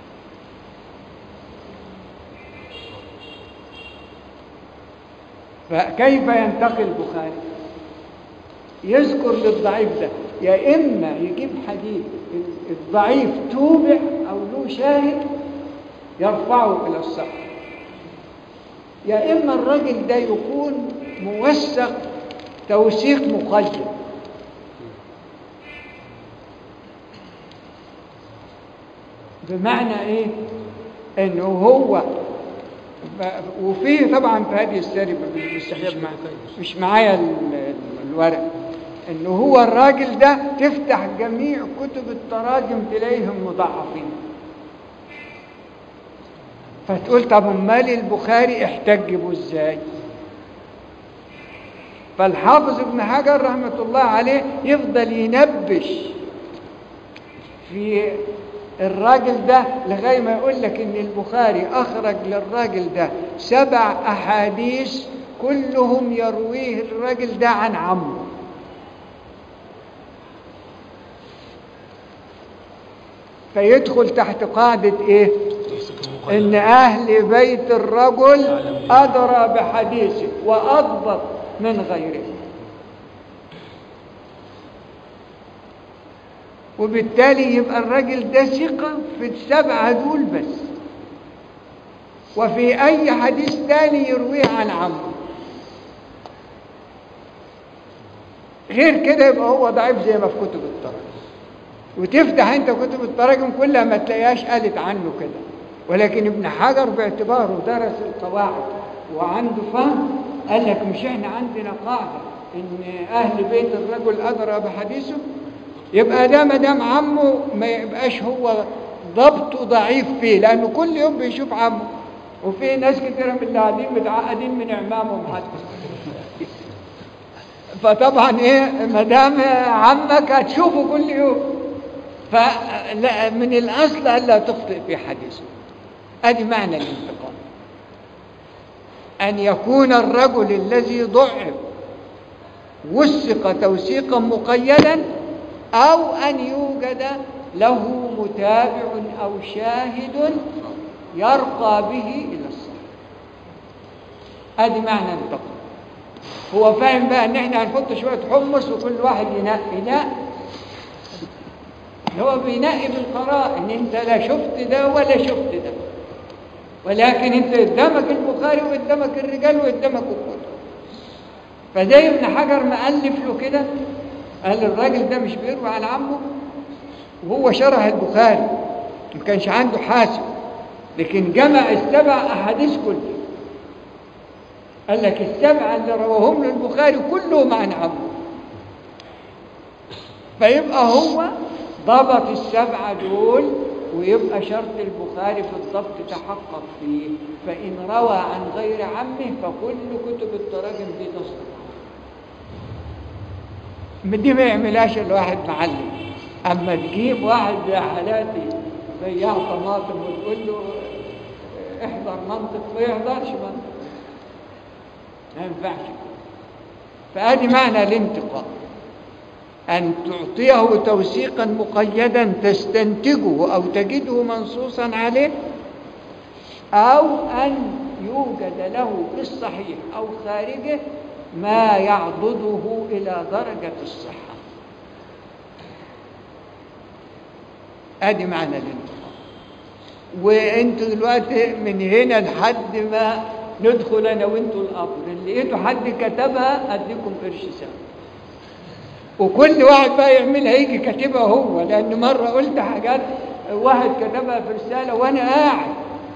فكيف ينتقي البخاري يذكر للضعيف ده يا اما يجيب حديث الضعيف توبع او له شاهد يرفعه الى الصحه يا اما الرجل ده يكون موثق توثيق مقيد بمعنى ايه انه هو ب- وفيه طبعا في هذه السيره بالصحيح مع مش معايا ال- ال- الورق انه هو الراجل ده تفتح جميع كتب التراجم تلاقيهم مضاعفين فتقول طب امال البخاري احتجبوا ازاي فالحافظ ابن حجر رحمه الله عليه يفضل ينبش في الراجل ده لغايه ما يقول لك ان البخاري اخرج للراجل ده سبع احاديث كلهم يرويه الراجل ده عن عمه فيدخل تحت قاعدة إيه؟ إن أهل بيت الرجل أدرى بحديثه وأضبط من غيره وبالتالي يبقى الراجل ده ثقة في السبعة دول بس وفي أي حديث تاني يرويه عن عمه غير كده يبقى هو ضعيف زي ما في كتب التراجم وتفتح انت كتب التراجم كلها ما تلاقيهاش قالت عنه كده ولكن ابن حجر باعتباره درس القواعد وعنده فهم قال لك مش احنا عندنا قاعده ان اهل بيت الرجل ادرى بحديثه يبقى ده ما دام عمه ما يبقاش هو ضبطه ضعيف فيه لانه كل يوم بيشوف عمه وفي ناس كتيره من اللي قاعدين متعقدين من اعمامهم حتى فطبعا ايه ما دام عمك هتشوفه كل يوم فمن الاصل الا تخطئ في حديثه ادي معنى الانتقام ان يكون الرجل الذي ضعف وثق توثيقا مقيدا او ان يوجد له متابع او شاهد يرقى به الى الصحه ادي معنى الانتقام هو فاهم بقى ان احنا هنحط شويه حمص وكل واحد ينقي لا هو بينقي بالقرائن انت لا شفت ده ولا شفت ده ولكن انت قدامك البخاري وقدامك الرجال وقدامك الكتب فزي ابن حجر مألف له كده قال الراجل ده مش بيروي عن عمه وهو شرح البخاري ما كانش عنده حاسب لكن جمع السبع احاديث كلها قال لك السبعه اللي رواهم له البخاري كلهم عن عمه فيبقى هو ضبط السبعه دول ويبقى شرط البخاري في الضبط تحقق فيه فإن روى عن غير عمه فكل كتب التراجم دي تصدق دي ما يعملهاش الواحد معلم أما تجيب واحد زي حالاتي بياع طماطم وتقول له احضر منطق ما يحضرش منطق ما ينفعش فادي معنى الانتقاء أن تعطيه توثيقا مقيدا تستنتجه أو تجده منصوصا عليه أو أن يوجد له في الصحيح أو خارجه ما يعضده إلى درجة الصحة أدي معنى الانتقاء وانتوا دلوقتي من هنا لحد ما ندخل انا وانتوا القبر اللي لقيتوا حد كتبها اديكم قرش سنه وكل واحد بقى يعملها يجي كاتبها هو لان مره قلت حاجات واحد كتبها في رساله وانا قاعد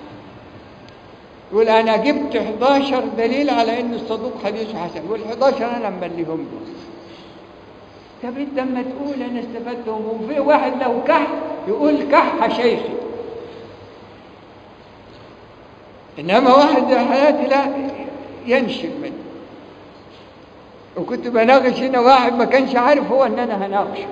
يقول انا جبت 11 دليل على ان الصدوق حديثه حسن وال11 انا مبليهم له طب انت اما تقول انا استفدتهم وفي واحد لو كح يقول كح شيخي انما واحد زي حياتي لا ينشل منه وكنت بناقش هنا واحد ما كانش عارف هو ان انا هناقشه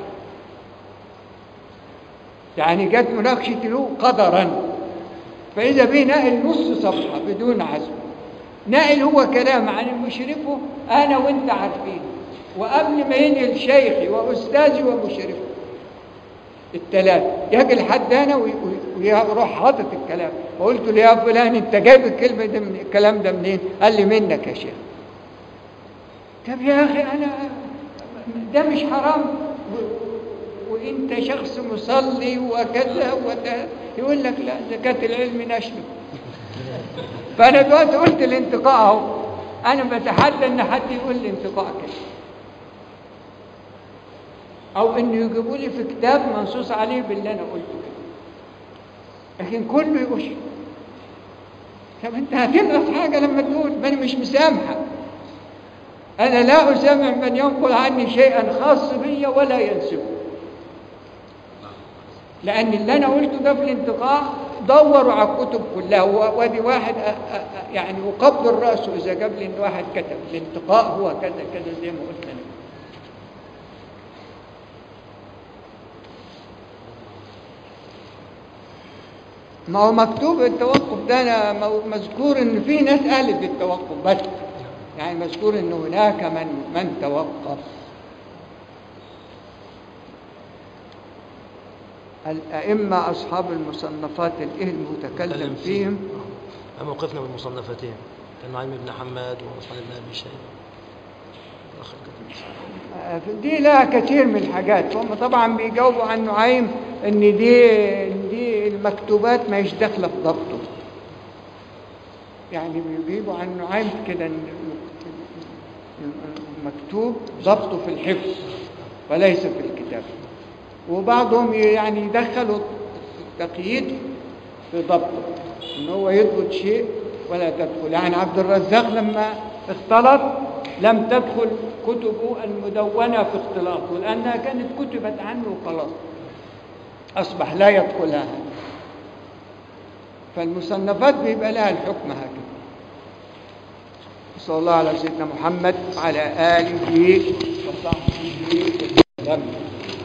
يعني جت مناقشتي له قدرا فاذا به نقل نص صفحه بدون عزم نقل هو كلام عن المشرفه انا وانت عارفين وقبل ما ينقل شيخي واستاذي ومشرفه الثلاثه يجي لحد انا ويروح حاطط الكلام وقلت له يا فلان انت جايب الكلمه ده من الكلام ده منين؟ قال لي منك يا شيخ طب يا أخي أنا ده مش حرام و... وإنت شخص مصلي وكذا وكذا يقول لك لا زكاة العلم نشره فأنا دلوقتي قلت الانتقاء أهو أنا بتحدى إن حد يقول لي انتقاء كده أو إنه يجيبوا لي في كتاب منصوص عليه باللي أنا قلته كده لكن كله يقول طب أنت هتنقص حاجة لما تقول ما أنا مش مسامحك أنا لا أسامح من ينقل عني شيئا خاص بي ولا ينسبه لأن اللي أنا قلته ده في الانتقاء دوروا على الكتب كلها وادي واحد أ أ يعني أقبل رأسه إذا جاب لي إن واحد كتب الانتقاء هو كذا كذا زي ما قلت أنا ما هو مكتوب التوقف ده أنا مذكور إن في ناس قالت بالتوقف بس يعني مذكور ان هناك من من توقف الأئمة أصحاب المصنفات الإيه المتكلم فيهم آه. أما وقفنا بالمصنفتين كان نعيم بن حماد ومصعب بن أبي شيبة آخر كتاب دي لها كثير من الحاجات هم طبعا بيجاوبوا عن نعيم ان دي دي المكتوبات ما هيش داخله في ضبطه يعني بيجيبوا عن نعيم كده ان المكتوب ضبطه في الحفظ وليس في الكتاب وبعضهم يعني يدخلوا التقييد في ضبطه ان هو يضبط شيء ولا تدخل يعني عبد الرزاق لما اختلط لم تدخل كتبه المدونة في اختلاطه لأنها كانت كتبت عنه وخلاص أصبح لا يدخلها هذا. فالمصنفات بيبقى لها الحكم هكذا صلى الله على سيدنا محمد وعلى آله وصحبه وسلم